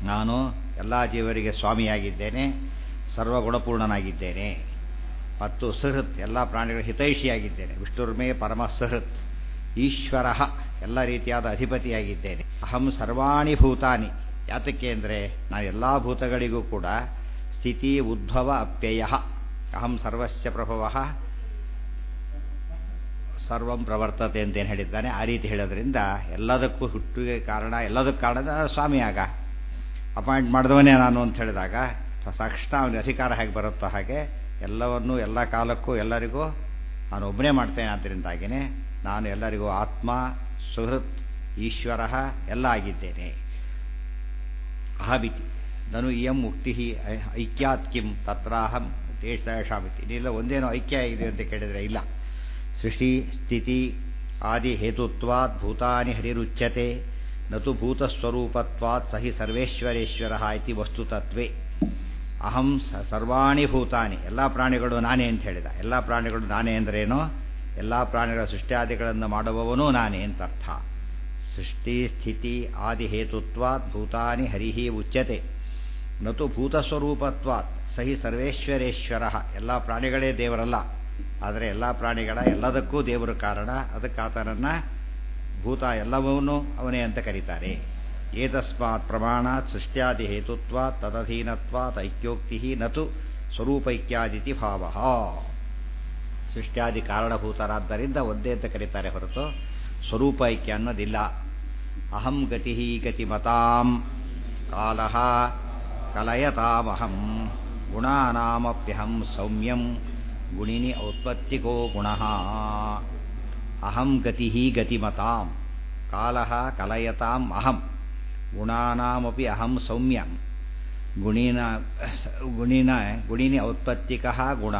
ನಾನು ಎಲ್ಲ ಜೀವರಿಗೆ ಸ್ವಾಮಿಯಾಗಿದ್ದೇನೆ ಸರ್ವಗುಣಪೂರ್ಣನಾಗಿದ್ದೇನೆ ಮತ್ತು ಸಹೃತ್ ಎಲ್ಲ ಪ್ರಾಣಿಗಳ ಹಿತೈಷಿಯಾಗಿದ್ದೇನೆ ವಿಷ್ಣುರ್ಮೇ ಪರಮ ಸಹೃತ್ ಈಶ್ವರ ಎಲ್ಲ ರೀತಿಯಾದ ಅಧಿಪತಿಯಾಗಿದ್ದೇನೆ ಅಹಂ ಸರ್ವಾಣಿ ಭೂತಾನಿ ಯಾತಕ್ಕೆ ಅಂದರೆ ನಾನು ಎಲ್ಲ ಭೂತಗಳಿಗೂ ಕೂಡ ಸ್ಥಿತಿ ಉದ್ಭವ ಅಪ್ಯಯ ಅಹಂ ಸರ್ವಸ್ಯ ಪ್ರಭವ ಸರ್ವಂ ಪ್ರವರ್ತತೆ ಅಂತೇನು ಹೇಳಿದ್ದಾನೆ ಆ ರೀತಿ ಹೇಳೋದ್ರಿಂದ ಎಲ್ಲದಕ್ಕೂ ಹುಟ್ಟಿಗೆ ಕಾರಣ ಎಲ್ಲದಕ್ಕೂ ಕಾರಣ ಸ್ವಾಮಿ ಆಗ ಅಪಾಯಿಂಟ್ ಮಾಡಿದವನೇ ನಾನು ಅಂತ ಹೇಳಿದಾಗ ತಕ್ಷಣ ಅವನಿಗೆ ಅಧಿಕಾರ ಹೇಗೆ ಬರುತ್ತೋ ಹಾಗೆ ಎಲ್ಲವನ್ನೂ ಎಲ್ಲ ಕಾಲಕ್ಕೂ ಎಲ್ಲರಿಗೂ ನಾನು ಒಬ್ಬನೇ ಮಾಡ್ತೇನೆ ಆದ್ದರಿಂದಾಗಿಯೇ ನಾನು ಎಲ್ಲರಿಗೂ ಆತ್ಮ ಸುಹೃತ್ ಈಶ್ವರ ಎಲ್ಲ ಆಗಿದ್ದೇನೆ ಅಹಮಿತಿ ನನು ಇಯಂ ಮುಕ್ತಿ ಐಕ್ಯಾತ್ ಕಿಂ ತತ್ರಾಹಂ ದೇಶಾಮಿತಿ ಇಲ್ಲ ಒಂದೇನೋ ಐಕ್ಯ ಆಗಿದೆ ಅಂತ ಕೇಳಿದರೆ ಇಲ್ಲ ಸೃಷ್ಟಿ ಸ್ಥಿತಿ ಆದಿ ಹೇತುತ್ವಾತ್ ಭೂತಾನಿ ಹರಿರುಚ್ಯತೆ ನತು ಭೂತಸ್ವರೂಪತ್ವಾತ್ ಸಹಿ ಸರ್ವೇಶ್ವರೇಶ್ವರ ಇತಿ ವಸ್ತುತತ್ವೇ ಅಹಂ ಸರ್ವಾಣಿ ಭೂತಾನಿ ಎಲ್ಲ ಪ್ರಾಣಿಗಳು ನಾನೇ ಅಂತ ಹೇಳಿದ ಎಲ್ಲ ಪ್ರಾಣಿಗಳು ನಾನೇ ಅಂದ್ರೇನೋ ಎಲ್ಲ ಪ್ರಾಣಿಗಳ ಸೃಷ್ಟಿಯಾದಿಗಳನ್ನು ಮಾಡುವವನೂ ನಾನೇ ಅಂತ ಅರ್ಥ ಸೃಷ್ಟಿ ಸ್ಥಿತಿ ಆದಿ ಹೇತುತ್ವಾತ್ ಭೂತಾನಿ ಹರಿಹಿ ಉಚ್ಯತೆ ನತು ಭೂತಸ್ವರೂಪತ್ವಾತ್ ಸಹಿ ಸರ್ವೇಶ್ವರೇಶ್ವರ ಎಲ್ಲ ಪ್ರಾಣಿಗಳೇ ದೇವರಲ್ಲ ಆದರೆ ಎಲ್ಲ ಪ್ರಾಣಿಗಳ ಎಲ್ಲದಕ್ಕೂ ದೇವರು ಕಾರಣ ಅದಕ್ಕೆ ಆತನನ್ನು ಭೂತ ಎಲ್ಲವನ್ನೂ ಅವನೇ ಅಂತ ಕರೀತಾರೆ ಏತಸ್ಮಾತ್ ಪ್ರಮಾಣಾತ್ ಸೃಷ್ಟ್ಯಾದಿ ಹೇತುತ್ವಾತ್ ತದಧೀನತ್ವಾತ್ ಐಕ್ಯೋಕ್ತಿ ನತು ಸ್ವರೂಪೈಕ್ಯಾದಿತಿ ಭಾವ ಸೃಷ್ಟ್ಯಾದಿ ಕಾರಣಭೂತರಾದ್ದರಿಂದ ಒಂದೇ ಅಂತ ಕರೀತಾರೆ ಹೊರತು ಸ್ವರೂಪ ಐಕ್ಯ ಅನ್ನೋದಿಲ್ಲ ಅಹಂ ಗತಿ ಗತಿಮತಾಂ ಕಾಲ ಕಲಯತಾಮಹಂ ಗುಣಾನಾಮಪ್ಯಹಂ ಸೌಮ್ಯಂ ಗುಣಿನಿ ಔತ್ಪತ್ತಿಕೋ ಗುಣ ಅಹಂ ಗತಿ ಗತಿಮತಾಂ ಕಾಲ ಕಲಯತಾಂ ಅಹಂ ಗುಣಾನಾಮಪಿ ಅಹಂ ಸೌಮ್ಯಂ ಗುಣಿನ ಗುಣಿನ ಗುಣಿನಿ ಔತ್ಪತ್ತಿಕ ಗುಣ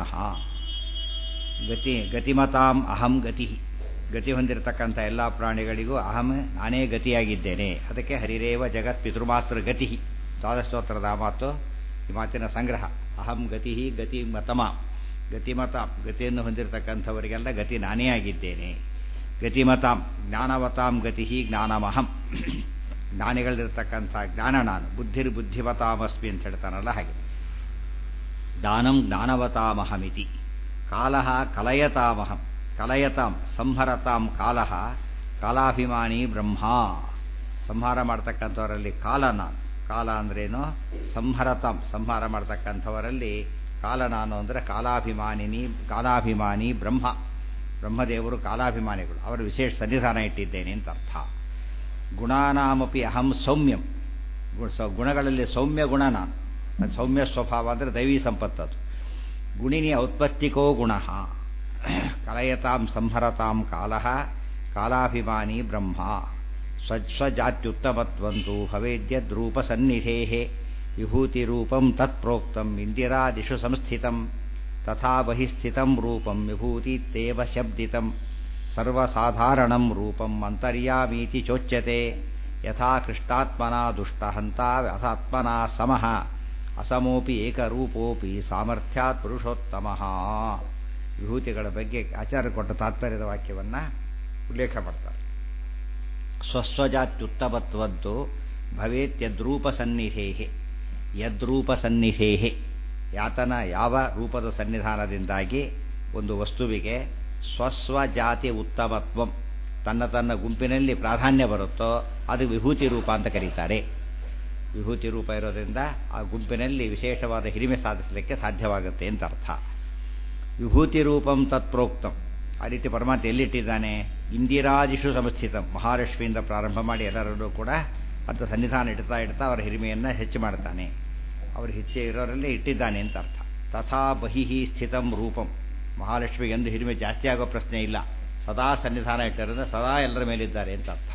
ಗತಿ ಗತಿಮತಾಂ ಅಹಂ ಗತಿ ಗತಿ ಹೊಂದಿರತಕ್ಕಂಥ ಎಲ್ಲ ಪ್ರಾಣಿಗಳಿಗೂ ಅಹಂ ನಾನೇ ಗತಿಯಾಗಿದ್ದೇನೆ ಅದಕ್ಕೆ ಹರಿರೇವ ಜಗತ್ ಪಿತೃಮಾತೃ ಗತಿ ದ್ವಾದಶೋತ್ತರದ ಮಾತು ಈ ಮಾತಿನ ಸಂಗ್ರಹ ಅಹಂ ಗತಿ ಗತಿ ಮತಮ ಗತಿಮತ ಗತಿಯನ್ನು ಹೊಂದಿರತಕ್ಕಂಥವರಿಗೆಲ್ಲ ಗತಿ ನಾನೇ ಆಗಿದ್ದೇನೆ ಗತಿಮತಾಂ ಜ್ಞಾನವತಾಂ ಗತಿ ಜ್ಞಾನಮಹಂ ಜ್ಞಾನಿಗಳಿರ್ತಕ್ಕಂಥ ಜ್ಞಾನ ನಾನು ಬುದ್ಧಿರ್ ಬುದ್ಧಿಮತಾಮಸ್ಮಿ ಅಂತ ಹೇಳ್ತಾನಲ್ಲ ಹಾಗೆ ದಾನಂ ಜ್ಞಾನವತಾಮಹಮಿತಿ ಕಾಲ ಕಲಯತಾಮಹಂ ಕಲಯತಾಂ ಸಂಹರತಾಂ ಕಾಲ ಕಾಲಾಭಿಮಾನಿ ಬ್ರಹ್ಮ ಸಂಹಾರ ಮಾಡ್ತಕ್ಕಂಥವರಲ್ಲಿ ಕಾಲ ನಾನು ಕಾಲ ಅಂದ್ರೇನು ಸಂಹರತಾಂ ಸಂಹಾರ ಮಾಡ್ತಕ್ಕಂಥವರಲ್ಲಿ ಕಾಲ ನಾನು ಅಂದರೆ ಕಾಲಾಭಿಮಾನಿನಿ ಕಾಲಾಭಿಮಾನಿ ಬ್ರಹ್ಮ ಬ್ರಹ್ಮದೇವರು ಕಾಲಾಭಿಮಾನಿಗಳು ಅವರ ವಿಶೇಷ ಸನ್ನಿಧಾನ ಇಟ್ಟಿದ್ದೇನೆ ಅಂತ ಅರ್ಥ ಗುಣಾನಾಮಪಿ ಅಹಂ ಸೌಮ್ಯಂ ಗುಣಗಳಲ್ಲಿ ಸೌಮ್ಯ ಗುಣ ನಾನು ಅದು ಸೌಮ್ಯ ಸ್ವಭಾವ ಅಂದರೆ ದೈವೀ ಸಂಪತ್ತದು ಗುಣಿನಿ ಔತ್ಪತ್ತಿಕೋ ಗುಣ ಕಲಯತಾಂ ಸಂಹರತಾಂ ಕಾಲ ಕಾಲಾಭಿಮಾನಿ ಬ್ರಹ್ಮ ಸ್ವಜ್ವಜಾತ್ಯುತ್ತಮತ್ವಂತು ಭವೇದ್ಯದ್ರೂಪಸನ್ನಿಧೇ ವಿಭೂತಿರೂಪಂ ತತ್ಪ್ರೋಕ್ತಂ ಇಂದಿರಾದಿಷು ಸಂಸ್ಥಿತಂ ತಥಾ ಬಹಿಸ್ಥಿತಂ ರೂಪಂ ವಿಭೂತಿತ್ತೇವ ಶಬ್ದಿತಂ ಸರ್ವಸಾಧಾರಣಂ ರೂಪಂ ಅಂತರ್ಯಾಮೀತಿ ಚೋಚ್ಯತೆ ಯಥಾ ಕೃಷ್ಣಾತ್ಮನಾ ದುಷ್ಟಹಂತ ವ್ಯಾಸಾತ್ಮನಾ ಸಮಃ ಅಸಮೋಪಿ ಏಕರೂಪೋಪಿ ಸಾಮರ್ಥ್ಯಾತ್ ಪುರುಷೋತ್ತಮ ವಿಭೂತಿಗಳ ಬಗ್ಗೆ ಆಚಾರ್ಯ ಕೊಟ್ಟ ತಾತ್ಪರ್ಯದ ವಾಕ್ಯವನ್ನು ಉಲ್ಲೇಖ ಮಾಡ್ತಾರೆ ಸ್ವಸ್ವಜಾತ್ಯುತ್ತಮತ್ವದ್ದು ಭವೇತ್ ಯದ್ರೂಪ ಸನ್ನಿಧೇ ಯದ್ರೂಪ ಸನ್ನಿಧೇ ಯಾತನ ಯಾವ ರೂಪದ ಸನ್ನಿಧಾನದಿಂದಾಗಿ ಒಂದು ವಸ್ತುವಿಗೆ ಸ್ವಸ್ವ ಜಾತಿ ಉತ್ತಮತ್ವಂ ತನ್ನ ತನ್ನ ಗುಂಪಿನಲ್ಲಿ ಪ್ರಾಧಾನ್ಯ ಬರುತ್ತೋ ಅದು ವಿಭೂತಿ ರೂಪ ಅಂತ ಕರೀತಾರೆ ವಿಭೂತಿ ರೂಪ ಇರೋದ್ರಿಂದ ಆ ಗುಂಪಿನಲ್ಲಿ ವಿಶೇಷವಾದ ಹಿರಿಮೆ ಸಾಧಿಸಲಿಕ್ಕೆ ಸಾಧ್ಯವಾಗುತ್ತೆ ಅಂತ ಅರ್ಥ ವಿಭೂತಿ ರೂಪಂ ತತ್ಪ್ರೋಕ್ತಂ ಆ ರೀತಿ ಪರಮಾತ್ಮ ಎಲ್ಲಿಟ್ಟಿದ್ದಾನೆ ಇಂದಿರಾದಿಷು ಸಂಸ್ಥಿತ ಮಹಾಲಕ್ಷ್ಮಿಯಿಂದ ಪ್ರಾರಂಭ ಮಾಡಿ ಎಲ್ಲರಲ್ಲೂ ಕೂಡ ಅಂತ ಸನ್ನಿಧಾನ ಇಡ್ತಾ ಇಡ್ತಾ ಅವರ ಹಿರಿಮೆಯನ್ನು ಹೆಚ್ಚು ಮಾಡ್ತಾನೆ ಅವರು ಹೆಚ್ಚೆ ಇರೋರಲ್ಲಿ ಇಟ್ಟಿದ್ದಾನೆ ಅಂತ ಅರ್ಥ ತಥಾ ಬಹಿಹಿ ಸ್ಥಿತಂ ರೂಪಂ ಮಹಾಲಕ್ಷ್ಮಿಗೆ ಎಂದು ಹಿರಿಮೆ ಜಾಸ್ತಿ ಆಗೋ ಪ್ರಶ್ನೆ ಇಲ್ಲ ಸದಾ ಸನ್ನಿಧಾನ ಇಟ್ಟರಿಂದ ಸದಾ ಎಲ್ಲರ ಮೇಲಿದ್ದಾರೆ ಅಂತ ಅರ್ಥ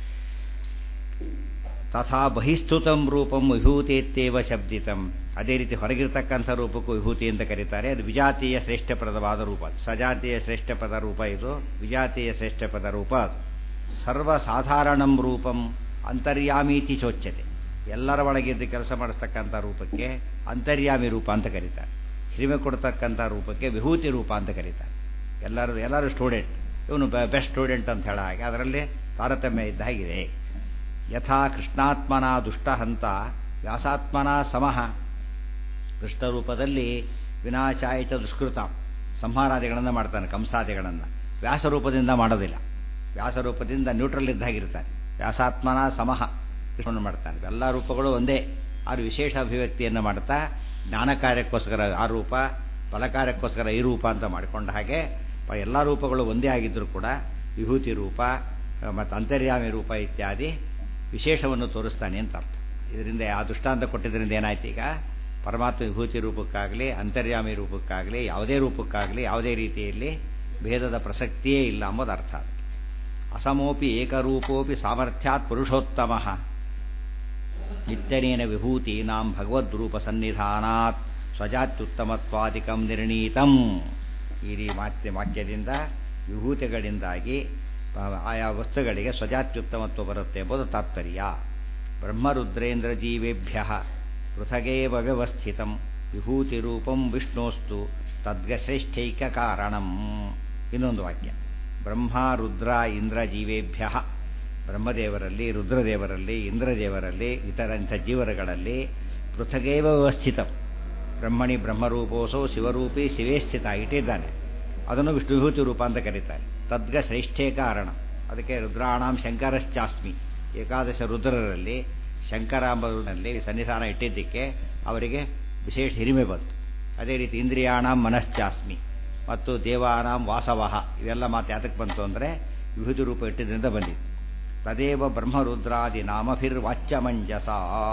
ತಥಾ ಬಹಿಸ್ತುತಂ ರೂಪಂ ವಿಭೂತಿತ್ತೇವ ಶಬ್ದಿತಂ ಅದೇ ರೀತಿ ಹೊರಗಿರ್ತಕ್ಕಂಥ ರೂಪಕ್ಕೂ ವಿಭೂತಿ ಅಂತ ಕರೀತಾರೆ ಅದು ವಿಜಾತೀಯ ಶ್ರೇಷ್ಠಪದವಾದ ರೂಪ ಸಜಾತೀಯ ಶ್ರೇಷ್ಠಪದ ರೂಪ ಇದು ವಿಜಾತೀಯ ಶ್ರೇಷ್ಠಪದ ರೂಪ ಅದು ಸರ್ವಸಾಧಾರಣಂ ರೂಪಂ ಅಂತರ್ಯಾಮೀತಿ ಚೋಚ್ಯತೆ ಎಲ್ಲರ ಒಳಗಿದ್ದು ಕೆಲಸ ಮಾಡಿಸ್ತಕ್ಕಂಥ ರೂಪಕ್ಕೆ ಅಂತರ್ಯಾಮಿ ರೂಪ ಅಂತ ಕರೀತಾರೆ ಹಿರಿಮೆ ಕೊಡ್ತಕ್ಕಂಥ ರೂಪಕ್ಕೆ ವಿಭೂತಿ ರೂಪ ಅಂತ ಕರೀತಾರೆ ಎಲ್ಲರೂ ಎಲ್ಲರೂ ಸ್ಟೂಡೆಂಟ್ ಇವನು ಬೆಸ್ಟ್ ಸ್ಟೂಡೆಂಟ್ ಅಂತ ಹೇಳ ಹಾಗೆ ಅದರಲ್ಲಿ ತಾರತಮ್ಯ ಇದ್ದ ಹಾಗಿದೆ ಯಥಾ ಕೃಷ್ಣಾತ್ಮನ ದುಷ್ಟಹಂತ ವ್ಯಾಸಾತ್ಮನ ಸಮಃ ಕೃಷ್ಣರೂಪದಲ್ಲಿ ವಿನಾಶಾಯಿತ ದುಷ್ಕೃತ ಸಂಹಾರಾದಿಗಳನ್ನು ಮಾಡ್ತಾನೆ ಕಂಸಾದಿಗಳನ್ನು ವ್ಯಾಸರೂಪದಿಂದ ಮಾಡೋದಿಲ್ಲ ವ್ಯಾಸರೂಪದಿಂದ ನ್ಯೂಟ್ರಲ್ ಇದ್ದಾಗಿರ್ತಾನೆ ವ್ಯಾಸಾತ್ಮನ ಸಮಃ ಕೃಷ್ಣನ ಮಾಡ್ತಾನೆ ಎಲ್ಲ ರೂಪಗಳು ಒಂದೇ ಆರು ವಿಶೇಷ ಅಭಿವ್ಯಕ್ತಿಯನ್ನು ಮಾಡ್ತಾ ಜ್ಞಾನ ಕಾರ್ಯಕ್ಕೋಸ್ಕರ ಆ ರೂಪ ಫಲ ಕಾರ್ಯಕ್ಕೋಸ್ಕರ ಈ ರೂಪ ಅಂತ ಮಾಡಿಕೊಂಡ ಹಾಗೆ ಎಲ್ಲ ರೂಪಗಳು ಒಂದೇ ಆಗಿದ್ದರೂ ಕೂಡ ವಿಭೂತಿ ರೂಪ ಮತ್ತು ಅಂತರ್ಯಾಮಿ ರೂಪ ಇತ್ಯಾದಿ ವಿಶೇಷವನ್ನು ತೋರಿಸ್ತಾನೆ ಅಂತ ಅರ್ಥ ಇದರಿಂದ ಆ ದೃಷ್ಟಾಂತ ಕೊಟ್ಟಿದ್ದರಿಂದ ಏನಾಯ್ತು ಈಗ ಪರಮಾತ್ಮ ವಿಭೂತಿ ರೂಪಕ್ಕಾಗಲಿ ಅಂತರ್ಯಾಮಿ ರೂಪಕ್ಕಾಗಲಿ ಯಾವುದೇ ರೂಪಕ್ಕಾಗಲಿ ಯಾವುದೇ ರೀತಿಯಲ್ಲಿ ಭೇದದ ಪ್ರಸಕ್ತಿಯೇ ಇಲ್ಲ ಅಂಬುದು ಅರ್ಥ ಅಸಮೋಪಿ ಏಕರೂಪೋಪಿ ಸಾಮರ್ಥ್ಯಾತ್ ಪುರುಷೋತ್ತಮ ನಿತ್ಯನೇನ ವಿಭೂತೀನಾಂ ಭಗವದ್ರೂಪ ಸನ್ನಿಧಾನಾತ್ ಸ್ವಜಾತ್ಯುತ್ತಮತ್ವಾದಿಕಂ ನಿರ್ಣೀತಂ ಈ ರೀ ಮಾತ್ಯ ವಾಕ್ಯದಿಂದ ವಿಭೂತಿಗಳಿಂದಾಗಿ ಆಯಾ ವಸ್ತುಗಳಿಗೆ ಸ್ವಜಾತ್ಯುತ್ತಮತ್ವ ಬರುತ್ತೆ ಎಂಬುದು ತಾತ್ಪರ್ಯ ಬ್ರಹ್ಮರುದ್ರೇಂದ್ರ ಜೀವೇಭ್ಯ ಪೃಥಗೇವ ವ್ಯವಸ್ಥಿತಂ ವಿಭೂತಿರೂಪಂ ವಿಷ್ಣೋಸ್ತು ತದ್ಗಶ್ರೇಷ್ಠೈಕ ಕಾರಣಂ ಇನ್ನೊಂದು ವಾಕ್ಯ ಬ್ರಹ್ಮ ರುದ್ರ ಇಂದ್ರ ಜೀವೇಭ್ಯ ಬ್ರಹ್ಮದೇವರಲ್ಲಿ ರುದ್ರದೇವರಲ್ಲಿ ಇಂದ್ರದೇವರಲ್ಲಿ ಇತರಂಥ ಜೀವರಗಳಲ್ಲಿ ಪೃಥಗೇವ ವ್ಯವಸ್ಥಿತ ಬ್ರಹ್ಮಣಿ ಬ್ರಹ್ಮರೂಪೋಸೋ ಶಿವರೂಪಿ ಶಿವೇ ಸ್ಥಿತ ಇಟ್ಟಿದ್ದಾನೆ ಅದನ್ನು ವಿಷ್ಣು ವಿಭೂತಿ ರೂಪ ಅಂತ ಕರೀತಾರೆ ತದ್ಗ ಶ್ರೇಷ್ಠೇ ಕಾರಣ ಅದಕ್ಕೆ ರುದ್ರಾಣಾಂ ಶಂಕರಶ್ಚಾಸ್ಮಿ ಏಕಾದಶ ರುದ್ರರಲ್ಲಿ ಶಂಕರಾಂಬನಲ್ಲಿ ಸನ್ನಿಧಾನ ಇಟ್ಟಿದ್ದಕ್ಕೆ ಅವರಿಗೆ ವಿಶೇಷ ಹಿರಿಮೆ ಬಂತು ಅದೇ ರೀತಿ ಇಂದ್ರಿಯಾಣಾಂ ಮನಶ್ಚಾಸ್ಮಿ ಮತ್ತು ದೇವಾನಾಂ ವಾಸವಹ ಇವೆಲ್ಲ ಮಾತು ಯಾತಕ್ಕೆ ಬಂತು ಅಂದರೆ ವಿಭೂತಿ ರೂಪ ಇಟ್ಟಿದ್ದರಿಂದ ಬಂದಿತ್ತು ತದೇವ ಬ್ರಹ್ಮರುದ್ರಾದಿ ನಾಮಭಿರ್ವಾಚ್ಯಮಂಜಸ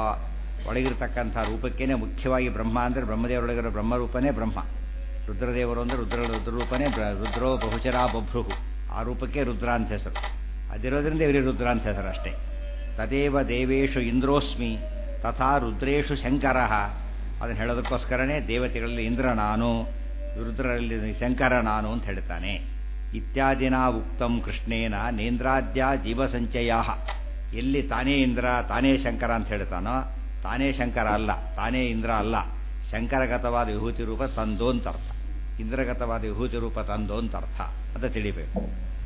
ಒಳಗಿರ್ತಕ್ಕಂಥ ರೂಪಕ್ಕೇನೆ ಮುಖ್ಯವಾಗಿ ಬ್ರಹ್ಮ ಅಂದರೆ ಬ್ರಹ್ಮದೇವರೊಳಗಿರೋ ಬ್ರಹ್ಮರೂಪನೇ ಬ್ರಹ್ಮ ರುದ್ರದೇವರು ಅಂದರೆ ರುದ್ರ ರುದ್ರರೂಪನೇ ರುದ್ರೋ ಬಹುಚರ ಬಭ್ರುಹು ಆ ರೂಪಕ್ಕೆ ರುದ್ರ ಅಂತ ಹೆಸರು ಅದಿರೋದ್ರಿಂದ ಇವರಿಗೆ ರುದ್ರ ಅಂತ ಹೆಸರು ಅಷ್ಟೇ ತದೇವ ದೇವೇಶು ಇಂದ್ರೋಸ್ಮಿ ತಥಾ ರುದ್ರೇಶು ಶಂಕರ ಅದನ್ನು ಹೇಳೋದಕ್ಕೋಸ್ಕರನೇ ದೇವತೆಗಳಲ್ಲಿ ಇಂದ್ರ ನಾನು ರುದ್ರರಲ್ಲಿ ಶಂಕರ ನಾನು ಅಂತ ಹೇಳ್ತಾನೆ ಇತ್ಯಾದಿನ ಉಕ್ತಂ ಕೃಷ್ಣೇನ ನೇಂದ್ರಾದ್ಯ ಜೀವಸಂಚಯ ಎಲ್ಲಿ ತಾನೇ ಇಂದ್ರ ತಾನೇ ಶಂಕರ ಅಂತ ಹೇಳ್ತಾನೋ ತಾನೇ ಶಂಕರ ಅಲ್ಲ ತಾನೇ ಇಂದ್ರ ಅಲ್ಲ ಶಂಕರಗತವಾದ ವಿಭೂತಿ ರೂಪ ತಂದೋ ಅಂತ ಅರ್ಥ ಇಂದ್ರಗತವಾದ ವಿಭೂತಿ ರೂಪ ತಂದೋ ಅಂತ ಅರ್ಥ ಅಂತ ತಿಳಿಬೇಕು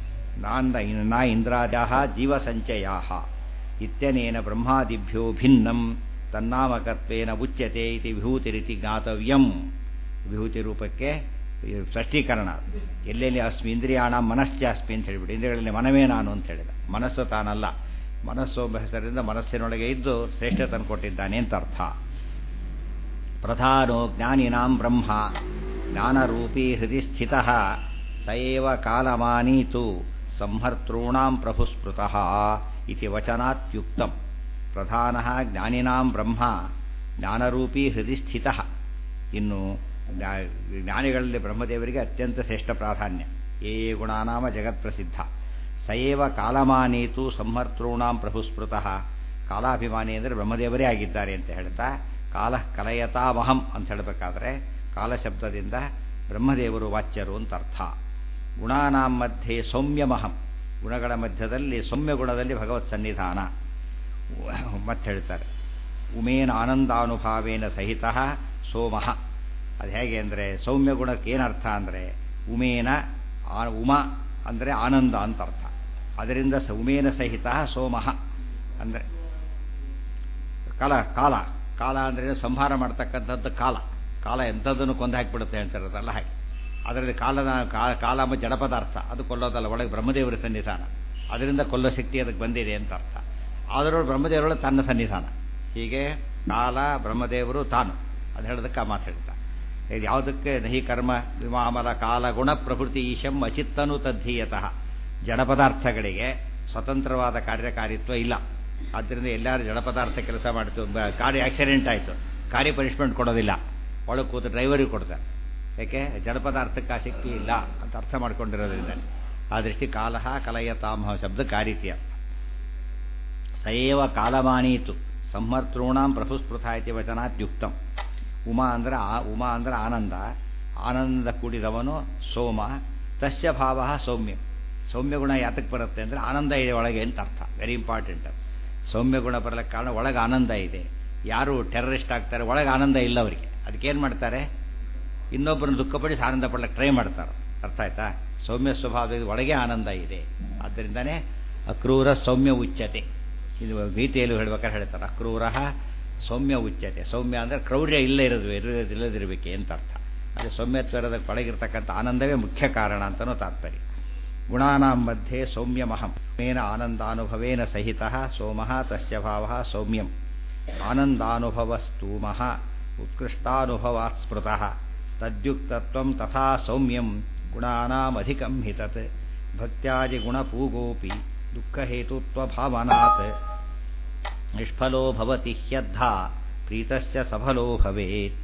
ನಾಂದ ನಾ ಇಂದ್ರಾದ್ಯಾಹ ಜೀವಸಂಚಯಾಹ ಇತ್ಯನೇನ ಬ್ರಹ್ಮಾದಿಭ್ಯೋ ಭಿನ್ನಂ ತನ್ನಾಮಕತ್ವೇನ ಉಚ್ಯತೆ ಇತಿ ವಿಭೂತಿರಿತಿ ಜ್ಞಾತವ್ಯಂ ವಿಭೂತಿ ರೂಪಕ್ಕೆ ಸ್ಪಷ್ಟೀಕರಣ ಎಲ್ಲೆಲ್ಲಿ ಅಸ್ಮಿ ಇಂದ್ರಿಯಾಣ ಮನಸ್ಸೆ ಅಸ್ಮಿ ಅಂತ ಹೇಳಿಬಿಟ್ಟು ಇಂದ್ರಿಯಗಳಲ್ಲಿ ಮನವೇ ನಾನು ಅಂತ ಹೇಳಿದ ಮನಸ್ಸು ತಾನಲ್ಲ ಮನಸ್ಸು ಎಂಬ ಹೆಸರಿಂದ ಮನಸ್ಸಿನೊಳಗೆ ಇದ್ದು ಶ್ರೇಷ್ಠ ಕೊಟ್ಟಿದ್ದಾನೆ ಅಂತ ಅರ್ಥ ಪ್ರಧಾನೋ ಜ್ಞಾನಿನಾಂ ಬ್ರಹ್ಮ ಜ್ಞಾನರೂಪೀ ಹೃದಯ ಸ್ಥಿತ ಸಯೇವ ಕಾಲಮಾನೀತು ಸಂಹರ್ತॄಣಾಂ ಪ್ರಭುಸ್ಮೃತಃ ಇತಿ ವಚನಾತ್ಯುಕ್ತಂ ಪ್ರಧಾನ ಜ್ಞಾನಿನಾಂ ಬ್ರಹ್ಮ ಜ್ಞಾನರೂಪೀ ಹೃದಯ ಸ್ಥಿತ ಇನ್ನು ಜ್ಞಾನಿಗಳಲ್ಲಿ ಬ್ರಹ್ಮದೇವರಿಗೆ ಅತ್ಯಂತ ಶ್ರೇಷ್ಠ ಪ್ರಾಧಾನ್ಯ ಏ ಗುಣಾನಾಮ ಜಗತ್ಪ್ರಸಿದ್ಧ ಸಯೇವ ಕಾಲಮಾನೀತು ಸಂಹರ್ತॄಣಾಂ ಪ್ರಭುಸ್ಮೃತಃ ಕಾಲಾಭಿಮಾನಿ ಅಂದರೆ ಬ್ರಹ್ಮದೇವರೇ ಆಗಿದ್ದಾರೆ ಅಂತ ಹೇಳ್ತಾ ಕಾಲ ಕಲಯತಾಮಹಂ ಅಂತ ಹೇಳಬೇಕಾದ್ರೆ ಕಾಲಶಬ್ದದಿಂದ ಬ್ರಹ್ಮದೇವರು ವಾಚ್ಯರು ಅಂತ ಅರ್ಥ ಗುಣಾನಾಂ ಮಧ್ಯೆ ಸೌಮ್ಯಮಹಂ ಗುಣಗಳ ಮಧ್ಯದಲ್ಲಿ ಸೌಮ್ಯ ಗುಣದಲ್ಲಿ ಭಗವತ್ ಸನ್ನಿಧಾನ ಮತ್ತೆ ಹೇಳ್ತಾರೆ ಉಮೇನ ಆನಂದಾನುಭಾವೇನ ಸಹಿತ ಸೋಮಃ ಅದು ಹೇಗೆ ಅಂದರೆ ಸೌಮ್ಯ ಗುಣಕ್ಕೆ ಏನರ್ಥ ಅಂದರೆ ಉಮೇನ ಉಮ ಅಂದರೆ ಆನಂದ ಅಂತ ಅರ್ಥ ಅದರಿಂದ ಉಮೇನ ಸಹಿತ ಸೋಮಃ ಅಂದರೆ ಕಾಲ ಕಾಲ ಕಾಲ ಅಂದರೆ ಸಂಹಾರ ಮಾಡ್ತಕ್ಕಂಥದ್ದು ಕಾಲ ಕಾಲ ಎಂಥದ್ದನ್ನು ಕೊಂದು ಹಾಕಿಬಿಡುತ್ತೆ ಅಂತ ಇರೋದಲ್ಲ ಹಾಗೆ ಅದರಲ್ಲಿ ಕಾಲದ ಕಾಲ ಎಂಬ ಜಡ ಪದಾರ್ಥ ಅದು ಕೊಲ್ಲೋದಲ್ಲ ಒಳಗೆ ಬ್ರಹ್ಮದೇವರ ಸನ್ನಿಧಾನ ಅದರಿಂದ ಕೊಲ್ಲೋ ಶಕ್ತಿ ಅದಕ್ಕೆ ಬಂದಿದೆ ಅಂತ ಅರ್ಥ ಆದರೂ ಬ್ರಹ್ಮದೇವರ ತನ್ನ ಸನ್ನಿಧಾನ ಹೀಗೆ ಕಾಲ ಬ್ರಹ್ಮದೇವರು ತಾನು ಅದು ಹೇಳೋದಕ್ಕೆ ಆ ಮಾತು ಹೇಳ್ತಾ ಇದು ಯಾವುದಕ್ಕೆ ನಹಿ ಕರ್ಮ ವಿಮಾಮಲ ಕಾಲ ಗುಣ ಪ್ರಭೃತಿ ಈಶಂ ಅಚಿತ್ತನು ತದ್ಧೀಯತಃ ಜಡ ಪದಾರ್ಥಗಳಿಗೆ ಸ್ವತಂತ್ರವಾದ ಕಾರ್ಯಕಾರಿತ್ವ ಇಲ್ಲ ಆದ್ದರಿಂದ ಎಲ್ಲರೂ ಜಡ ಪದಾರ್ಥ ಕೆಲಸ ಮಾಡ್ತೀವಿ ಗಾಡಿ ಆಕ್ಸಿಡೆಂಟ್ ಆಯಿತು ಗಾಡಿ ಪನಿಷ್ಮೆಂಟ್ ಕೊಡೋದಿಲ್ಲ ಒಳಗೆ ಕೂತು ಡ್ರೈವರಿಗೆ ಕೊಡ್ತಾರೆ ಯಾಕೆ ಜಡ ಪದಾರ್ಥಕ್ಕೆ ಆ ಶಕ್ತಿ ಇಲ್ಲ ಅಂತ ಅರ್ಥ ಮಾಡ್ಕೊಂಡಿರೋದ್ರಿಂದ ಆ ದೃಷ್ಟಿ ಕಾಲಹ ಕಲಯತಾಮ ಶಬ್ದಕ್ಕೆ ಆ ರೀತಿ ಅರ್ಥ ಸಯೇವ ಕಾಲಮಾನೀತು ಸಂಹರ್ತॄಣಾಂ ಪ್ರಭುಸ್ಪೃಥ ಇತಿ ವಚನಾತ್ಯುಕ್ತಂ ಉಮಾ ಅಂದ್ರೆ ಆ ಉಮಾ ಅಂದ್ರೆ ಆನಂದ ಆನಂದ ಕೂಡಿದವನು ಸೋಮ ತಸ್ಯ ಭಾವ ಸೌಮ್ಯ ಸೌಮ್ಯ ಗುಣ ಯಾತಕ್ಕೆ ಬರುತ್ತೆ ಅಂದರೆ ಆನಂದ ಇದೆ ಒಳಗೆ ಅಂತ ಅರ್ಥ ವೆರಿ ಇಂಪಾರ್ಟೆಂಟ್ ಸೌಮ್ಯ ಗುಣ ಬರಲಿಕ್ಕೆ ಕಾರಣ ಒಳಗೆ ಆನಂದ ಇದೆ ಯಾರು ಟೆರರಿಸ್ಟ್ ಆಗ್ತಾರೆ ಒಳಗೆ ಆನಂದ ಇಲ್ಲ ಅವರಿಗೆ ಅದಕ್ಕೇನು ಮಾಡ್ತಾರೆ ಇನ್ನೊಬ್ಬರನ್ನು ದುಃಖಪಡಿಸಿ ಆನಂದ ಪಡ್ಲಿಕ್ಕೆ ಟ್ರೈ ಮಾಡ್ತಾರೆ ಅರ್ಥ ಆಯ್ತಾ ಸೌಮ್ಯ ಸ್ವಭಾವದ ಒಳಗೆ ಆನಂದ ಇದೆ ಆದ್ದರಿಂದನೇ ಅಕ್ರೂರ ಸೌಮ್ಯ ಉಚ್ಚತೆ ಇದು ಗೀತೆಯಲ್ಲೂ ಹೇಳ್ಬೇಕಾದ್ರೆ ಹೇಳ್ತಾರೆ ಅಕ್ರೂರ ಸೌಮ್ಯ ಉಚ್ಯತೆ ಸೌಮ್ಯ ಅಂದರೆ ಕ್ರೌರ್ಯ ಇಲ್ಲೇ ಇರೋದು ಇರೋದು ಇಲ್ಲದಿರಬೇಕೆ ಅಂತ ಅರ್ಥ ಅದೇ ಸೌಮ್ಯತ್ವರದ ಒಳಗಿರ್ತಕ್ಕಂಥ ಆನಂದವೇ ಮುಖ್ಯ ಕಾರಣ ಅಂತನೂ ತಾತ್ಪರ್ಯ ಗುಣಾನಾಂ ಮಧ್ಯೆ ಸೌಮ್ಯಮಹಂ ಮೇನ ಆನಂದಾನುಭವೇನ ಸಹಿತ ಸೋಮಃ ತಸ್ಯ ಭಾವ ಸೌಮ್ಯಂ ಆನಂದಾನುಭವಸ್ತೂಮಃ ಉತ್ಕೃಷ್ಟಾನುಭವಾತ್ ಸ್ಮೃತಃ ತದ್ಯುಕ್ತತ್ವಂ ತಥಾ ಸೌಮ್ಯಂ ಗುಣಾನಾಮಧಿಕಂ ಹಿ ತತ್ ಭಕ್ತ್ಯಾದಿಗುಣಪೂಗೋಪಿ ದುಃಖಹೇತುತ್ವಭಾವನಾತ್ ನಿಷ್ಫಲೋ ಭವತಿ ಹ್ಯದ್ಧಾ ಪ್ರೀತಸ್ಯ ಸಫಲೋ ಭವೇತ್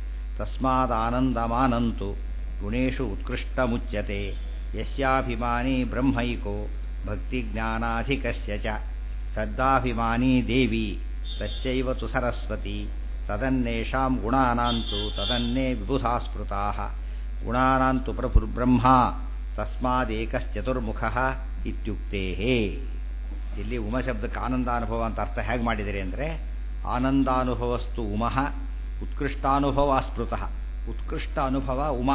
ತಸ್ಮಾದಾನಂದಮಾನಂತು ಗುಣೇಶು ಉತ್ಕೃಷ್ಟಮುಚ್ಯತೆ ಯಸ್ಯಾಭಿಮಾನಿ ಬ್ರಹ್ಮೈಕೋ ಭಕ್ತಿಜ್ಞಾನಾಧಿಕಸ್ಯ ಚ ಶ್ರದ್ಧಾಭಿಮಾನಿ ದೇವಿ ತಸ್ಯೈವ ತು ಸರಸ್ವತಿ ತದನ್ನೇಷಾಂ ಗುಣಾನಾಂತು ತದನ್ನೇ ವಿಬುಧಾ ಸ್ಮೃತಾಃ ಗುಣಾನಾಂತು ಪ್ರಭುರ್ಬ್ರಹ್ಮ ತಸ್ಮಾದೇಕಶ್ಚತುರ್ಮುಖಃ ಇತ್ಯುಕ್ತೇಹೇ ಇಲ್ಲಿ ಉಮ ಶಬ್ದಕ್ಕೆ ಆನಂದಾನುಭವ ಅಂತ ಅರ್ಥ ಹೇಗೆ ಮಾಡಿದಿರಿ ಅಂದರೆ ಆನಂದಾನುಭವಸ್ತು ಉಮಃ ಉತ್ಕೃಷ್ಟಾನುಭವ ಸ್ಮೃತಃ ಉತ್ಕೃಷ್ಟ ಅನುಭವ ಉಮ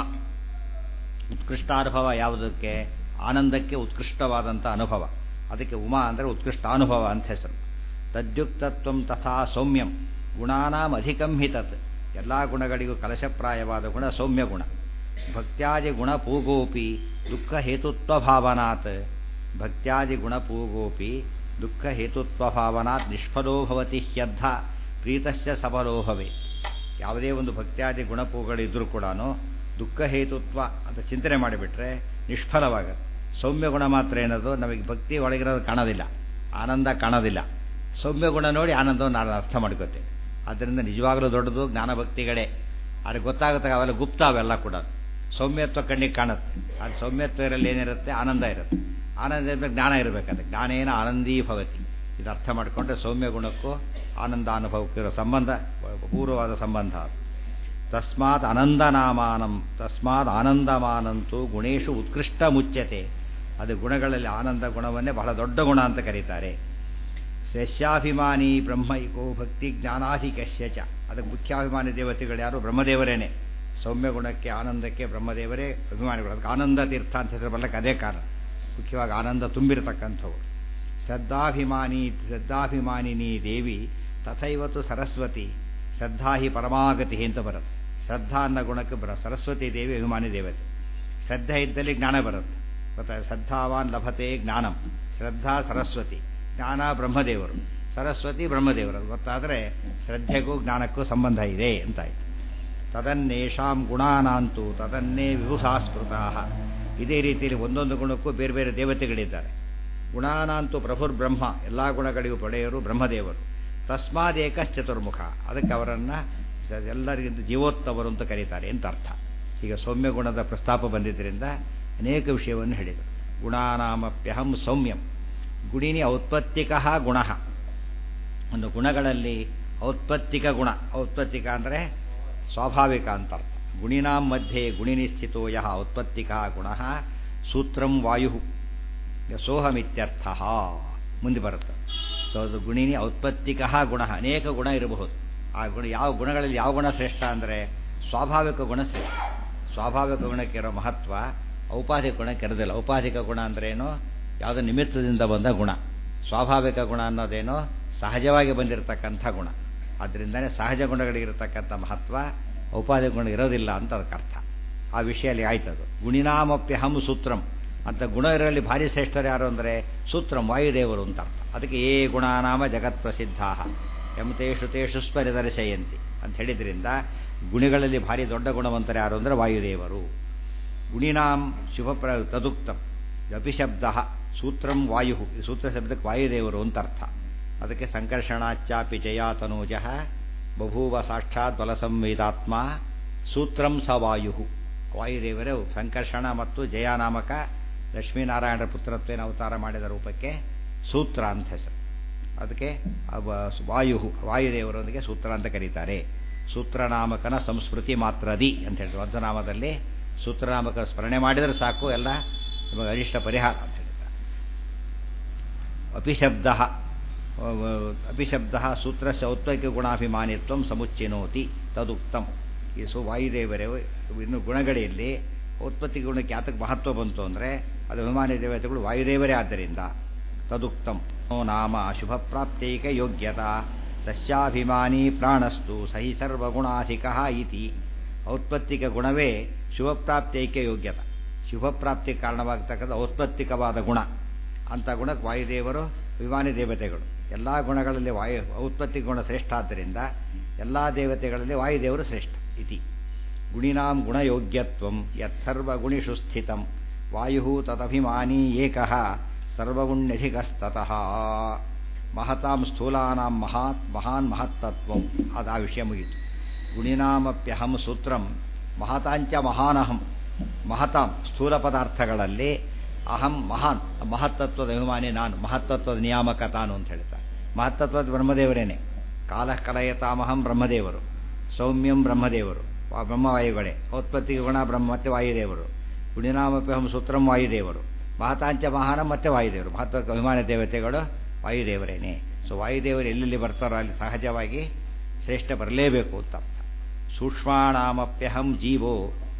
ಉತ್ಕೃಷ್ಟಾನುಭವ ಯಾವುದಕ್ಕೆ ಆನಂದಕ್ಕೆ ಉತ್ಕೃಷ್ಟವಾದಂಥ ಅನುಭವ ಅದಕ್ಕೆ ಉಮಾ ಅಂದರೆ ಉತ್ಕೃಷ್ಟಾನುಭವ ಅಂತ ಹೆಸರು ತದ್ಯುಕ್ತತ್ವಂ ತಥಾ ಸೌಮ್ಯಂ ಗುಣಾನಾಂ ಅಧಿಕಂ ಹಿ ತತ್ ಎಲ್ಲ ಗುಣಗಳಿಗೂ ಕಲಶಪ್ರಾಯವಾದ ಗುಣ ಸೌಮ್ಯ ಗುಣ ಭಕ್ತ್ಯಾದಿ ಗುಣ ಪೂಗೋಪಿ ದುಃಖ ಹೇತುತ್ವ ಭಾವನಾತ್ ಭಕ್ತ್ಯಾದಿ ಗುಣ ಪೂಗೋಪಿ ದುಃಖ ಹೇತುತ್ವ ಭಾವನಾತ್ ನಿಷ್ಫಲೋ ಭವತಿ ಹ್ಯದ್ಧ ಪ್ರೀತಸ್ಯ ಸಫಲೋ ಭವೆ ಯಾವುದೇ ಒಂದು ಭಕ್ತ್ಯಾದಿ ಗುಣಪೂಗಳಿದ್ರೂ ಕೂಡ ದುಃಖ ಹೇತುತ್ವ ಅಂತ ಚಿಂತನೆ ಮಾಡಿಬಿಟ್ರೆ ನಿಷ್ಫಲವಾಗುತ್ತೆ ಸೌಮ್ಯ ಗುಣ ಮಾತ್ರ ಏನದು ನಮಗೆ ಭಕ್ತಿ ಒಳಗಿರೋದು ಕಾಣೋದಿಲ್ಲ ಆನಂದ ಕಾಣೋದಿಲ್ಲ ಸೌಮ್ಯ ಗುಣ ನೋಡಿ ಆನಂದವನ್ನು ನಾನು ಅರ್ಥ ಮಾಡ್ಕೋತೇವೆ ಆದ್ದರಿಂದ ನಿಜವಾಗಲೂ ದೊಡ್ಡದು ಜ್ಞಾನಭಕ್ತಿಗಳೇ ಆದರೆ ಗೊತ್ತಾಗುತ್ತೆ ಅವೆಲ್ಲ ಗುಪ್ತ ಅವೆಲ್ಲ ಕೂಡ ಸೌಮ್ಯತ್ವ ಕಣ್ಣಿಗೆ ಕಾಣುತ್ತೆ ಅದು ಸೌಮ್ಯತ್ವ ಇರಲಿ ಏನಿರುತ್ತೆ ಆನಂದ ಇರುತ್ತೆ ಆನಂದ ಇರಬೇಕು ಜ್ಞಾನ ಇರಬೇಕಂತೆ ಜ್ಞಾನೇನ ಆನಂದೀ ಭವತಿ ಇದು ಅರ್ಥ ಮಾಡಿಕೊಂಡ್ರೆ ಸೌಮ್ಯ ಗುಣಕ್ಕೂ ಆನಂದ ಅನುಭವಕ್ಕಿರೋ ಸಂಬಂಧ ಪೂರ್ವವಾದ ಸಂಬಂಧ ಅದು ತಸ್ಮಾತ್ ಅನಂದನಾಮಾನಂ ತಸ್ಮಾತ್ ಆನಂದಮಾನಂತೂ ಗುಣೇಶು ಉತ್ಕೃಷ್ಟ ಮುಚ್ಯತೆ ಅದು ಗುಣಗಳಲ್ಲಿ ಆನಂದ ಗುಣವನ್ನೇ ಬಹಳ ದೊಡ್ಡ ಗುಣ ಅಂತ ಕರೀತಾರೆ ಶಸ್ಯಾಭಿಮಾನಿ ಬ್ರಹ್ಮೈಕೋ ಭಕ್ತಿ ಜ್ಞಾನಾಧಿಕಸ್ಯ ಚ ಅದಕ್ಕೆ ಮುಖ್ಯಾಭಿಮಾನಿ ದೇವತೆಗಳು ಯಾರು ಬ್ರಹ್ಮದೇವರೇನೆ ಸೌಮ್ಯ ಗುಣಕ್ಕೆ ಆನಂದಕ್ಕೆ ಬ್ರಹ್ಮದೇವರೇ ಅಭಿಮಾನಿಗಳು ಅದಕ್ಕೆ ಆನಂದ ತೀರ್ಥ ಅಂತ ಹೆಸರು ಬರಲಿಕ್ಕೆ ಅದೇ ಕಾರಣ ಮುಖ್ಯವಾಗಿ ಆನಂದ ತುಂಬಿರತಕ್ಕಂಥವ್ರು ಶ್ರದ್ಧಾಭಿಮಾನಿ ಶ್ರದ್ಧಾಭಿಮಾನಿನಿ ದೇವಿ ತಥೈವತ್ತು ಸರಸ್ವತಿ ಶ್ರದ್ಧಾ ಹಿ ಪರಮಾಗತಿ ಅಂತ ಬರುತ್ತೆ ಶ್ರದ್ಧಾ ಅನ್ನೋ ಗುಣಕ್ಕೆ ಬರ ಸರಸ್ವತಿ ದೇವಿ ಅಭಿಮಾನಿ ದೇವತೆ ಶ್ರದ್ಧೆ ಇದ್ದಲ್ಲಿ ಜ್ಞಾನ ಬರುತ್ತೆ ಗೊತ್ತಾ ಶ್ರದ್ಧಾವಾನ್ ಲಭತೆ ಜ್ಞಾನಂ ಶ್ರದ್ಧಾ ಸರಸ್ವತಿ ಜ್ಞಾನ ಬ್ರಹ್ಮದೇವರು ಸರಸ್ವತಿ ಬ್ರಹ್ಮದೇವರು ಗೊತ್ತಾದರೆ ಶ್ರದ್ಧೆಗೂ ಜ್ಞಾನಕ್ಕೂ ಸಂಬಂಧ ಇದೆ ಅಂತಾಯ್ತು ತದನ್ನೇಷಾಂ ಗುಣಾನಾಂತು ತದನ್ನೇ ವಿಭುಧಾಸ್ಪೃತಾ ಇದೇ ರೀತಿಯಲ್ಲಿ ಒಂದೊಂದು ಗುಣಕ್ಕೂ ಬೇರೆ ಬೇರೆ ದೇವತೆಗಳಿದ್ದಾರೆ ಗುಣಾನಾಂತು ಪ್ರಭುರ್ ಬ್ರಹ್ಮ ಎಲ್ಲ ಗುಣಗಳಿಗೂ ಪಡೆಯರು ಬ್ರಹ್ಮದೇವರು ತಸ್ಮಾದೇಕ ಚತುರ್ಮುಖ ಅದಕ್ಕೆ ಅವರನ್ನು ಎಲ್ಲರಿಗಿಂತ ಜೀವೋತ್ತವರು ಅಂತ ಕರೀತಾರೆ ಅಂತ ಅರ್ಥ ಈಗ ಸೌಮ್ಯ ಗುಣದ ಪ್ರಸ್ತಾಪ ಬಂದಿದ್ದರಿಂದ ಅನೇಕ ವಿಷಯವನ್ನು ಹೇಳಿದರು ಗುಣಾನಾಮಪ್ಯಹಂ ಸೌಮ್ಯಂ ಗುಣಿನಿ ಔತ್ಪತ್ತಿಕ ಗುಣ ಒಂದು ಗುಣಗಳಲ್ಲಿ ಔತ್ಪತ್ತಿಕ ಗುಣ ಔತ್ಪತ್ತಿಕ ಅಂದರೆ ಸ್ವಾಭಾವಿಕ ಅಂತ ಅರ್ಥ ಗುಣಿನಾಂ ಮಧ್ಯೆ ಗುಣಿನಿ ಸ್ಥಿತೋ ಯಹ ಔತ್ಪತ್ತಿಕ ಗುಣ ಸೂತ್ರಂ ವಾಯು ಸೋಹಮಿತ್ಯರ್ಥ ಮುಂದೆ ಬರುತ್ತೆ ಸೊ ಅದು ಗುಣಿನಿ ಔತ್ಪತ್ತಿಕ ಗುಣ ಅನೇಕ ಗುಣ ಇರಬಹುದು ಆ ಗುಣ ಯಾವ ಗುಣಗಳಲ್ಲಿ ಯಾವ ಗುಣ ಶ್ರೇಷ್ಠ ಅಂದರೆ ಸ್ವಾಭಾವಿಕ ಗುಣ ಶ್ರೇಷ್ಠ ಸ್ವಾಭಾವಿಕ ಗುಣಕ್ಕಿರೋ ಮಹತ್ವ ಔಪಾಧಿಕ ಗುಣಕ್ಕೆ ಇರೋದಿಲ್ಲ ಔಪಾಧಿಕ ಗುಣ ಅಂದ್ರೇನು ಯಾವುದೋ ನಿಮಿತ್ತದಿಂದ ಬಂದ ಗುಣ ಸ್ವಾಭಾವಿಕ ಗುಣ ಅನ್ನೋದೇನೋ ಸಹಜವಾಗಿ ಬಂದಿರತಕ್ಕಂಥ ಗುಣ ಆದ್ದರಿಂದನೇ ಸಹಜ ಗುಣಗಳಿಗಿರತಕ್ಕಂಥ ಮಹತ್ವ ಔಪಾಧಿಕ ಗುಣ ಇರೋದಿಲ್ಲ ಅಂತ ಅದಕ್ಕೆ ಅರ್ಥ ಆ ವಿಷಯಲ್ಲಿ ಆಯ್ತದು ಗುಣಿನಾಮಪ್ಯಹಂ ಸೂತ್ರಂ ಅಂತ ಗುಣ ಇರಲಿ ಭಾರಿ ಶ್ರೇಷ್ಠರು ಯಾರು ಅಂದರೆ ಸೂತ್ರಂ ವಾಯುದೇವರು ಅಂತ ಅರ್ಥ ಅದಕ್ಕೆ ಏ ಗುಣಾನಾಮ ಜಗತ್ ಪ್ರಸಿದ್ಧ ಯಮತೇಷು ತೇಷು ಸ್ಮರಿದರ್ಶಯಂತಿ ಅಂತ ಹೇಳಿದ್ರಿಂದ ಗುಣಿಗಳಲ್ಲಿ ಭಾರಿ ದೊಡ್ಡ ಗುಣವಂತರು ಯಾರು ಅಂದರೆ ವಾಯುದೇವರು ಗುಣಿನಾಂ ಶುಭ ಪ್ರ ತದುಕ್ತಂ ಅಪಿಶಬ್ದ ಸೂತ್ರಂ ವಾಯು ಈ ಸೂತ್ರ ಶಬ್ದಕ್ಕೆ ವಾಯುದೇವರು ಅಂತ ಅರ್ಥ ಅದಕ್ಕೆ ಸಂಕರ್ಷಣಾಚ್ಚಾಪಿ ಜಯಾತನೂಜ ಬಭೂವ ಸಾಕ್ಷಾತ್ ಬಲಸಂವೇದಾತ್ಮ ಸೂತ್ರಂ ಸ ವಾಯು ವಾಯುದೇವರೇ ಸಂಕರ್ಷಣ ಮತ್ತು ಜಯಾನಾಮಕ ಲಕ್ಷ್ಮೀನಾರಾಯಣರ ಪುತ್ರತ್ವೇನ ಅವತಾರ ಮಾಡಿದ ರೂಪಕ್ಕೆ ಸೂತ್ರ ಅಂತ ಹೆಸರು ಅದಕ್ಕೆ ವಾಯು ವಾಯುದೇವರೊಂದಿಗೆ ಸೂತ್ರ ಅಂತ ಕರೀತಾರೆ ಸೂತ್ರನಾಮಕನ ಸಂಸ್ಮೃತಿ ಮಾತ್ರದಿ ಅಂತ ಹೇಳಿದ್ರು ವಂಶನಾಮದಲ್ಲಿ ಸೂತ್ರನಾಮಕ ಸ್ಮರಣೆ ಮಾಡಿದರೆ ಸಾಕು ಎಲ್ಲ ನಿಮಗೆ ಅನಿಷ್ಟ ಪರಿಹಾರ ಅಂತ ಹೇಳಿದ್ದಾರೆ ಅಪಿಶಬ್ದ ಅಪಿಶಬ್ದ ಸೂತ್ರಸ್ಯ ಔತ್ಪೈಕ ಗುಣಾಭಿಮಾನಿತ್ವ ಸಮುಚ್ಚಿನೋತಿ ತದುಕ್ತಂ ಈ ಸು ವಾಯುದೇವರೇ ಇನ್ನು ಗುಣಗಳಲ್ಲಿ ಉತ್ಪತ್ತಿ ಗುಣಕ್ಕೆ ಯಾತಕ್ಕೆ ಮಹತ್ವ ಬಂತು ಅಂದರೆ ಅದು ಅಭಿಮಾನಿ ದೇವತೆಗಳು ವಾಯುದೇವರೇ ಆದ್ದರಿಂದ ತದುಕ್ತಂ ನಾಮ ಶುಭ ಪ್ರಾಪ್ತೈಕ ಯೋಗ್ಯತಾ ತಸ್ಯಾಭಿಮಾನಿ ಪ್ರಾಣಸ್ತು ಸಹಿ ಸರ್ವಗುಣಾಧಿಕ ಇತಿ ಔತ್ಪತ್ತಿಕ ಗುಣವೇ ಶುಭಪ್ರಾಪ್ತೈಕ್ಯ ಯೋಗ್ಯತ ಶುಭಪ್ರಾಪ್ತಿ ಕಾರಣವಾಗತಕ್ಕಂಥ ಔತ್ಪತ್ತಿಕವಾದ ಗುಣ ಅಂಥ ಗುಣಕ್ಕೆ ವಾಯುದೇವರು ಅಭಿಮಾನಿ ದೇವತೆಗಳು ಎಲ್ಲ ಗುಣಗಳಲ್ಲಿ ವಾಯು ಔತ್ಪತ್ತಿ ಗುಣ ಶ್ರೇಷ್ಠ ಆದ್ದರಿಂದ ಎಲ್ಲ ದೇವತೆಗಳಲ್ಲಿ ವಾಯುದೇವರು ಶ್ರೇಷ್ಠ ಇತಿ ಗುಣಿನಾಂ ಗುಣಯೋಗ್ಯತ್ವಂ ಯತ್ಸರ್ವಗುಣಿಷು ಸ್ಥಿತಂ ವಾಯು ತದಭಿಮಾನಿ ಏಕಃ ಸರ್ವಗುಣ್ಯಧಿಕಸ್ತತಃ ಮಹತಾಂ ಸ್ಥೂಲಾನಾಂ ಮಹಾತ್ ಮಹಾನ್ ಮಹತ್ತತ್ವಂ ಅದು ಆ ವಿಷಯ ಮುಗಿತು ಗುಣಿನಾಮಪ್ಯಹಂ ಸೂತ್ರಂ ಮಹತಾಂಚ ಮಹಾನಹಂ ಮಹತಾಂ ಸ್ಥೂಲ ಪದಾರ್ಥಗಳಲ್ಲಿ ಅಹಂ ಮಹಾನ್ ಮಹತ್ತತ್ವದ ಅಭಿಮಾನಿ ನಾನು ಮಹತ್ತತ್ವದ ನಿಯಾಮಕ ತಾನು ಅಂತ ಹೇಳ್ತಾರೆ ಮಹತ್ತತ್ವದ ಬ್ರಹ್ಮದೇವರೇನೆ ಕಾಲ ಕಲಯತಾಮಹಂ ಬ್ರಹ್ಮದೇವರು ಸೌಮ್ಯಂ ಬ್ರಹ್ಮದೇವರು ವಾ- ಬ್ರಹ್ಮವಾಯುಗಳೇ ಔತ್ಪತ್ತಿ ಗುಣ ಬ್ರಹ್ಮ ಮತ್ತೆ ವಾಯುದೇವರು ಗುಣಿನಾಮಪ್ಯಹಂ ಸೂತ್ರಂ ವಾಯುದೇವರು ಮಹತಾಂಚ ಮಹಾನ ಮತ್ತೆ ವಾಯುದೇವರು ಮಹತ್ವಕ್ಕೆ ಅಭಿಮಾನ ದೇವತೆಗಳು ವಾಯುದೇವರೇನೆ ಸೊ ವಾಯುದೇವರು ಎಲ್ಲೆಲ್ಲಿ ಬರ್ತಾರೋ ಅಲ್ಲಿ ಸಹಜವಾಗಿ ಶ್ರೇಷ್ಠ ಬರಲೇಬೇಕು ಅಂತ ಅರ್ಥ ಸೂಕ್ಷ್ಮಾಣಾಮಪ್ಯಹಂ ಜೀವೋ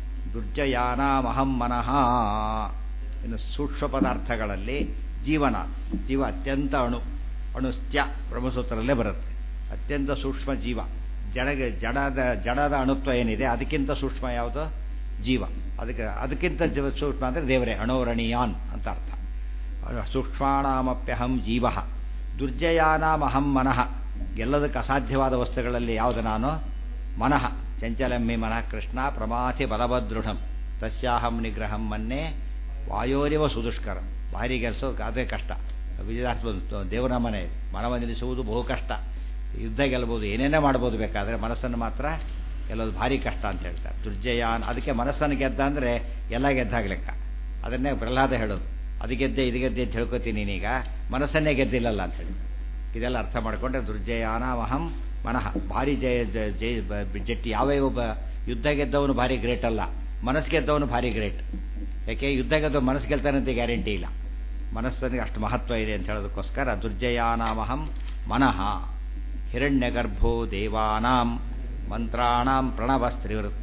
ದುರ್ಜಯಾನಾಮಹಂ ಮನಃ ಇನ್ನು ಸೂಕ್ಷ್ಮ ಪದಾರ್ಥಗಳಲ್ಲಿ ಜೀವನ ಜೀವ ಅತ್ಯಂತ ಅಣು ಅಣುಸ್ತ್ಯ ಬ್ರಹ್ಮಸೂತ್ರದಲ್ಲೇ ಬರುತ್ತೆ ಅತ್ಯಂತ ಸೂಕ್ಷ್ಮ ಜೀವ ಜಡಗೆ ಜಡದ ಜಡದ ಅಣುತ್ವ ಏನಿದೆ ಅದಕ್ಕಿಂತ ಸೂಕ್ಷ್ಮ ಯಾವುದು ಜೀವ ಅದಕ್ಕೆ ಅದಕ್ಕಿಂತ ಜೀವ ಸೂಕ್ಷ್ಮ ಅಂದರೆ ದೇವರೇ ಅಣೋರಣೀಯಾನ್ ಅಂತ ಅರ್ಥ ಸೂಕ್ಷ್ಮಾಣಾಮಪ್ಯಹಂ ಜೀವ ದುರ್ಜಯಾನಾಮಹಂ ಮನಃ ಎಲ್ಲದಕ್ಕೆ ಅಸಾಧ್ಯವಾದ ವಸ್ತುಗಳಲ್ಲಿ ಯಾವುದು ನಾನು ಮನಃ ಚಂಚಲಮ್ಮಿ ಮನಃ ಕೃಷ್ಣ ಪ್ರಮಾಥಿ ಬಲಭದೃಢಂ ತಸ್ಯಾಹಂ ನಿಗ್ರಹಂ ಮನ್ನೆ ವಾಯೋರಿವ ಸುದುಷ್ಕರಂ ಭಾರಿ ಕೆಲಸ ಅದೇ ಕಷ್ಟ ವಿಜಯಾರ್ಥ ದೇವರ ಮನೆ ಮನವ ನಿಲ್ಲಿಸುವುದು ಬಹು ಕಷ್ಟ ಯುದ್ಧ ಗೆಲ್ಬೋದು ಏನೇನೇ ಮಾಡ್ಬೋದು ಬೇಕಾದರೆ ಮನಸ್ಸನ್ನು ಮಾತ್ರ ಗೆಲ್ಲೋದು ಭಾರಿ ಕಷ್ಟ ಅಂತ ಹೇಳ್ತಾರೆ ದುರ್ಜಯಾನ್ ಅದಕ್ಕೆ ಮನಸ್ಸನ್ನು ಗೆದ್ದ ಅಂದರೆ ಎಲ್ಲ ಗೆದ್ದಾಗ ಲೆಕ್ಕ ಅದನ್ನೇ ಪ್ರಹ್ಲಾದ ಹೇಳೋದು ಅದು ಗೆದ್ದೆ ಇದು ಗೆದ್ದೆ ಅಂತ ಹೇಳ್ಕೊತೀನಿ ನೀನೀಗ ಮನಸ್ಸನ್ನೇ ಗೆದ್ದಿಲ್ಲಲ್ಲ ಅಂತ ಹೇಳಿ ಇದೆಲ್ಲ ಅರ್ಥ ಮಾಡಿಕೊಂಡ್ರೆ ದುರ್ಜಯಾನಾಮಹಂ ಮನಃ ಭಾರಿ ಜಯ ಜಯ- ಜಯ ಬ- ಜಟ್ಟಿ ಯಾವ ಒಬ್ಬ ಯುದ್ಧ ಗೆದ್ದವನು ಭಾರಿ ಗ್ರೇಟ್ ಅಲ್ಲ ಮನಸ್ಸು ಗೆದ್ದವನು ಭಾರಿ ಗ್ರೇಟ್ ಯಾಕೆ ಯುದ್ಧ ಗೆದ್ದವ ಮನಸ್ಸು ಗೆಲ್ತಾನಂತ ಗ್ಯಾರಂಟಿ ಇಲ್ಲ ಮನಸ್ಸನಿಗೆ ಅಷ್ಟು ಮಹತ್ವ ಇದೆ ಅಂತ ಹೇಳೋದಕ್ಕೋಸ್ಕರ ದುರ್ಜಯಾನಾಮಹಂ ಮನಃ ಹಿರಣ್ಯಗರ್ಭೋ ದೇವಾನಾಂ ಮಂತ್ರಾಣಾಂ ಪ್ರಣವಸ್ತ್ರಿವೃತ್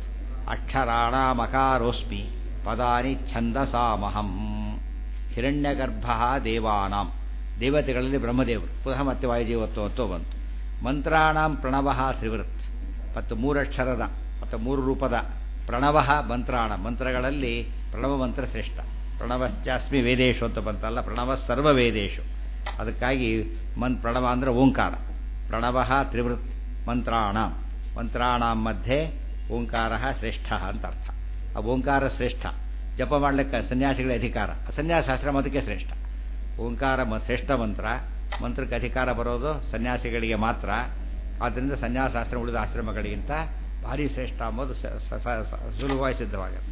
ಅಕ್ಷರಾಣಾಮಕಾರೋಸ್ಮಿ ಪದಾನಿ ಛಂದಸಾಮಹಂ ಹಿರಣ್ಯಗರ್ಭ ದೇವಾನಾಂ ದೇವತೆಗಳಲ್ಲಿ ಬ್ರಹ್ಮದೇವರು ಪುನಃ ಮತ್ತೆ ವಾಯುಜೀವತ್ವತ್ವ ಬಂತು ಮಂತ್ರಾಣಾಂ ಪ್ರಣವ ತ್ರಿವೃತ್ ಮತ್ತು ಮೂರಕ್ಷರದ ಮತ್ತು ಮೂರು ರೂಪದ ಪ್ರಣವ ಮಂತ್ರಾಣ ಮಂತ್ರಗಳಲ್ಲಿ ಪ್ರಣವ ಮಂತ್ರ ಶ್ರೇಷ್ಠ ಪ್ರಣವಶ್ಚಾಸ್ಮಿ ವೇದೇಶು ಅಂತ ಬಂತಲ್ಲ ಪ್ರಣವ ಸರ್ವ ವೇದೇಶು ಅದಕ್ಕಾಗಿ ಮನ್ ಪ್ರಣವ ಅಂದರೆ ಓಂಕಾರ ಪ್ರಣವ ತ್ರಿವೃತ್ ಮಂತ್ರಾಣ ಮಂತ್ರಾಣಾಂ ಮಧ್ಯೆ ಓಂಕಾರ ಶ್ರೇಷ್ಠ ಅಂತ ಅರ್ಥ ಆ ಓಂಕಾರ ಶ್ರೇಷ್ಠ ಜಪ ಮಾಡಲಿಕ್ಕೆ ಸನ್ಯಾಸಿಗಳ ಅಧಿಕಾರ ಸನ್ಯಾಸಾಶ್ರಮ ಅದಕ್ಕೆ ಶ್ರೇಷ್ಠ ಓಂಕಾರ ಮ ಶ್ರೇಷ್ಠ ಮಂತ್ರ ಮಂತ್ರಕ್ಕೆ ಅಧಿಕಾರ ಬರೋದು ಸನ್ಯಾಸಿಗಳಿಗೆ ಮಾತ್ರ ಆದ್ದರಿಂದ ಸನ್ಯಾಸಾಶ್ರಮ ಉಳಿದ ಆಶ್ರಮಗಳಿಗಿಂತ ಭಾರಿ ಶ್ರೇಷ್ಠ ಅಂಬೋದು ಸ- ಸ- ಸ- ಸ- ಸುಲಭವಾಗಿ ಸಿದ್ಧವಾಗುತ್ತೆ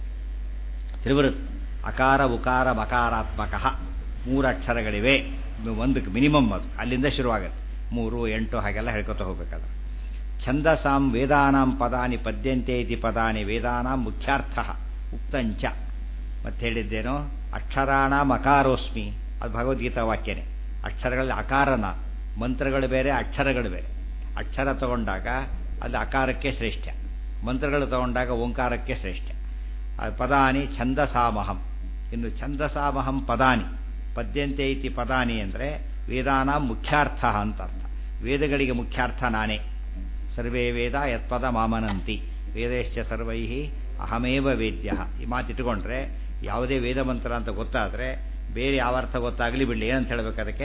ತ್ರಿವೃತ್ ಅಕಾರ ಉಕಾರ ಮಕಾರಾತ್ಮಕ ಮೂರು ಅಕ್ಷರಗಳಿವೆ ಒಂದು ಮಿನಿಮಮ್ ಅದು ಅಲ್ಲಿಂದ ಶುರುವಾಗುತ್ತೆ ಮೂರು ಎಂಟು ಹಾಗೆಲ್ಲ ಹೇಳ್ಕೊತ ಹೋಗ್ಬೇಕಾದ್ರೆ ಛಂದಸಾಂ ವೇದಾನಾಂ ಪದಾನಿ ಪದ್ಯಂತೆ ಇತಿ ಪದಾನಿ ವೇದಾನಾಂ ಮುಖ್ಯಾರ್ಥ ಉಕ್ತಂಚ ಮತ್ತೆ ಹೇಳಿದ್ದೇನೋ ಅಕ್ಷರಾಣಾಂ ಅಕಾರೋಸ್ಮಿ ಅದು ಭಗವದ್ಗೀತಾ ವಾಕ್ಯನೇ ಅಕ್ಷರಗಳಲ್ಲಿ ಅಕಾರನ ಮಂತ್ರಗಳು ಬೇರೆ ಅಕ್ಷರಗಳು ಬೇರೆ ಅಕ್ಷರ ತಗೊಂಡಾಗ ಅಲ್ಲಿ ಅಕಾರಕ್ಕೆ ಶ್ರೇಷ್ಠ ಮಂತ್ರಗಳು ತಗೊಂಡಾಗ ಓಂಕಾರಕ್ಕೆ ಶ್ರೇಷ್ಠ ಆ ಪದಾನಿ ಛಂದಸಾಮಹಂ ಇನ್ನು ಛಂದಸಾಮಹಂ ಪದಾನಿ ಪದ್ಯಂತೆ ಇತಿ ಪದಾನಿ ಅಂದರೆ ವೇದಾನಾಂ ಮುಖ್ಯಾರ್ಥ ಅಂತ ಅರ್ಥ ವೇದಗಳಿಗೆ ಮುಖ್ಯಾರ್ಥ ನಾನೇ ಸರ್ವೇ ವೇದ ಯತ್ಪದ ಮಾಮನಂತಿ ವೇದೇಶ್ಚ ಸರ್ವೈ ಅಹಮೇವ ವೇದ್ಯ ಈ ಮಾತಿಟ್ಟುಕೊಂಡ್ರೆ ಯಾವುದೇ ವೇದ ಮಂತ್ರ ಅಂತ ಗೊತ್ತಾದರೆ ಬೇರೆ ಯಾವ ಅರ್ಥ ಗೊತ್ತಾಗಲಿ ಬಿಡಲಿ ಏನಂತ ಹೇಳಬೇಕು ಅದಕ್ಕೆ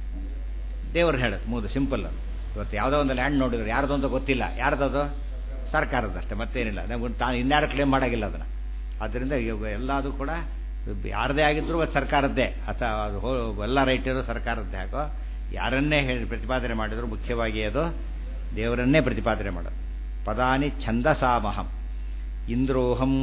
ದೇವರು ಹೇಳುತ್ತೆ ಮೂದು ಸಿಂಪಲ್ ಅದು ಇವತ್ತು ಯಾವುದೋ ಒಂದು ಲ್ಯಾಂಡ್ ನೋಡಿದ್ರೆ ಯಾರ್ದು ಅಂತ ಗೊತ್ತಿಲ್ಲ ಯಾರ್ದದು ಸರ್ಕಾರದಷ್ಟೇ ಮತ್ತೇನಿಲ್ಲ ನಮ್ಗೆ ತಾನು ಇನ್ಯಾರು ಕ್ಲೇಮ್ ಮಾಡೋಂಗಿಲ್ಲ ಅದನ್ನು ಆದ್ದರಿಂದ ಇವಾಗ ಎಲ್ಲದೂ ಕೂಡ ಯಾರದೇ ಆಗಿದ್ರೂ ಅದು ಸರ್ಕಾರದ್ದೇ ಅಥವಾ ಅದು ಹೋ ಎಲ್ಲ ರೈಟ್ ಇರೋ ಸರ್ಕಾರದ್ದೇ ಹಾಕೋ ಯಾರನ್ನೇ ಹೇಳಿ ಪ್ರತಿಪಾದನೆ ಮಾಡಿದ್ರು ಮುಖ್ಯವಾಗಿ ಅದು ದೇವರನ್ನೇ ಪ್ರತಿಪಾದನೆ ಮಾಡೋದು ಪದಾನಿ ಛಂದಸಾಮಹಂ ಇಂದ್ರೋಹಂ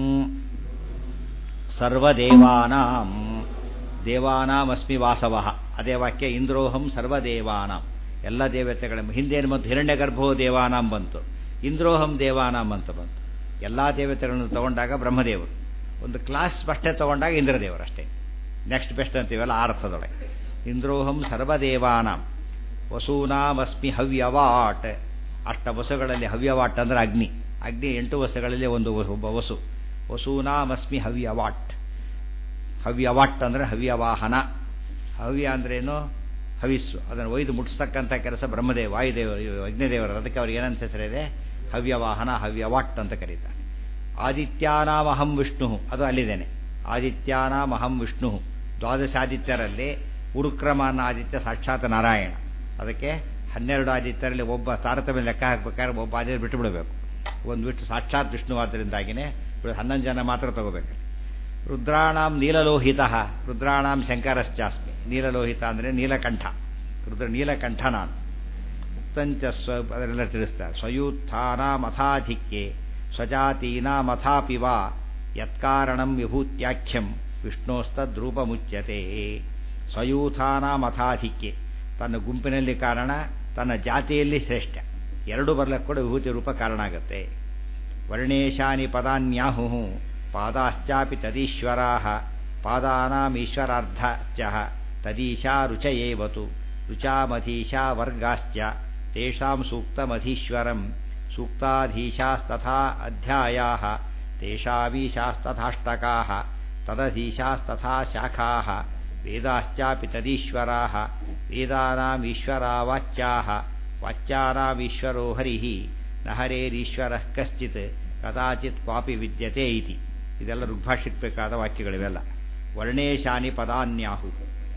ಸರ್ವದೇವಾನಾಂ ದೇವಾನಾಮಸ್ಮಿ ವಾಸವಃ ಅದೇ ವಾಕ್ಯ ಇಂದ್ರೋಹಂ ಸರ್ವದೇವಾನಾಂ ಎಲ್ಲ ದೇವತೆಗಳ ಹಿಂದೇನು ಬಂತು ಹಿರಣ್ಯ ಗರ್ಭೋ ದೇವಾನಾಂ ಬಂತು ಇಂದ್ರೋಹಂ ದೇವಾನಾಂ ಅಂತ ಬಂತು ಎಲ್ಲ ದೇವತೆಗಳನ್ನು ತಗೊಂಡಾಗ ಬ್ರಹ್ಮದೇವರು ಒಂದು ಕ್ಲಾಸ್ ಅಷ್ಟೇ ತಗೊಂಡಾಗ ಇಂದ್ರದೇವರು ಅಷ್ಟೇ ನೆಕ್ಸ್ಟ್ ಬೆಸ್ಟ್ ಅಂತೀವಲ್ಲ ಆ ಅರ್ಥದೊಳಗೆ ಇಂದ್ರೋಹಂ ಸರ್ವದೇವಾನಾಂ ವಸೂನಾಮಸ್ಮಿ ಹವ್ಯವಾಟ್ ಅಷ್ಟ ವಸುಗಳಲ್ಲಿ ಹವ್ಯವಾಟ್ ಅಂದ್ರೆ ಅಗ್ನಿ ಅಗ್ನಿ ಎಂಟು ವಸುಗಳಲ್ಲಿ ಒಂದು ವಸು- ಒಬ್ಬ ವಸು ವಸೂನಾಮಸ್ಮಿ ಹವ್ಯವಾಟ್ ಹವ್ಯವಾಟ್ ಅಂದರೆ ಹವ್ಯವಾಹನ ಹವ್ಯ ಅಂದ್ರೇನು ಹವಿಸ್ಸು ಅದನ್ನು ಒಯ್ದು ಮುಟ್ಟಿಸ್ತಕ್ಕಂಥ ಕೆಲಸ ಬ್ರಹ್ಮದೇವ ವಾಯುದೇವ ಅಗ್ನಿದೇವರು ಅದಕ್ಕೆ ಅವ್ರಿಗೆ ಏನಂತ ಹೆಸರಿದೆ ಹವ್ಯವಾಹನ ಹವ್ಯವಾಟ್ ಅಂತ ಕರೀತಾರೆ ಆದಿತ್ಯಾನಾಮಹಂ ವಿಷ್ಣು ಅದು ಅಲ್ಲಿದ್ದೇನೆ ಆದಿತ್ಯಾನಾಮಹಂ ವಿಷ್ಣು ದ್ವಾದಶಾದಿತ್ಯರಲ್ಲಿ ಉರುಕ್ರಮಾನ ಆದಿತ್ಯ ಸಾಕ್ಷಾತ್ ನಾರಾಯಣ ಅದಕ್ಕೆ ಹನ್ನೆರಡು ಆದಿತ್ಯರಲ್ಲಿ ಒಬ್ಬ ತಾರತಮ್ಯ ಲೆಕ್ಕ ಹಾಕ್ಬೇಕಾದ್ರೆ ಒಬ್ಬ ಆದಿತ್ಯ ಬಿಟ್ಟು ಬಿಡಬೇಕು ಒಂದು ಬಿಟ್ಟು ಸಾಕ್ಷಾತ್ ವಿಷ್ಣುವಾದ್ದರಿಂದಾಗಿನೇ ಹನ್ನೊಂದು ಜನ ಮಾತ್ರ ತಗೋಬೇಕು ರುದ್ರಾಣಾಂ ನೀಲಲೋಹಿತ ರುದ್ರಾಣಾಂ ಶಂಕರಶ್ಚಾಸ್ಮಿ ನೀಲಲೋಹಿತ ಅಂದರೆ ನೀಲಕಂಠ ರುದ್ರ ನೀಲಕಂಠ ನಾನು ಉಕ್ತಂಚ ಸ್ವ ಅದನ್ನೆಲ್ಲ ತಿಳಿಸ್ತಾರೆ ಸ್ವಯೂತ್ಥಾನಾಮಥಾಧಿಕ್ಯೆ ಸ್ವಜಾತೀನಾಮಥಾಪಿ ವಾ ಯತ್ಕಾರಣಂ ವಿಭೂತ್ಯಾಖ್ಯಂ ವಿಷ್ಣೋಸ್ತದ್ರೂಪಮುಚ್ಯತೆ ಸ್ವಯೂಥಾನಾಮಥಾಧಿಕ್ಯೆ ತನ್ನ ಗುಂಪಿನಲ್ಲಿ ಕಾರಣ ತನ್ನ ಜಾತಿಯಲ್ಲಿ ಶ್ರೇಷ್ಠ ಎರಡು ಬರ್ಲಕ್ಕೆ ಕೂಡ ವಿಭೂತಿ ರೂಪ ಕಾರಣ ಆಗುತ್ತೆ ವರ್ಣೇಶಾನಿ ಪದಾನ್ಯಾಹು ಪಾದಾಶ್ಚಾಪಿ ತದೀಶ್ವರಾ ಪಾದಾನಾಮೀಶ್ವರಾರ್ಧ ಚ ತದೀಶಾ ರುಚಯೇವತು ರುಚಾಮಧೀಶಾ ವರ್ಗಾಶ್ಚ ತೇಷಾಂ ಸೂಕ್ತಮಧೀಶ್ವರಂ ಸೂಕ್ತಾಧೀಶಾಸ್ತಥಾ ಅಧ್ಯಾಯಾः ತೇಷಾವೀಶಾಸ್ತಥಾಷ್ಟಕಾः ತದಧೀಶಾಸ್ತಥಾ ಶಾಖಾः ವೇದಾಶ್ಚಾಪಿ ತದೀಶ್ವರಾः ವೇದಾನಾಮೀಶ್ವರಾ ವಾಚ್ಯಾः ವಾಚ್ಯಾನಾಮೀಶ್ವರೋ ಹರಿः ನ ಹರೇರೀಶ್ವರಃ ಕಶ್ಚಿತ್ ಕದಾಚಿತ್ ಕ್ವಾಪಿ ವಿದ್ಯತೆ ಇತಿ ಇದೆಲ್ಲ ಋಗ್ಭಾಷೆಗೆ ಬೇಕಾದ ವಾಕ್ಯಗಳಿವೆಲ್ಲ ವರ್ಣೇಶಾನಿ ಪದಾನ್ಯಾಹು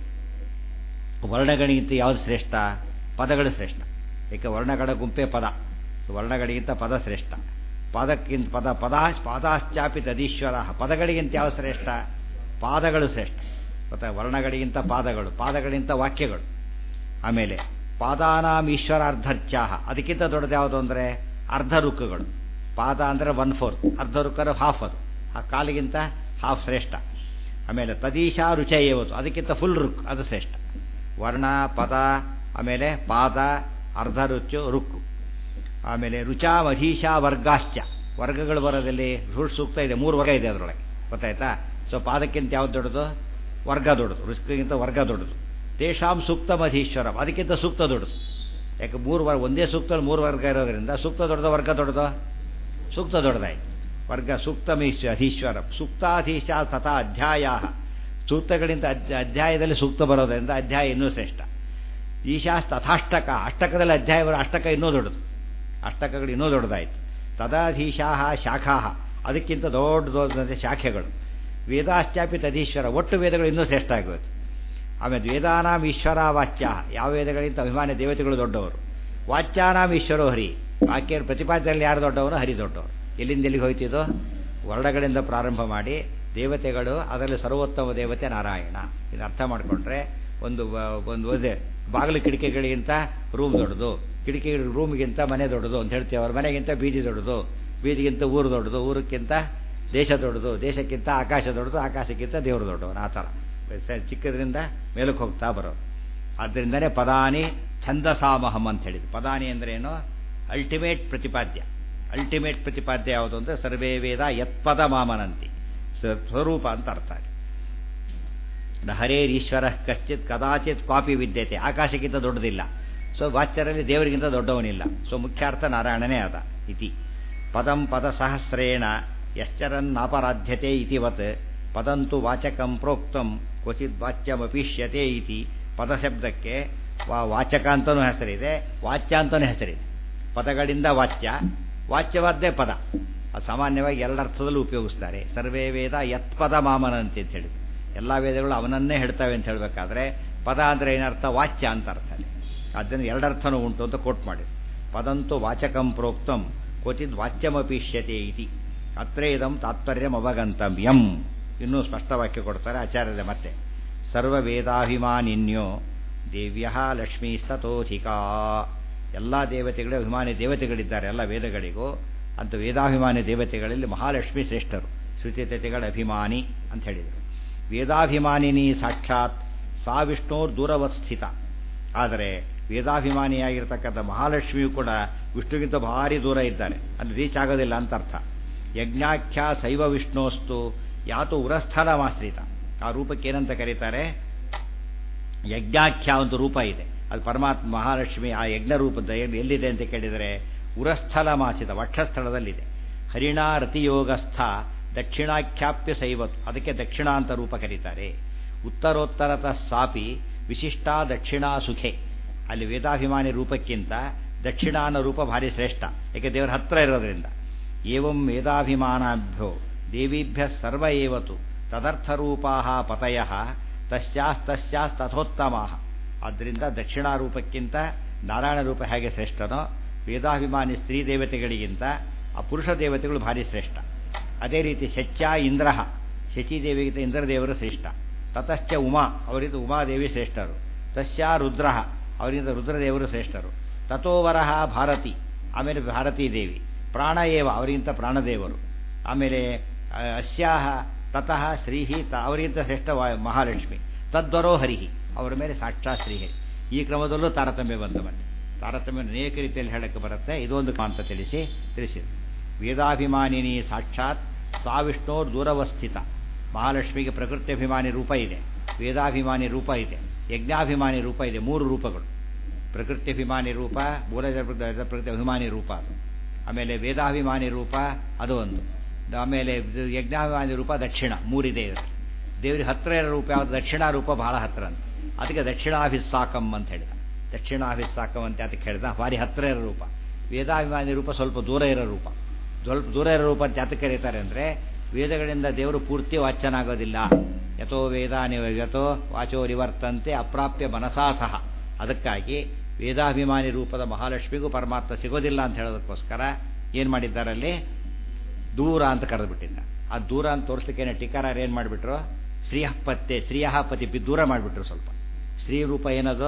ವರ್ಣಗಳಿಗಿಂತ ಯಾವುದು ಶ್ರೇಷ್ಠ ಪದಗಳು ಶ್ರೇಷ್ಠ ಏಕೆ ವರ್ಣಗಳ ಗುಂಪೇ ಪದ ವರ್ಣಗಳಿಗಿಂತ ಪದ ಶ್ರೇಷ್ಠ ಪಾದಕ್ಕಿಂತ ಪದ ಪದ ಪಾದಾಶ್ಚಾಪಿ ತದೀಶ್ವರ ಪದಗಳಿಗಿಂತ ಯಾವ ಶ್ರೇಷ್ಠ ಪಾದಗಳು ಶ್ರೇಷ್ಠ ಗೊತ್ತಾ ವರ್ಣಗಳಿಗಿಂತ ಪಾದಗಳು ಪಾದಗಳಿಗಿಂತ ವಾಕ್ಯಗಳು ಆಮೇಲೆ ಪಾದಾನಾಂ ಈಶ್ವರಾರ್ಧರ್ಚಾಹ ಅದಕ್ಕಿಂತ ದೊಡ್ಡದು ಯಾವುದು ಅಂದರೆ ಅರ್ಧ ರುಕ್ಕುಗಳು ಪಾದ ಅಂದರೆ ಒನ್ ಫೋರ್ತ್ ಅರ್ಧ ರುಕ್ಕರು ಹಾಫ್ ಅದು ಆ ಕಾಲಿಗಿಂತ ಹಾಫ್ ಶ್ರೇಷ್ಠ ಆಮೇಲೆ ತದೀಶಾ ರುಚ ಏವತ್ತು ಅದಕ್ಕಿಂತ ಫುಲ್ ರುಕ್ ಅದು ಶ್ರೇಷ್ಠ ವರ್ಣ ಪದ ಆಮೇಲೆ ಪಾದ ಅರ್ಧ ರುಚು ರುಕ್ಕು ಆಮೇಲೆ ರುಚಾ ಮಧೀಶಾ ವರ್ಗಾಶ್ಚ ವರ್ಗಗಳು ಬರೋದಲ್ಲಿ ಸುಳ್ಳು ಸೂಕ್ತ ಇದೆ ಮೂರು ವರ್ಗ ಇದೆ ಅದರೊಳಗೆ ಗೊತ್ತಾಯ್ತಾ ಸೊ ಪಾದಕ್ಕಿಂತ ಯಾವ್ದು ದೊಡ್ಡದು ವರ್ಗ ದೊಡ್ಡದು ರುಚಿಗಿಂತ ವರ್ಗ ದೊಡ್ಡದು ತೇಷಾಂ ಸೂಕ್ತ ಮಧೀಶ್ವರಂ ಅದಕ್ಕಿಂತ ಸೂಕ್ತ ದೊಡ್ಡದು ಯಾಕೆ ಮೂರು ವರ್ಗ ಒಂದೇ ಸೂಕ್ತದಲ್ಲಿ ಮೂರು ವರ್ಗ ಇರೋದ್ರಿಂದ ಸೂಕ್ತ ದೊಡ್ಡದು ವರ್ಗ ದೊಡ್ಡದು ಸೂಕ್ತ ದೊಡ್ಡದಾಯ್ತು ವರ್ಗ ಸೂಕ್ತಮೀಶ್ವ ಅಧೀಶ್ವರ ಸೂಕ್ತಾಧೀಶ ತಥಾ ಅಧ್ಯಾಯ ಸೂಕ್ತಗಳಿಂದ ಅಧ್ಯಾಯದಲ್ಲಿ ಸೂಕ್ತ ಬರೋದರಿಂದ ಅಧ್ಯಾಯ ಇನ್ನೂ ಶ್ರೇಷ್ಠ ಈಶಾಸ್ ತಥಾಷ್ಟಕ ಅಷ್ಟಕದಲ್ಲಿ ಅಧ್ಯಾಯ ಬರೋ ಅಷ್ಟಕ ಇನ್ನೂ ದೊಡ್ಡದು ಅಷ್ಟಕಗಳು ಇನ್ನೂ ದೊಡ್ಡದಾಯಿತು ತದಾಧೀಶಾ ಶಾಖಾ ಅದಕ್ಕಿಂತ ದೊಡ್ಡ ದೊಡ್ಡ ಶಾಖೆಗಳು ವೇದಾಶ್ಚಾಪಿ ತದೀಶ್ವರ ಒಟ್ಟು ವೇದಗಳು ಇನ್ನೂ ಶ್ರೇಷ್ಠ ಆಗೋದು ಆಮೇಲೆ ವೇದಾನಾಂ ಈಶ್ವರ ವಾಚ್ಯ ಯಾವ ವೇದಗಳಿಂತ ಅಭಿಮಾನಿ ದೇವತೆಗಳು ದೊಡ್ಡವರು ವಾಚ್ಯಾನಾಂ ಈಶ್ವರೋ ಹರಿ ವಾಕ್ಯ ಪ್ರತಿಪಾದ್ಯದಲ್ಲಿ ಯಾರು ದೊಡ್ಡವನು ಹರಿ ದೊಡ್ಡವರು ಎಲ್ಲಿಂದ ಎಲ್ಲಿಗೆ ಹೋಯ್ತಿದ್ದು ವರ್ಣಗಳಿಂದ ಪ್ರಾರಂಭ ಮಾಡಿ ದೇವತೆಗಳು ಅದರಲ್ಲಿ ಸರ್ವೋತ್ತಮ ದೇವತೆ ನಾರಾಯಣ ಇದು ಅರ್ಥ ಮಾಡಿಕೊಂಡ್ರೆ ಒಂದು ಒಂದು ಒದೆ ಬಾಗಿಲು ಕಿಟಕಿಗಳಿಗಿಂತ ರೂಮ್ ದೊಡ್ಡದು ಕಿಟಕಿ ರೂಮ್ಗಿಂತ ಮನೆ ದೊಡ್ಡದು ಅಂತ ಹೇಳ್ತೀವಿ ಅವ್ರ ಮನೆಗಿಂತ ಬೀದಿ ದೊಡ್ಡದು ಬೀದಿಗಿಂತ ಊರು ದೊಡ್ಡದು ಊರಕ್ಕಿಂತ ದೇಶ ದೊಡ್ಡದು ದೇಶಕ್ಕಿಂತ ಆಕಾಶ ದೊಡ್ಡದು ಆಕಾಶಕ್ಕಿಂತ ದೇವರು ದೊಡ್ಡವನು ಆ ಥರ ಚಿಕ್ಕದ್ರಿಂದ ಮೇಲಕ್ಕೆ ಹೋಗ್ತಾ ಬರೋದು ಆದ್ದರಿಂದನೇ ಪದಾನಿ ಛಂದಸಾಮಹಂ ಅಂತ ಹೇಳಿದ್ರು ಪದಾನಿ ಅಂದ್ರೇನು ಅಲ್ಟಿಮೇಟ್ ಪ್ರತಿಪಾದ್ಯ ಅಲ್ಟಿಮೇಟ್ ಪ್ರತಿಪಾದ್ಯ ಯಾವುದು ಅಂದರೆ ಸರ್ವೇ ವೇದ ಯತ್ಪದ ಮಾಮನಂತಿ ಸ್ವರೂಪ ಅಂತ ಅರ್ಥ ನ ಹರೇರೀಶ್ವರ ಕಶ್ಚಿತ್ ಕದಾಚಿತ್ ಕಾಪಿ ವಿದ್ಯತೆ ಆಕಾಶಕ್ಕಿಂತ ದೊಡ್ಡದಿಲ್ಲ ಸೊ ವಾಚ್ಯರಲ್ಲಿ ದೇವರಿಗಿಂತ ದೊಡ್ಡವನಿಲ್ಲ ಸೊ ಮುಖ್ಯಾರ್ಥ ನಾರಾಯಣನೇ ಅದ ಇತಿ ಪದಂ ಪದ ಸಹಸ್ರೇಣ ಯಶ್ಚರನ್ನಾಪರಾಧ್ಯತೆ ಇತಿವತ್ ಪದಂತು ವಾಚಕಂ ಪ್ರೋಕ್ತಂ ಕ್ವಚಿತ್ ವಾಚ್ಯಮಪೀಷ್ಯತೆ ಇತಿ ಪದಶಬ್ದಕ್ಕೆ ವಾ ವಾಚಕ ಅಂತನೂ ಹೆಸರಿದೆ ವಾಚ್ಯ ಅಂತನೂ ಹೆಸರಿದೆ ಪದಗಳಿಂದ ವಾಚ್ಯ ವಾಚ್ಯವಾದ್ದೇ ಪದ ಅದು ಸಾಮಾನ್ಯವಾಗಿ ಎರಡರ್ಥದಲ್ಲೂ ಉಪಯೋಗಿಸ್ತಾರೆ ಸರ್ವೇ ವೇದ ಯತ್ಪದ ಮಾಮನಂತೆ ಅಂತ ಹೇಳಿದ್ರು ಎಲ್ಲ ವೇದಗಳು ಅವನನ್ನೇ ಹೇಳ್ತವೆ ಅಂತ ಹೇಳಬೇಕಾದ್ರೆ ಪದ ಅಂದರೆ ಏನರ್ಥ ವಾಚ್ಯ ಅಂತ ಅರ್ಥ ಅದನ್ನು ಎರಡರ್ಥನೂ ಉಂಟು ಅಂತ ಕೋಟ್ ಮಾಡಿ ಪದಂತು ವಾಚಕಂ ಪ್ರೋಕ್ತಂ ಕ್ವಚಿತ್ ವಾಚ್ಯಮಪೀಷ್ಯತೆ ಇತಿ ಅತ್ರ ಇದಂ ತಾತ್ಪರ್ಯಂ ಅವಗಂತವ್ಯಂ ಇನ್ನೂ ಸ್ಪಷ್ಟವಾಕ್ಯ ಕೊಡ್ತಾರೆ ಆಚಾರ್ಯರೇ ಮತ್ತೆ ಸರ್ವ ವೇದಾಭಿಮಾನಿನ್ಯೋ ದೇವ್ಯ ಲಕ್ಷ್ಮೀಸ್ತತೋಧಿಕಾ ಎಲ್ಲ ದೇವತೆಗಳು ಅಭಿಮಾನಿ ದೇವತೆಗಳಿದ್ದಾರೆ ಎಲ್ಲ ವೇದಗಳಿಗೂ ಅಂತ ವೇದಾಭಿಮಾನಿ ದೇವತೆಗಳಲ್ಲಿ ಮಹಾಲಕ್ಷ್ಮಿ ಶ್ರೇಷ್ಠರು ಶ್ರುತಿತತೆಗಳ ಅಭಿಮಾನಿ ಅಂತ ಹೇಳಿದರು ವೇದಾಭಿಮಾನಿನಿ ಸಾಕ್ಷಾತ್ ಸಾ ವಿಷ್ಣೋರ್ ದೂರವಸ್ಥಿತ ಆದರೆ ವೇದಾಭಿಮಾನಿಯಾಗಿರ್ತಕ್ಕಂಥ ಮಹಾಲಕ್ಷ್ಮಿಯು ಕೂಡ ವಿಷ್ಣುಗಿಂತ ಭಾರಿ ದೂರ ಇದ್ದಾರೆ ಅಲ್ಲಿ ರೀಚ್ ಆಗೋದಿಲ್ಲ ಅಂತ ಅರ್ಥ ಯಜ್ಞಾಖ್ಯ ಶೈವ ವಿಷ್ಣೋಸ್ತು ಯಾತು ಉರಸ್ಥಲಮಾಶ್ರಿತ ಆ ರೂಪಕ್ಕೆ ಏನಂತ ಕರೀತಾರೆ ಯಜ್ಞಾಖ್ಯ ಒಂದು ರೂಪ ಇದೆ ಅದು ಪರಮಾತ್ಮ ಮಹಾಲಕ್ಷ್ಮಿ ಆ ಯಜ್ಞ ರೂಪದ ಎಲ್ಲಿದೆ ಅಂತ ಕೇಳಿದರೆ ಉರಸ್ಥಲಮಾಸಿತ ವಕ್ಷಸ್ಥಳದಲ್ಲಿದೆ ಹರಿಣಾ ರತಿಯೋಗಸ್ಥ ದಕ್ಷಿಣಾಖ್ಯಾಪ್ಯ ಶೈವತ್ತು ಅದಕ್ಕೆ ದಕ್ಷಿಣ ಅಂತ ರೂಪ ಕರೀತಾರೆ ಉತ್ತರೋತ್ತರತ ಸಾಪಿ ವಿಶಿಷ್ಟ ದಕ್ಷಿಣಾ ಸುಖೆ ಅಲ್ಲಿ ವೇದಾಭಿಮಾನಿ ರೂಪಕ್ಕಿಂತ ದಕ್ಷಿಣಾನ ರೂಪ ಭಾರಿ ಶ್ರೇಷ್ಠ ಏಕೆ ದೇವರ ಹತ್ರ ಇರೋದ್ರಿಂದ ಏವಂ ವೇದಾಭಿಮಾನಾಭ್ಯೋ ದೇವೀಭ್ಯ ಸರ್ವ ಏವತು ತದರ್ಥರೂಪಾ ಪತಯ ತಸ್ಯಾಸ್ತಸ್ಯಾಸ್ತಥೋತ್ತಮ ಆದ್ದರಿಂದ ದಕ್ಷಿಣಾರೂಪಕ್ಕಿಂತ ನಾರಾಯಣ ರೂಪ ಹೇಗೆ ಶ್ರೇಷ್ಠನೋ ವೇದಾಭಿಮಾನಿ ಸ್ತ್ರೀ ದೇವತೆಗಳಿಗಿಂತ ಆ ಪುರುಷ ದೇವತೆಗಳು ಭಾರಿ ಶ್ರೇಷ್ಠ ಅದೇ ರೀತಿ ಶಚ್ಚ ಇಂದ್ರ ಶಚಿದೇವಿಗಿಂತ ಇಂದ್ರದೇವರು ಶ್ರೇಷ್ಠ ತತಶ್ಚ ಉಮಾ ಅವರಿಂದ ಉಮಾದೇವಿ ಶ್ರೇಷ್ಠರು ತಸ್ಯ ರುದ್ರ ಅವರಿಂದ ರುದ್ರದೇವರು ಶ್ರೇಷ್ಠರು ತಥೋವರಹ ಭಾರತಿ ಆಮೇಲೆ ಭಾರತೀ ದೇವಿ ಪ್ರಾಣ ಏವ ಅವರಿಗಿಂತ ಪ್ರಾಣದೇವರು ಆಮೇಲೆ ಅಸ್ಯಾಹ ತತಃ ಶ್ರೀಹಿ ತ ಅವರಿಗಿಂತ ಶ್ರೇಷ್ಠ ಮಹಾಲಕ್ಷ್ಮಿ ತದ್ವರೋ ಹರಿಹಿ ಅವರ ಮೇಲೆ ಸಾಕ್ಷಾತ್ ಶ್ರೀಹರಿ ಈ ಕ್ರಮದಲ್ಲೂ ತಾರತಮ್ಯ ಬಂತು ಮತ್ತೆ ತಾರತಮ್ಯ ಅನೇಕ ರೀತಿಯಲ್ಲಿ ಹೇಳಕ್ಕೆ ಬರುತ್ತೆ ಇದೊಂದು ಅಂತ ತಿಳಿಸಿ ತಿಳಿಸಿದೆ ವೇದಾಭಿಮಾನಿನಿ ಸಾಕ್ಷಾತ್ ಸಾವಿಷ್ಣೋರ್ ದೂರವಸ್ಥಿತ ಮಹಾಲಕ್ಷ್ಮಿಗೆ ಪ್ರಕೃತ್ಯಭಿಮಾನಿ ರೂಪ ಇದೆ ವೇದಾಭಿಮಾನಿ ರೂಪ ಇದೆ ಯಜ್ಞಾಭಿಮಾನಿ ರೂಪ ಇದೆ ಮೂರು ರೂಪಗಳು ಪ್ರಕೃತ್ಯಭಿಮಾನಿ ರೂಪ ಮೂಲ ಪ್ರಕೃತಿ ಅಭಿಮಾನಿ ರೂಪ ಅದು ಆಮೇಲೆ ವೇದಾಭಿಮಾನಿ ರೂಪ ಅದು ಒಂದು ಆಮೇಲೆ ಯಜ್ಞಾಭಿಮಾನಿ ರೂಪ ದಕ್ಷಿಣ ಮೂರಿದೆ ಇದಕ್ಕೆ ದೇವರಿಗೆ ಹತ್ತಿರ ಇರೋ ರೂಪ ಯಾವುದು ದಕ್ಷಿಣ ರೂಪ ಬಹಳ ಹತ್ತಿರ ಅಂತ ಅದಕ್ಕೆ ದಕ್ಷಿಣಾಭಿಸ್ಸಾಕಂ ಅಂತ ಹೇಳಿದ ದಕ್ಷಿಣಾಭಿಸ್ಸಾಕಂ ಅಂತ ಅದಕ್ಕೆ ಹೇಳಿದ ಭಾರಿ ಹತ್ತಿರ ಇರೋ ರೂಪ ವೇದಾಭಿಮಾನಿ ರೂಪ ಸ್ವಲ್ಪ ದೂರ ಇರೋ ರೂಪ ಸ್ವಲ್ಪ ದೂರ ಇರೋ ರೂಪ ಅಂತ ಯಾತಕ್ಕೆ ಕರೀತಾರೆ ಅಂದರೆ ವೇದಗಳಿಂದ ದೇವರು ಪೂರ್ತಿ ವಾಚ್ಯನಾಗೋದಿಲ್ಲ ಯಥೋ ವೇದಾನಿ ಯಥೋ ವಾಚೋ ನಿವರ್ತಂತೆ ಅಪ್ರಾಪ್ಯ ಮನಸಾ ಸಹ ಅದಕ್ಕಾಗಿ ವೇದಾಭಿಮಾನಿ ರೂಪದ ಮಹಾಲಕ್ಷ್ಮಿಗೂ ಪರಮಾತ್ಮ ಸಿಗೋದಿಲ್ಲ ಅಂತ ಹೇಳೋದಕ್ಕೋಸ್ಕರ ಏನು ಮಾಡಿದ್ದಾರಲ್ಲಿ ದೂರ ಅಂತ ಕರೆದುಬಿಟ್ಟಿದ್ದ ಆ ದೂರ ಅಂತ ತೋರಿಸ್ಲಿಕ್ಕೇನೆ ಟೀಕಾರಾರ್ ಏನು ಮಾಡಿಬಿಟ್ರು ಶ್ರೀಹಪತ್ತೆ ಶ್ರೀಯಹಪತಿ ಬಿ ದೂರ ಮಾಡಿಬಿಟ್ರು ಸ್ವಲ್ಪ ಸ್ತ್ರೀ ರೂಪ ಏನದು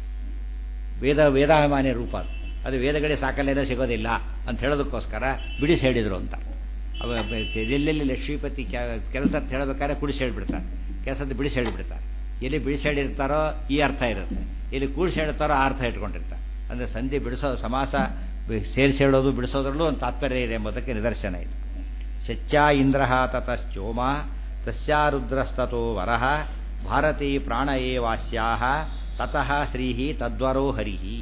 ವೇದ ವೇದಾಭಿಮಾನಿ ರೂಪ ಅದು ಅದು ವೇದಗಳಿಗೆ ಸಾಕಲ್ಲೇನೋ ಸಿಗೋದಿಲ್ಲ ಅಂತ ಹೇಳೋದಕ್ಕೋಸ್ಕರ ಬಿಡಿಸಿ ಹೇಳಿದರು ಅಂತ ಅವ ಎಲ್ಲೆಲ್ಲಿ ಲಕ್ಷ್ಮೀಪತಿ ಕೆಲಸ ಹೇಳಬೇಕಾದ್ರೆ ಕುಡಿಸಿ ಹೇಳಿಬಿಡ್ತಾರೆ ಕೆಲಸದ ಬಿಡಿಸಿ ಹೇಳಿಬಿಡ್ತಾರೆ ಎಲ್ಲಿ ಬಿಡಿಸಿ ಹೇಳಿರ್ತಾರೋ ಈ ಅರ್ಥ ಇರುತ್ತೆ ಎಲ್ಲಿ ಕೂಡಿಸಿ ಹೇಳ್ತಾರೋ ಆ ಅರ್ಥ ಇಟ್ಕೊಂಡಿರ್ತಾರೆ ಅಂದರೆ ಸಂಧಿ ಬಿಡಿಸೋ ಸಮಾಸ ಸೇರಿಸಿ ಹೇಳೋದು ಬಿಡಿಸೋದ್ರಲ್ಲೂ ಒಂದು ತಾತ್ಪರ್ಯ ಇದೆ ಎಂಬುದಕ್ಕೆ ನಿದರ್ಶನ ಇದೆ ಶಚ್ಚ ಇಂದ್ರ ತತಶ್ಚೋಮ ತಸ್ಯಾರುದ್ರಸ್ತೋ ವರಹ ಭಾರತೀ ಪ್ರಾಣ ಏವಾಸ್ಯಾ ತತಃ ಶ್ರೀಹಿ ತದ್ವರೋ ಹರಿಹಿ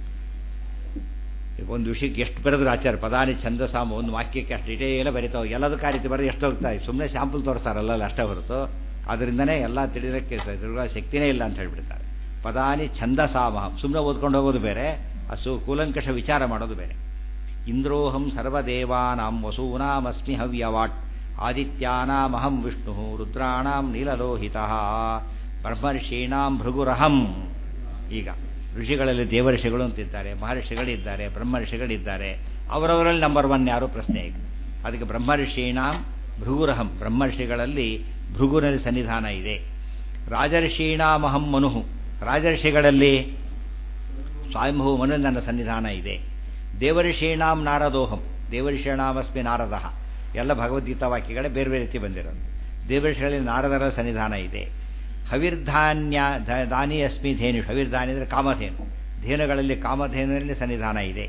ಒಂದು ವಿಷಯಕ್ಕೆ ಎಷ್ಟು ಬರೆದ್ರು ಆಚಾರ ಪದಾನಿ ಛಂದಸಾಮ ಒಂದು ವಾಕ್ಯಕ್ಕೆ ಅಷ್ಟು ಡಿಟೇಲ ಬರೀತಾವೆ ಎಲ್ಲದಕ್ಕೆ ಆ ರೀತಿ ಬರೆದು ಎಷ್ಟು ಹೋಗ್ತಾವೆ ಸುಮ್ಮನೆ ಸ್ಯಾಂಪಲ್ ತೋರಿಸ್ತಾರಲ್ಲ ಅಷ್ಟೇ ಹೊರತು ಅದರಿಂದನೇ ಎಲ್ಲ ತಿಳಿಯೋಕ್ಕೆ ತಿರುಗಾ ಶಕ್ತಿನೇ ಇಲ್ಲ ಅಂತ ಹೇಳ್ಬಿಡ್ತಾರೆ ಪದಾನಿ ಛಂದಸಾಮ ಸುಮ್ಮನೆ ಓದ್ಕೊಂಡು ಹೋಗೋದು ಬೇರೆ ಅಸು ಕೂಲಂಕಷ ವಿಚಾರ ಮಾಡೋದು ಬೇರೆ ಇಂದ್ರೋಹಂ ಸರ್ವದೇವಾನಾಂ ವಸೂನಾಮಸ್ಮಿ ಹವ್ಯವಾಟ್ ಆದಿತ್ಯಾನಾಮಹಂ ವಿಷ್ಣು ರುದ್ರಾಣಾಂ ನೀಲಲೋಹಿತ ಬ್ರಹ್ಮರ್ಷೀಣಾಂ ಭೃಗುರಹಂ ಈಗ ಋಷಿಗಳಲ್ಲಿ ದೇವಋಷಿಗಳು ಅಂತಿದ್ದಾರೆ ಮಹರ್ಷಿಗಳಿದ್ದಾರೆ ಬ್ರಹ್ಮರ್ಷಿಗಳಿದ್ದಾರೆ ಅವರವರಲ್ಲಿ ನಂಬರ್ ಒನ್ ಯಾರು ಪ್ರಶ್ನೆ ಈಗ ಅದಕ್ಕೆ ಬ್ರಹ್ಮರ್ಷೀಣಾಂ ಭೃಗುರಹಂ ಬ್ರಹ್ಮರ್ಷಿಗಳಲ್ಲಿ ಭೃಗುನಲ್ಲಿ ಸನ್ನಿಧಾನ ಇದೆ ರಾಜರ್ಷೀಣಾಮಹಂ ಮನುಹು ರಾಜರ್ಷಿಗಳಲ್ಲಿ ಸ್ವಯಂಭೂ ಮನು ನನ್ನ ಸನ್ನಿಧಾನ ಇದೆ ದೇವರ್ಷೀಣಾಂ ನಾರದೋಹಂ ದೇವರ್ಷೀಣಾಮಸ್ಮಿ ನಾರದ ಎಲ್ಲ ಭಗವದ್ಗೀತಾ ವಾಕ್ಯಗಳೇ ಬೇರೆ ಬೇರೆ ರೀತಿ ಬಂದಿರೋದು ದೇವರ್ಷಿಗಳಲ್ಲಿ ನಾರದರ ಸನ್ನಿಧಾನ ಇದೆ ಹವಿರ್ಧಾನ್ಯ ದಾನಿ ಅಸ್ಮಿ ಧೇನು ಹವಿರ್ಧಾನ್ಯ ಅಂದರೆ ಕಾಮಧೇನು ಧೇನುಗಳಲ್ಲಿ ಕಾಮಧೇನುವಿನಲ್ಲಿ ಸನ್ನಿಧಾನ ಇದೆ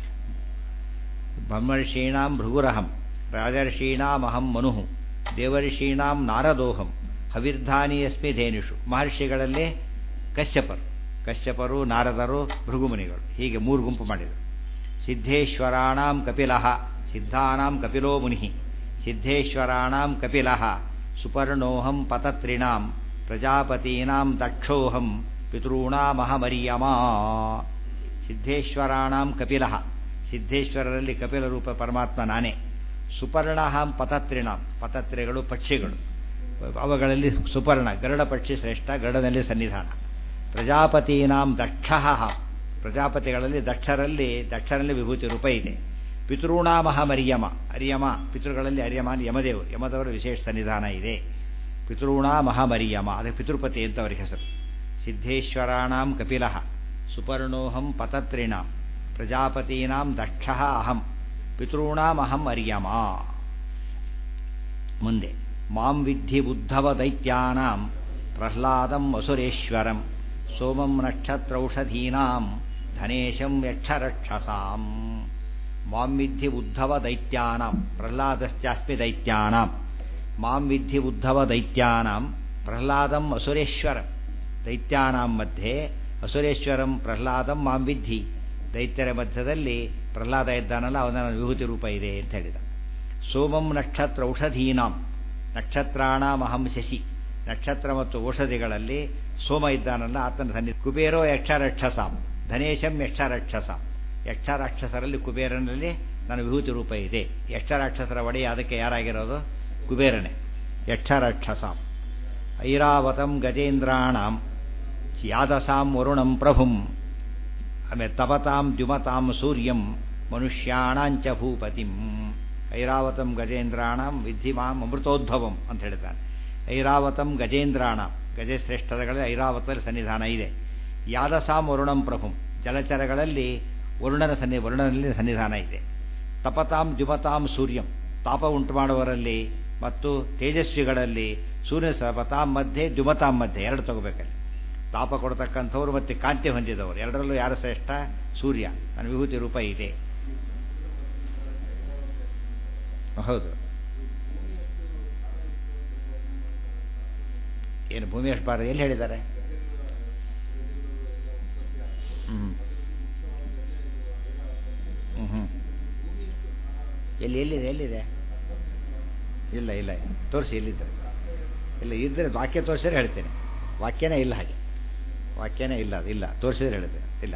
ಬ್ರಹ್ಮರ್ಷೀಣಾಂ ಭೃಗುರಹಂ ರಾಜರ್ಷೀಣಾಮಹಂ ಮನುಹು ದೇವರ್ಷೀಣಾಂ ನಾರದೋಹಂ ಹವಿರ್ಧಾನಿ ಅಸ್ಮಿ ಧೇನುಷು ಮಹರ್ಷಿಗಳಲ್ಲಿ ಕಶ್ಯಪರು ಕಶ್ಯಪರು ನಾರದರು ಭೃಗುಮುನಿಗಳು ಹೀಗೆ ಮೂರು ಗುಂಪು ಮಾಡಿದರು ಸಿದ್ಧೇಶ್ವರಾಣಾಂ ಕಪಿಲಃ ಸಿದ್ಧಾನಾಂ ಕಪಿಲೋ ಮುನಿ ಸಿದ್ಧೇಶ್ವರಾಣಾಂ ಕಪಿಲಃ ಸುಪರ್ಣೋಹಂ ಪತತ್ರಿಣಾಂ ಪ್ರಜಾಪತೀನಾಂ ದಕ್ಷೋಹಂ ಪಿತॄಣಾಮಹಮರಿಯಮಾ ಸಿದ್ಧೇಶ್ವರಾಣಾಂ ಕಪಿಲಃ ಸಿದ್ಧೇಶ್ವರರಲ್ಲಿ ಕಪಿಲ ರೂಪ ಪರಮಾತ್ಮ ನಾನೇ ಸುಪರ್ಣಹಂ ಪತತ್ರಿಣಾಂ ಪತತ್ರಿಗಳು ಪಕ್ಷಿಗಳು ಅವುಗಳಲ್ಲಿ ಸುಪರ್ಣ ಗರುಡ ಪಕ್ಷಿ ಶ್ರೇಷ್ಠ ಗರುಡನಲ್ಲಿ ಸನ್ನಿಧಾನ ಪ್ರಜಾಪತೀನಾಂ ದಕ್ಷ ಪ್ರಜಾಪತಿಗಳಲ್ಲಿ ದಕ್ಷರಲ್ಲಿ ದಕ್ಷರಲ್ಲಿ ವಿಭೂತಿ ರೂಪ ಇದೆ ಪಿತೃಣಾಮಹ ಮರಿಯಮ ಅರಿಯಮ ಪಿತೃಗಳಲ್ಲಿ ಅರಿಯಮಾನ್ ಯಮದೇವರು ಯಮದವರ ವಿಶೇಷ ಸನ್ನಿಧಾನ ಇದೆ ಪಿತೃಣಾಮಹ ಮರಿಯಮ ಅದಕ್ಕೆ ಪಿತೃಪತಿ ಅಂತ ಅವರಿಗೆ ಹೆಸರು ಸಿದ್ಧೇಶ್ವರಾಣಾಂ ಕಪಿಲಃ ಸುಪರ್ಣೋಹಂ ಪತತ್ರಿಣಾಂ ಪ್ರಜಾಪತೀನಾಂ ದಕ್ಷ ಅಹಂ ಪಿತॄಣಾಮಹಂ ಅರಿಯಮ ಮುಂದೆ ಮಾಂ ವಿದ್ಧಿ ಬುದ್ಧವ ದೈತ್ಯಾನಾಂ ಪ್ರಹ್ಲಾದಂ ವಸುರೇಶ್ವರಂ ಸೋಮಂ ನಕ್ಷತ್ರೌಷಧೀನಾಂ ಧನೇಶಂ ಯಕ್ಷರಕ್ಷಸಾಂ ಮಾಂ ವಿದ್ಧಿ ಉದ್ಧವ ದೈತ್ಯಾನಾಂ ಪ್ರಹ್ಲಾದಶ್ಚಾಸ್ಮಿ ದೈತ್ಯಾನಾಂ ಮಾಂ ವಿದ್ಧಿ ಉದ್ಧವ ದೈತ್ಯಾನಾಂ ಪ್ರಹ್ಲಾದಂ ಅಸುರೇಶ್ವರಂ ದೈತ್ಯಾನಾಂ ಮಧ್ಯೆ ಅಸುರೇಶ್ವರಂ ಪ್ರಹ್ಲಾದಂ ಮಾಂ ವಿದ್ಧಿ ದೈತ್ಯರ ಮಧ್ಯದಲ್ಲಿ ಪ್ರಹ್ಲಾದ ಇದ್ದಾನಲ್ಲ ಅವನ ವಿಭೂತಿ ರೂಪ ಇದೆ ಅಂತ ಹೇಳಿದ ಸೋಮಂ ನಕ್ಷತ್ರ ಔಷಧೀನಾಂ ನಕ್ಷತ್ರಾಣಾಮಹಂ ಶಶಿ ನಕ್ಷತ್ರ ಮತ್ತು ಔಷಧಿಗಳಲ್ಲಿ ಸೋಮ ಇದ್ದಾನಲ್ಲ ಆತನ ಸನ್ನಿ ಕುಬೇರೋ ಯಕ್ಷರಕ್ಷಸಾಂ ಧನೇಶಂ ಯಕ್ಷರಕ್ಷಸಾಂ ಯಕ್ಷರಾಕ್ಷಸರಲ್ಲಿ ಕುಬೇರನಲ್ಲಿ ನನ್ನ ವಿಭೂತಿ ರೂಪ ಇದೆ ಯಕ್ಷರಾಕ್ಷಸರ ಒಡೆಯ ಅದಕ್ಕೆ ಯಾರಾಗಿರೋದು ಕುಬೇರನೇ ಯಕ್ಷರಾಕ್ಷಸಾಂ ಐರಾವತಂ ಗಜೇಂದ್ರಾಣಾಂ ಯಾದಸಾಂ ವರುಣಂ ಪ್ರಭುಂ ಆಮೇಲೆ ತಪತಾಂ ದ್ಯುಮತಾಂ ಸೂರ್ಯಂ ಮನುಷ್ಯಾಣಾಂಚ ಭೂಪತಿಂ ಐರಾವತಂ ಗಜೇಂದ್ರಾಣಂ ವಿಧಿ ಮಾಂ ಅಮೃತೋದ್ಭವಂ ಅಂತ ಹೇಳಿದ್ದಾನೆ ಐರಾವತಂ ಗಜೇಂದ್ರಾಣಂ ಗಜಶ್ರೇಷ್ಠಗಳಲ್ಲಿ ಐರಾವತದಲ್ಲಿ ಸನ್ನಿಧಾನ ಇದೆ ಯಾದಸಾಂ ವರುಣಂ ಪ್ರಭುಂ ಜಲಚರಗಳಲ್ಲಿ ವರುಣನ ಸನ್ನಿ ವರುಣನಲ್ಲಿ ಸನ್ನಿಧಾನ ಇದೆ ತಪತಾಂ ದ್ಯುಮತಾಂ ಸೂರ್ಯಂ ತಾಪ ಉಂಟು ಮಾಡುವವರಲ್ಲಿ ಮತ್ತು ತೇಜಸ್ವಿಗಳಲ್ಲಿ ಸೂರ್ಯ ತಪತಾಂ ಮಧ್ಯೆ ದ್ಯುಮತಾಂ ಮಧ್ಯೆ ಎರಡು ತಗೋಬೇಕಲ್ಲಿ ತಾಪ ಕೊಡ್ತಕ್ಕಂಥವ್ರು ಮತ್ತು ಕಾಂತಿ ಹೊಂದಿದವರು ಎರಡರಲ್ಲೂ ಯಾರು ಶ್ರೇಷ್ಠ ಸೂರ್ಯ ನನ್ನ ವಿಭೂತಿ ರೂಪ ಇದೆ ಹೌದು ಏನು ಭೂಮಿ ಎಷ್ಟು ಬಾರ ಎಲ್ಲಿ ಹೇಳಿದ್ದಾರೆ ಹ್ಞೂ ಹ್ಞೂ ಹ್ಞೂ ಎಲ್ಲಿ ಎಲ್ಲಿದೆ ಎಲ್ಲಿದೆ ಇಲ್ಲ ಇಲ್ಲ ತೋರಿಸಿ ಎಲ್ಲಿದ್ದಾರೆ ಇಲ್ಲ ಇದ್ದರೆ ವಾಕ್ಯ ತೋರಿಸಿದ್ರೆ ಹೇಳ್ತೇನೆ ವಾಕ್ಯನೇ ಇಲ್ಲ ಹಾಗೆ ವಾಕ್ಯನೇ ಇಲ್ಲ ಅದು ಇಲ್ಲ ತೋರಿಸಿದ್ರೆ ಹೇಳಿದೆ ಇಲ್ಲ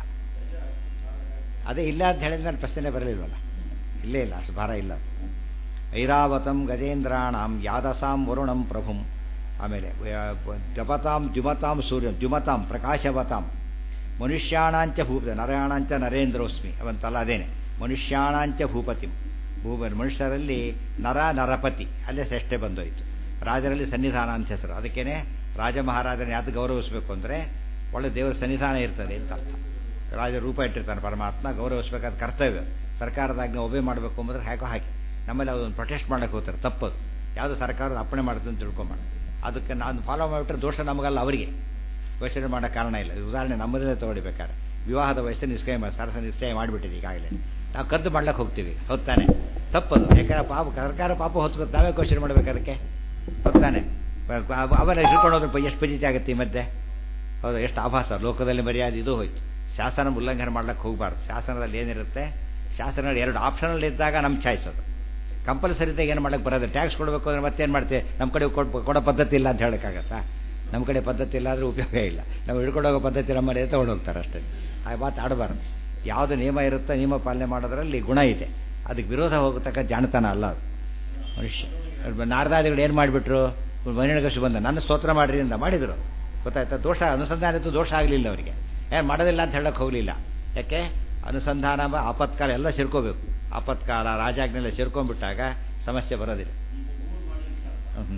ಅದೇ ಇಲ್ಲ ಅಂತ ಹೇಳಿದ ಮೇಲೆ ಪ್ರಶ್ನೆ ಬರಲಿಲ್ವಲ್ಲ ಇಲ್ಲೇ ಇಲ್ಲ ಅಷ್ಟು ಭಾರ ಇಲ್ಲ ಐರಾವತಂ ಗಜೇಂದ್ರಾಣಂ ಯಾದಸಾಂ ವರುಣಂ ಪ್ರಭುಂ ಆಮೇಲೆ ಜಪತಾಂ ದ್ಯುಮತಾಂ ಸೂರ್ಯ ದ್ಯುಮತಾಂ ಪ್ರಕಾಶವತಾಂ ಮನುಷ್ಯಾಣಾಂಚ ಭೂಪತಿ ನರಯಾಣಾಂಚ ನರೇಂದ್ರೋಸ್ಮಿ ಅವಂತಲ್ಲ ಅದೇನೆ ಮನುಷ್ಯಾಣಾಂಚ ಭೂಪತಿ ಭೂಪ ಮನುಷ್ಯರಲ್ಲಿ ನರ ನರಪತಿ ಅಲ್ಲೇ ಶ್ರೇಷ್ಠೆ ಬಂದೋಯ್ತು ರಾಜರಲ್ಲಿ ಸನ್ನಿಧಾನ ಅಂತ ಹೆಸರು ಅದಕ್ಕೇನೆ ರಾಜ ಮಹಾರಾಜನ ಯಾವ್ದು ಗೌರವಿಸಬೇಕು ಅಂದರೆ ಒಳ್ಳೆ ದೇವರ ಸನ್ನಿಧಾನ ಇರ್ತದೆ ಅಂತ ಅರ್ಥ ರಾಜ ರೂಪ ಇಟ್ಟಿರ್ತಾನೆ ಪರಮಾತ್ಮ ಗೌರವಿಸಬೇಕಾದ ಕರ್ತವ್ಯ ಸರ್ಕಾರದಾಜ್ಞೆ ಒಬೆ ಮಾಡಬೇಕು ಅಂಬುದ್ರೆ ಹೇಗೋ ಹಾಕಿ ನಮ್ಮಲ್ಲಿ ಅದನ್ನು ಪ್ರೊಟೆಸ್ಟ್ ಮಾಡಕ್ಕೆ ಹೋಗ್ತಾರೆ ತಪ್ಪದು ಯಾವುದು ಸರ್ಕಾರದ ಅಪ್ಪಣೆ ಮಾಡುತ್ತೆ ಅಂತ ತಿಳ್ಕೊಂಬೇಡ ಅದಕ್ಕೆ ನಾನು ಫಾಲೋ ಮಾಡಿಬಿಟ್ರೆ ದೋಷ ನಮಗಲ್ಲ ಅವರಿಗೆ ಯೋಚನೆ ಮಾಡೋ ಕಾರಣ ಇಲ್ಲ ಉದಾಹರಣೆ ನಮ್ಮದನ್ನೇ ತಗೊಳ್ಬೇಕಾರೆ ವಿವಾಹದ ವಯಸ್ಸು ನಿಶ್ಚಯ ಮಾಡಿ ಸರಸ ನಿಶ್ಚಯ ಮಾಡಿಬಿಟ್ಟಿದೆ ಈಗಾಗಲೇ ನಾವು ಕದ್ದು ಮಾಡ್ಲಿಕ್ಕೆ ಹೋಗ್ತೀವಿ ಹೊತ್ತಾನೆ ತಪ್ಪದು ಯಾಕಂದ್ರೆ ಪಾಪ ಸರ್ಕಾರ ಪಾಪ ಹೊತ್ಕೊತ ನಾವೇ ಕ್ವಶನ್ ಮಾಡ್ಬೇಕು ಅದಕ್ಕೆ ಹೊತ್ತಾನೆ ಅವನ್ನ ಹಿಡ್ಕೊಂಡು ಹೋದ್ರೆ ಎಷ್ಟು ಪಜಿತಿ ಆಗುತ್ತೆ ಈ ಮಧ್ಯೆ ಹೌದು ಎಷ್ಟು ಆಭಾಸ ಲೋಕದಲ್ಲಿ ಮರ್ಯಾದೆ ಇದು ಹೋಯ್ತು ಶಾಸನ ಉಲ್ಲಂಘನೆ ಮಾಡ್ಲಿಕ್ಕೆ ಹೋಗಬಾರ್ದು ಶಾಸನದಲ್ಲಿ ಏನಿರುತ್ತೆ ಶಾಸನದಲ್ಲಿ ಎರಡು ಆಪ್ಷನಲ್ಲಿ ಇದ್ದಾಗ ನಮ್ಮ ಚಾಯ್ಸ್ ಅದು ಕಂಪಲ್ಸರಿದಾಗ ಏನು ಮಾಡಕ್ಕೆ ಬರೋದು ಟ್ಯಾಕ್ಸ್ ಕೊಡಬೇಕು ಅಂದ್ರೆ ಮತ್ತೇನು ಮಾಡ್ತೀವಿ ನಮ್ಮ ಕಡೆ ಕೊಡೋ ಪದ್ಧತಿ ಇಲ್ಲ ಅಂತ ಹೇಳೋಕ್ಕಾಗತ್ತಾ ನಮ್ಮ ಕಡೆ ಪದ್ಧತಿ ಇಲ್ಲ ಆದರೆ ಉಪಯೋಗ ಇಲ್ಲ ನಾವು ಹಿಡ್ಕೊಂಡೋಗೋ ಪದ್ಧತಿ ನಮ್ಮನೆ ತೊಗೊಂಡೋಗ್ತಾರೆ ಅಷ್ಟೇ ಆ ಮಾತು ಆಡಬಾರ್ದು ಯಾವುದು ನಿಯಮ ಇರುತ್ತೋ ನಿಯಮ ಪಾಲನೆ ಮಾಡೋದ್ರಲ್ಲಿ ಗುಣ ಇದೆ ಅದಕ್ಕೆ ವಿರೋಧ ಹೋಗತಕ್ಕ ಜಾಣತನ ಅಲ್ಲ ಅದು ಮನುಷ್ಯ ನಾರದಾದಿಗಳು ಏನು ಮಾಡಿಬಿಟ್ರು ಮನೆಯೊಳಗಷ್ಟು ಬಂದ ನನ್ನ ಸ್ತೋತ್ರ ಮಾಡ್ರಿ ಅಂತ ಮಾಡಿದರು ಗೊತ್ತಾಯ್ತಾ ದೋಷ ಅನುಸಂಧಾನ ಇತ್ತು ದೋಷ ಆಗಲಿಲ್ಲ ಅವರಿಗೆ ಏನು ಮಾಡೋದಿಲ್ಲ ಅಂತ ಹೇಳಕ್ಕೆ ಹೋಗಲಿಲ್ಲ ಯಾಕೆ ಅನುಸಂಧಾನ ಆಪತ್ಕಾಲ ಎಲ್ಲ ಸೇರ್ಕೋಬೇಕು ಆಪತ್ಕಾಲ ರಾಜಾಜ್ಞೆಲ್ಲ ಸೇರ್ಕೊಂಡ್ಬಿಟ್ಟಾಗ ಸಮಸ್ಯೆ ಬರೋದಿಲ್ಲ ಹ್ಞೂ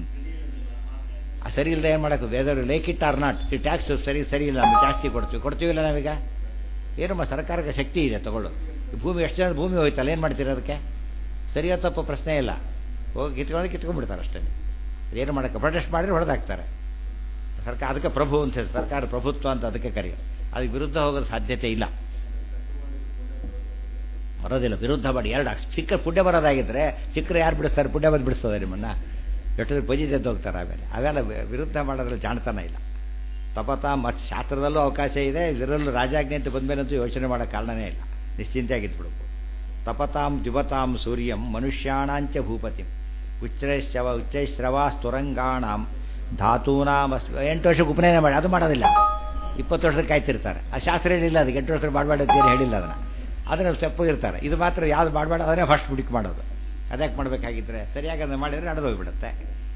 ಸರಿ ಇಲ್ಲದೆ ಏನು ಮಾಡೋದು whether like it or not ಈ ಟ್ಯಾಕ್ಸ್ ಸರಿ ಸರಿ ಇಲ್ಲ ನಮಗೆ ಜಾಸ್ತಿ ಕೊಡ್ತೀವಿ ಕೊಡ್ತೀವಿಲ್ಲ ನಾವೀಗ ಏನಮ್ಮ ಸರ್ಕಾರಕ್ಕೆ ಶಕ್ತಿ ಇದೆ ತಗೊಳ್ಳೋದು ಭೂಮಿ ಎಷ್ಟು ಜನ ಭೂಮಿ ಹೋಯ್ತಲ್ಲ ಏನು ಮಾಡ್ತೀರ ಅದಕ್ಕೆ ಸರಿಯೋ ತಪ್ಪು ಪ್ರಶ್ನೆ ಇಲ್ಲ ಹೋಗಿ ಕಿತ್ಕೊಂಡು ಕಿತ್ಕೊಂಡ್ಬಿಡ್ತಾರೆ ಅಷ್ಟೇ ಏನು ಮಾಡೋಕ್ಕೆ ಪ್ರೊಟೆಸ್ಟ್ ಮಾಡಿದ್ರೆ ಹೊಡೆದಾಕ್ತಾರೆ ಸರ್ಕಾರ ಅದಕ್ಕೆ ಪ್ರಭು ಅಂತ ಹೇಳಿ ಸರ್ಕಾರ ಪ್ರಭುತ್ವ ಅಂತ ಅದಕ್ಕೆ ಕರೆಯೋದು ಅದಕ್ಕೆ ವಿರುದ್ಧ ಹೋಗೋದು ಸಾಧ್ಯತೆ ಇಲ್ಲ ಬರೋದಿಲ್ಲ ವಿರುದ್ಧ ಮಾಡಿ ಎರಡು ಸಿಕ್ಕ ಪುಣ್ಯ ಬರೋದಾಗಿದ್ದರೆ ಸಿಕ್ಕರೆ ಯಾರು ಬಿಡಿಸ್ತಾರೆ ಪುಣ್ಯ ಬಂದು ಬಿಡಿಸ್ತದೆ ನಿಮ್ಮನ್ನ ಎಷ್ಟೊಂದು ಪಜಿ ಎದ್ದು ಹೋಗ್ತಾರೆ ಆಮೇಲೆ ಅವೆಲ್ಲ ವಿರುದ್ಧ ಮಾಡೋದ್ರಲ್ಲಿ ಜಾಣತನ ಇಲ್ಲ ತಪತ ಮತ್ತು ಶಾಸ್ತ್ರದಲ್ಲೂ ಅವಕಾಶ ಇದೆ ಇದರಲ್ಲೂ ರಾಜಾಜ್ಞೆ ಅಂತ ಬಂದಮೇಲಂತೂ ಯೋಚನೆ ಮಾಡೋ ಕಾರಣನೇ ಇಲ್ಲ ನಿಶ್ಚಿಂತೆಯಾಗಿದ್ಬಿಡ್ಬೇಕು ತಪತಾಂ ಜುಬತಾಂ ಸೂರ್ಯಂ ಮನುಷ್ಯಾಣಾಂಚ ಭೂಪತಿಂ ಉಚ್ಚೈಶ್ರವ ಉಚ್ಚೈಶ್ರವ ಸ್ತುರಂಗಾಣಾಂ ಧಾತೂನಾಂ ಎಂಟು ವರ್ಷಕ್ಕೆ ಉಪನಯನ ಮಾಡಿ ಅದು ಮಾಡೋದಿಲ್ಲ ಇಪ್ಪತ್ತು ವರ್ಷಕ್ಕೆ ಕಾಯ್ತಿರ್ತಾರೆ ಆ ಶಾಸ್ತ್ರ ಏನಿಲ್ಲ ಅದಕ್ಕೆ ಎಂಟು ವರ್ಷಕ್ಕೆ ಮಾಡಬೇಡ ಅಂತ ಹೇಳಿಲ್ಲ ಅದನ್ನು ಅದನ್ನು ಸ್ಟೆಪ್ ಇರ್ತಾರೆ ಇದು ಮಾತ್ರ ಯಾವ್ದು ಮಾಡಬೇಡ ಅದನ್ನೇ ಫಸ್ಟ್ ಬಿಡಿಕ್ ಮಾಡೋದು ಅದಕ್ಕೆ ಮಾಡಬೇಕಾಗಿದ್ದರೆ ಸರಿಯಾಗಿ ಅದನ್ನು ಮಾಡಿದರೆ ನಡೆದು ಹೋಗ್ಬಿಡುತ್ತೆ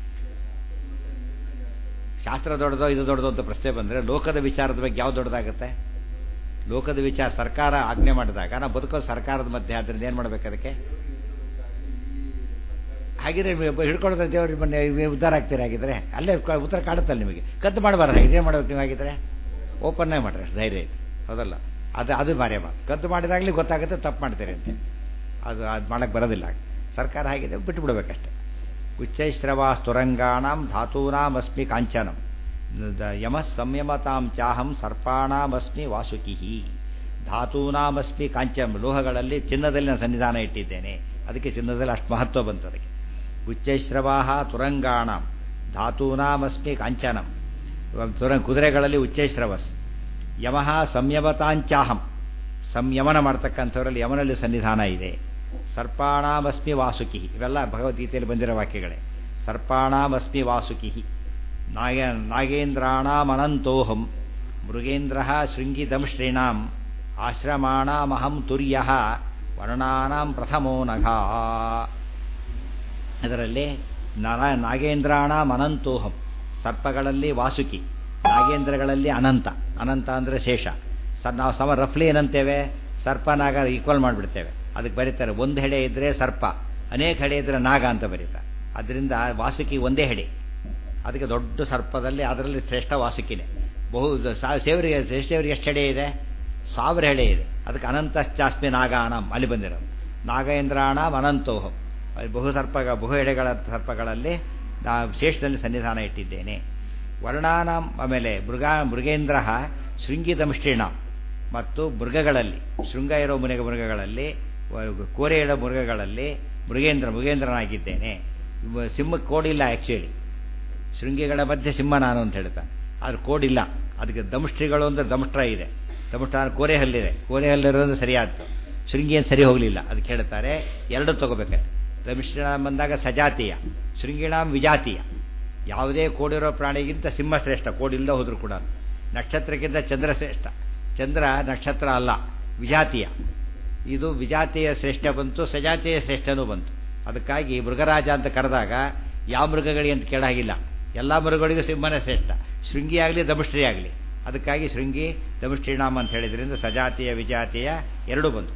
ಶಾಸ್ತ್ರ ದೊಡ್ಡದೋ ಇದು ದೊಡ್ಡದೋ ಅಂತ ಪ್ರಶ್ನೆ ಬಂದರೆ ಲೋಕದ ವಿಚಾರದ ಬಗ್ಗೆ ಯಾವ್ದು ದೊಡ್ಡದಾಗುತ್ತೆ ಲೋಕದ ವಿಚಾರ ಸರ್ಕಾರ ಆಜ್ಞೆ ಮಾಡಿದಾಗ ನಾವು ಬದುಕೋ ಸರ್ಕಾರದ ಮಧ್ಯೆ ಆದ್ದರಿಂದ ಏನು ಮಾಡಬೇಕು ಅದಕ್ಕೆ ಹಾಗಿದ್ರೆ ಹಿಡ್ಕೊಳ್ಳೋದ್ರೆ ದೇವ್ರ ಮೊನ್ನೆ ಉದ್ಧಾರ ಆಗ್ತೀರ ಹಾಗಿದ್ರೆ ಅಲ್ಲೇ ಉತ್ತರ ಕಾಡುತ್ತಲ್ಲ ನಿಮಗೆ ಕದ್ದು ಮಾಡಬಾರ್ದು ಇದೇನು ಮಾಡ್ಬೇಕು ನೀವು ಹಾಗಿದ್ರೆ ಓಪನ್ನೇ ಮಾಡ್ರಿ ಅಷ್ಟು ಧೈರ್ಯ ಐತೆ ಹೌದಲ್ಲ ಅದು ಅದು ಮಾತು ಕದ್ದು ಮಾಡಿದಾಗಲೇ ಗೊತ್ತಾಗುತ್ತೆ ತಪ್ಪು ಮಾಡ್ತೀರಿ ಅಂತ ಅದು ಅದು ಮಾಡಕ್ಕೆ ಬರೋದಿಲ್ಲ ಸರ್ಕಾರ ಹಾಗಿದೆ ಬಿಟ್ಟು ಬಿಡಬೇಕಷ್ಟೆ ಉಚ್ಚೈಶ್ರವ ಸ್ತುರಂಗಾಣಂ ಧಾತೂನಾಮಸ್ಮಿ ಕಾಂಚನಂ ಯಮ ಸಂಯಮತಾಂ ಚಾಹಂ ಸರ್ಪಾಣಾಮಸ್ಮಿ ವಾಸುಕಿ ಧಾತೂನಾಮಸ್ಮಿ ಕಾಂಚನಂ ಲೋಹಗಳಲ್ಲಿ ಚಿನ್ನದಲ್ಲಿ ನಾನು ಸನ್ನಿಧಾನ ಇಟ್ಟಿದ್ದೇನೆ ಅದಕ್ಕೆ ಚಿನ್ನದಲ್ಲಿ ಅಷ್ಟು ಮಹತ್ವ ಬಂತು ಅದಕ್ಕೆ ಉಚ್ಚೈಶ್ರವಾ ತುರಂಗಾಣಂ ಧಾತೂನಾಮಸ್ಮಿ ಕಾಂಚನಂ ತುರ ಕುದುರೆಗಳಲ್ಲಿ ಉಚ್ಚೈಶ್ರವಸ್ ಯಮಃ ಸಂಯಮತಾಂಚಾಹಂ ಸಂಯಮನ ಮಾಡ್ತಕ್ಕಂಥವರಲ್ಲಿ ಯಮನಲ್ಲಿ ಸನ್ನಿಧಾನ ಇದೆ ಸರ್ಪಾಣಾಮಸ್ಮಿ ವಾಸುಕಿ ಇವೆಲ್ಲ ಭಗವದ್ಗೀತೆಯಲ್ಲಿ ಬಂದಿರೋ ವಾಕ್ಯಗಳೇ ಸರ್ಪಾಣಾಮಸ್ಮಿ ವಾಸುಕಿ ನಾಗ ನಾಗೇಂದ್ರಾಣಾಮನಂತೋಹಂ ಮೃಗೇಂದ್ರ ಶೃಂಗಿದಂಶ್ರೀಣಾಂ ಆಶ್ರಮಾಣಾಮಹಂ ತುರ್ಯ ವರ್ಣಾನಾಂ ಪ್ರಥಮೋ ನಘ ಅದರಲ್ಲಿ ನರ ನಾಗೇಂದ್ರಾಣಾಂ ಅನಂತೋಹಂ ಸರ್ಪಗಳಲ್ಲಿ ವಾಸುಕಿ ನಾಗೇಂದ್ರಗಳಲ್ಲಿ ಅನಂತ ಅನಂತ ಅಂದರೆ ಶೇಷ ಸರ್ ನಾವು ಸಮ ರಫ್ಲಿ ಏನಂತೇವೆ ಸರ್ಪ ನಾಗ ಈಕ್ವಲ್ ಮಾಡಿಬಿಡ್ತೇವೆ ಅದಕ್ಕೆ ಬರೀತಾರೆ ಒಂದು ಹೆಡೆ ಇದ್ದರೆ ಸರ್ಪ ಅನೇಕ ಹೆಡೆ ಇದ್ದರೆ ನಾಗ ಅಂತ ಬರೀತಾರೆ ಅದರಿಂದ ವಾಸುಕಿ ಒಂದೇ ಹೆಡೆ ಅದಕ್ಕೆ ದೊಡ್ಡ ಸರ್ಪದಲ್ಲಿ ಅದರಲ್ಲಿ ಶ್ರೇಷ್ಠ ವಾಸುಕಿನೇ ಬಹು ಸೇವರಿಗೆ ಶ್ರೇಷ್ಠವರಿಗೆ ಎಷ್ಟು ಹೆಡೆ ಇದೆ ಸಾವಿರ ಹೆಡೆ ಇದೆ ಅದಕ್ಕೆ ಅನಂತಶ್ಚಾಸ್ಮಿ ನಾಗಾನಂ ಅಲ್ಲಿ ಬಂದಿರೋದು ನಾಗೇಂದ್ರಾಣಂ ಅನಂತೋಹಂ ಬಹು ಸರ್ಪ ಬಹು ಎಡೆಗಳ ಸರ್ಪಗಳಲ್ಲಿ ಶೇಷದಲ್ಲಿ ಸನ್ನಿಧಾನ ಇಟ್ಟಿದ್ದೇನೆ ವರ್ಣಾನಾಂ ಆಮೇಲೆ ಮೃಗ ಮೃಗೇಂದ್ರ ಶೃಂಗಿದಂಷ್ಟಿಣ ಮತ್ತು ಮೃಗಗಳಲ್ಲಿ ಶೃಂಗ ಇರೋ ಮುನಿಗ ಮೃಗಗಳಲ್ಲಿ ಕೋರೆ ಇಡೋ ಮೃಗಗಳಲ್ಲಿ ಮೃಗೇಂದ್ರ ಮೃಗೇಂದ್ರನಾಗಿದ್ದೇನೆ ಸಿಂಹಕ್ಕೆ ಕೋಡಿಲ್ಲ ಆ್ಯಕ್ಚುಲಿ ಶೃಂಗಿಗಳ ಮಧ್ಯೆ ಸಿಂಹ ನಾನು ಅಂತ ಹೇಳ್ತಾನೆ ಆದ್ರೆ ಕೋಡಿಲ್ಲ ಅದಕ್ಕೆ ದಂಷ್ಟ್ರಿಗಳು ಅಂದರೆ ದಂಷ್ಟ್ರ ಇದೆ ದಂಷ್ಟ್ರ ಕೋರೆ ಹಲ್ಲಿದೆ ಕೋರೆ ಹಲ್ಲಿರೋದು ಸರಿಯಾದ್ದು ಶೃಂಗಿ ಏನು ಸರಿ ಹೋಗಲಿಲ್ಲ ಅದಕ್ಕೆ ಹೇಳ್ತಾರೆ ಎರಡು ತಗೋಬೇಕು ದಂಷ್ಟಿಣಾಮ್ ಬಂದಾಗ ಸಜಾತೀಯ ಶೃಂಗಿಣಾಮ್ ವಿಜಾತೀಯ ಯಾವುದೇ ಕೋಡಿರೋ ಪ್ರಾಣಿಗಿಂತ ಸಿಂಹ ಶ್ರೇಷ್ಠ ಕೋಡಿಲ್ಲ ಹೋದ್ರು ಕೂಡ ನಕ್ಷತ್ರಕ್ಕಿಂತ ಚಂದ್ರ ಶ್ರೇಷ್ಠ ಚಂದ್ರ ನಕ್ಷತ್ರ ಅಲ್ಲ ವಿಜಾತೀಯ ಇದು ವಿಜಾತಿಯ ಶ್ರೇಷ್ಠ ಬಂತು ಸಜಾತಿಯ ಶ್ರೇಷ್ಠನೂ ಬಂತು ಅದಕ್ಕಾಗಿ ಮೃಗರಾಜ ಅಂತ ಕರೆದಾಗ ಯಾವ ಮೃಗಗಳಿಗೆ ಅಂತ ಕೇಳಾಗಿಲ್ಲ ಎಲ್ಲ ಮೃಗಗಳಿಗೂ ಸಿಂಹನೇ ಶ್ರೇಷ್ಠ ಶೃಂಗಿ ಆಗಲಿ ದಮಷ್ಟ್ರಿ ಆಗಲಿ ಅದಕ್ಕಾಗಿ ಶೃಂಗಿ ದಮಷ್ಟ್ರಿನಾಮ ಅಂತ ಹೇಳಿದ್ರಿಂದ ಸಜಾತಿಯ ವಿಜಾತಿಯ ಎರಡೂ ಬಂತು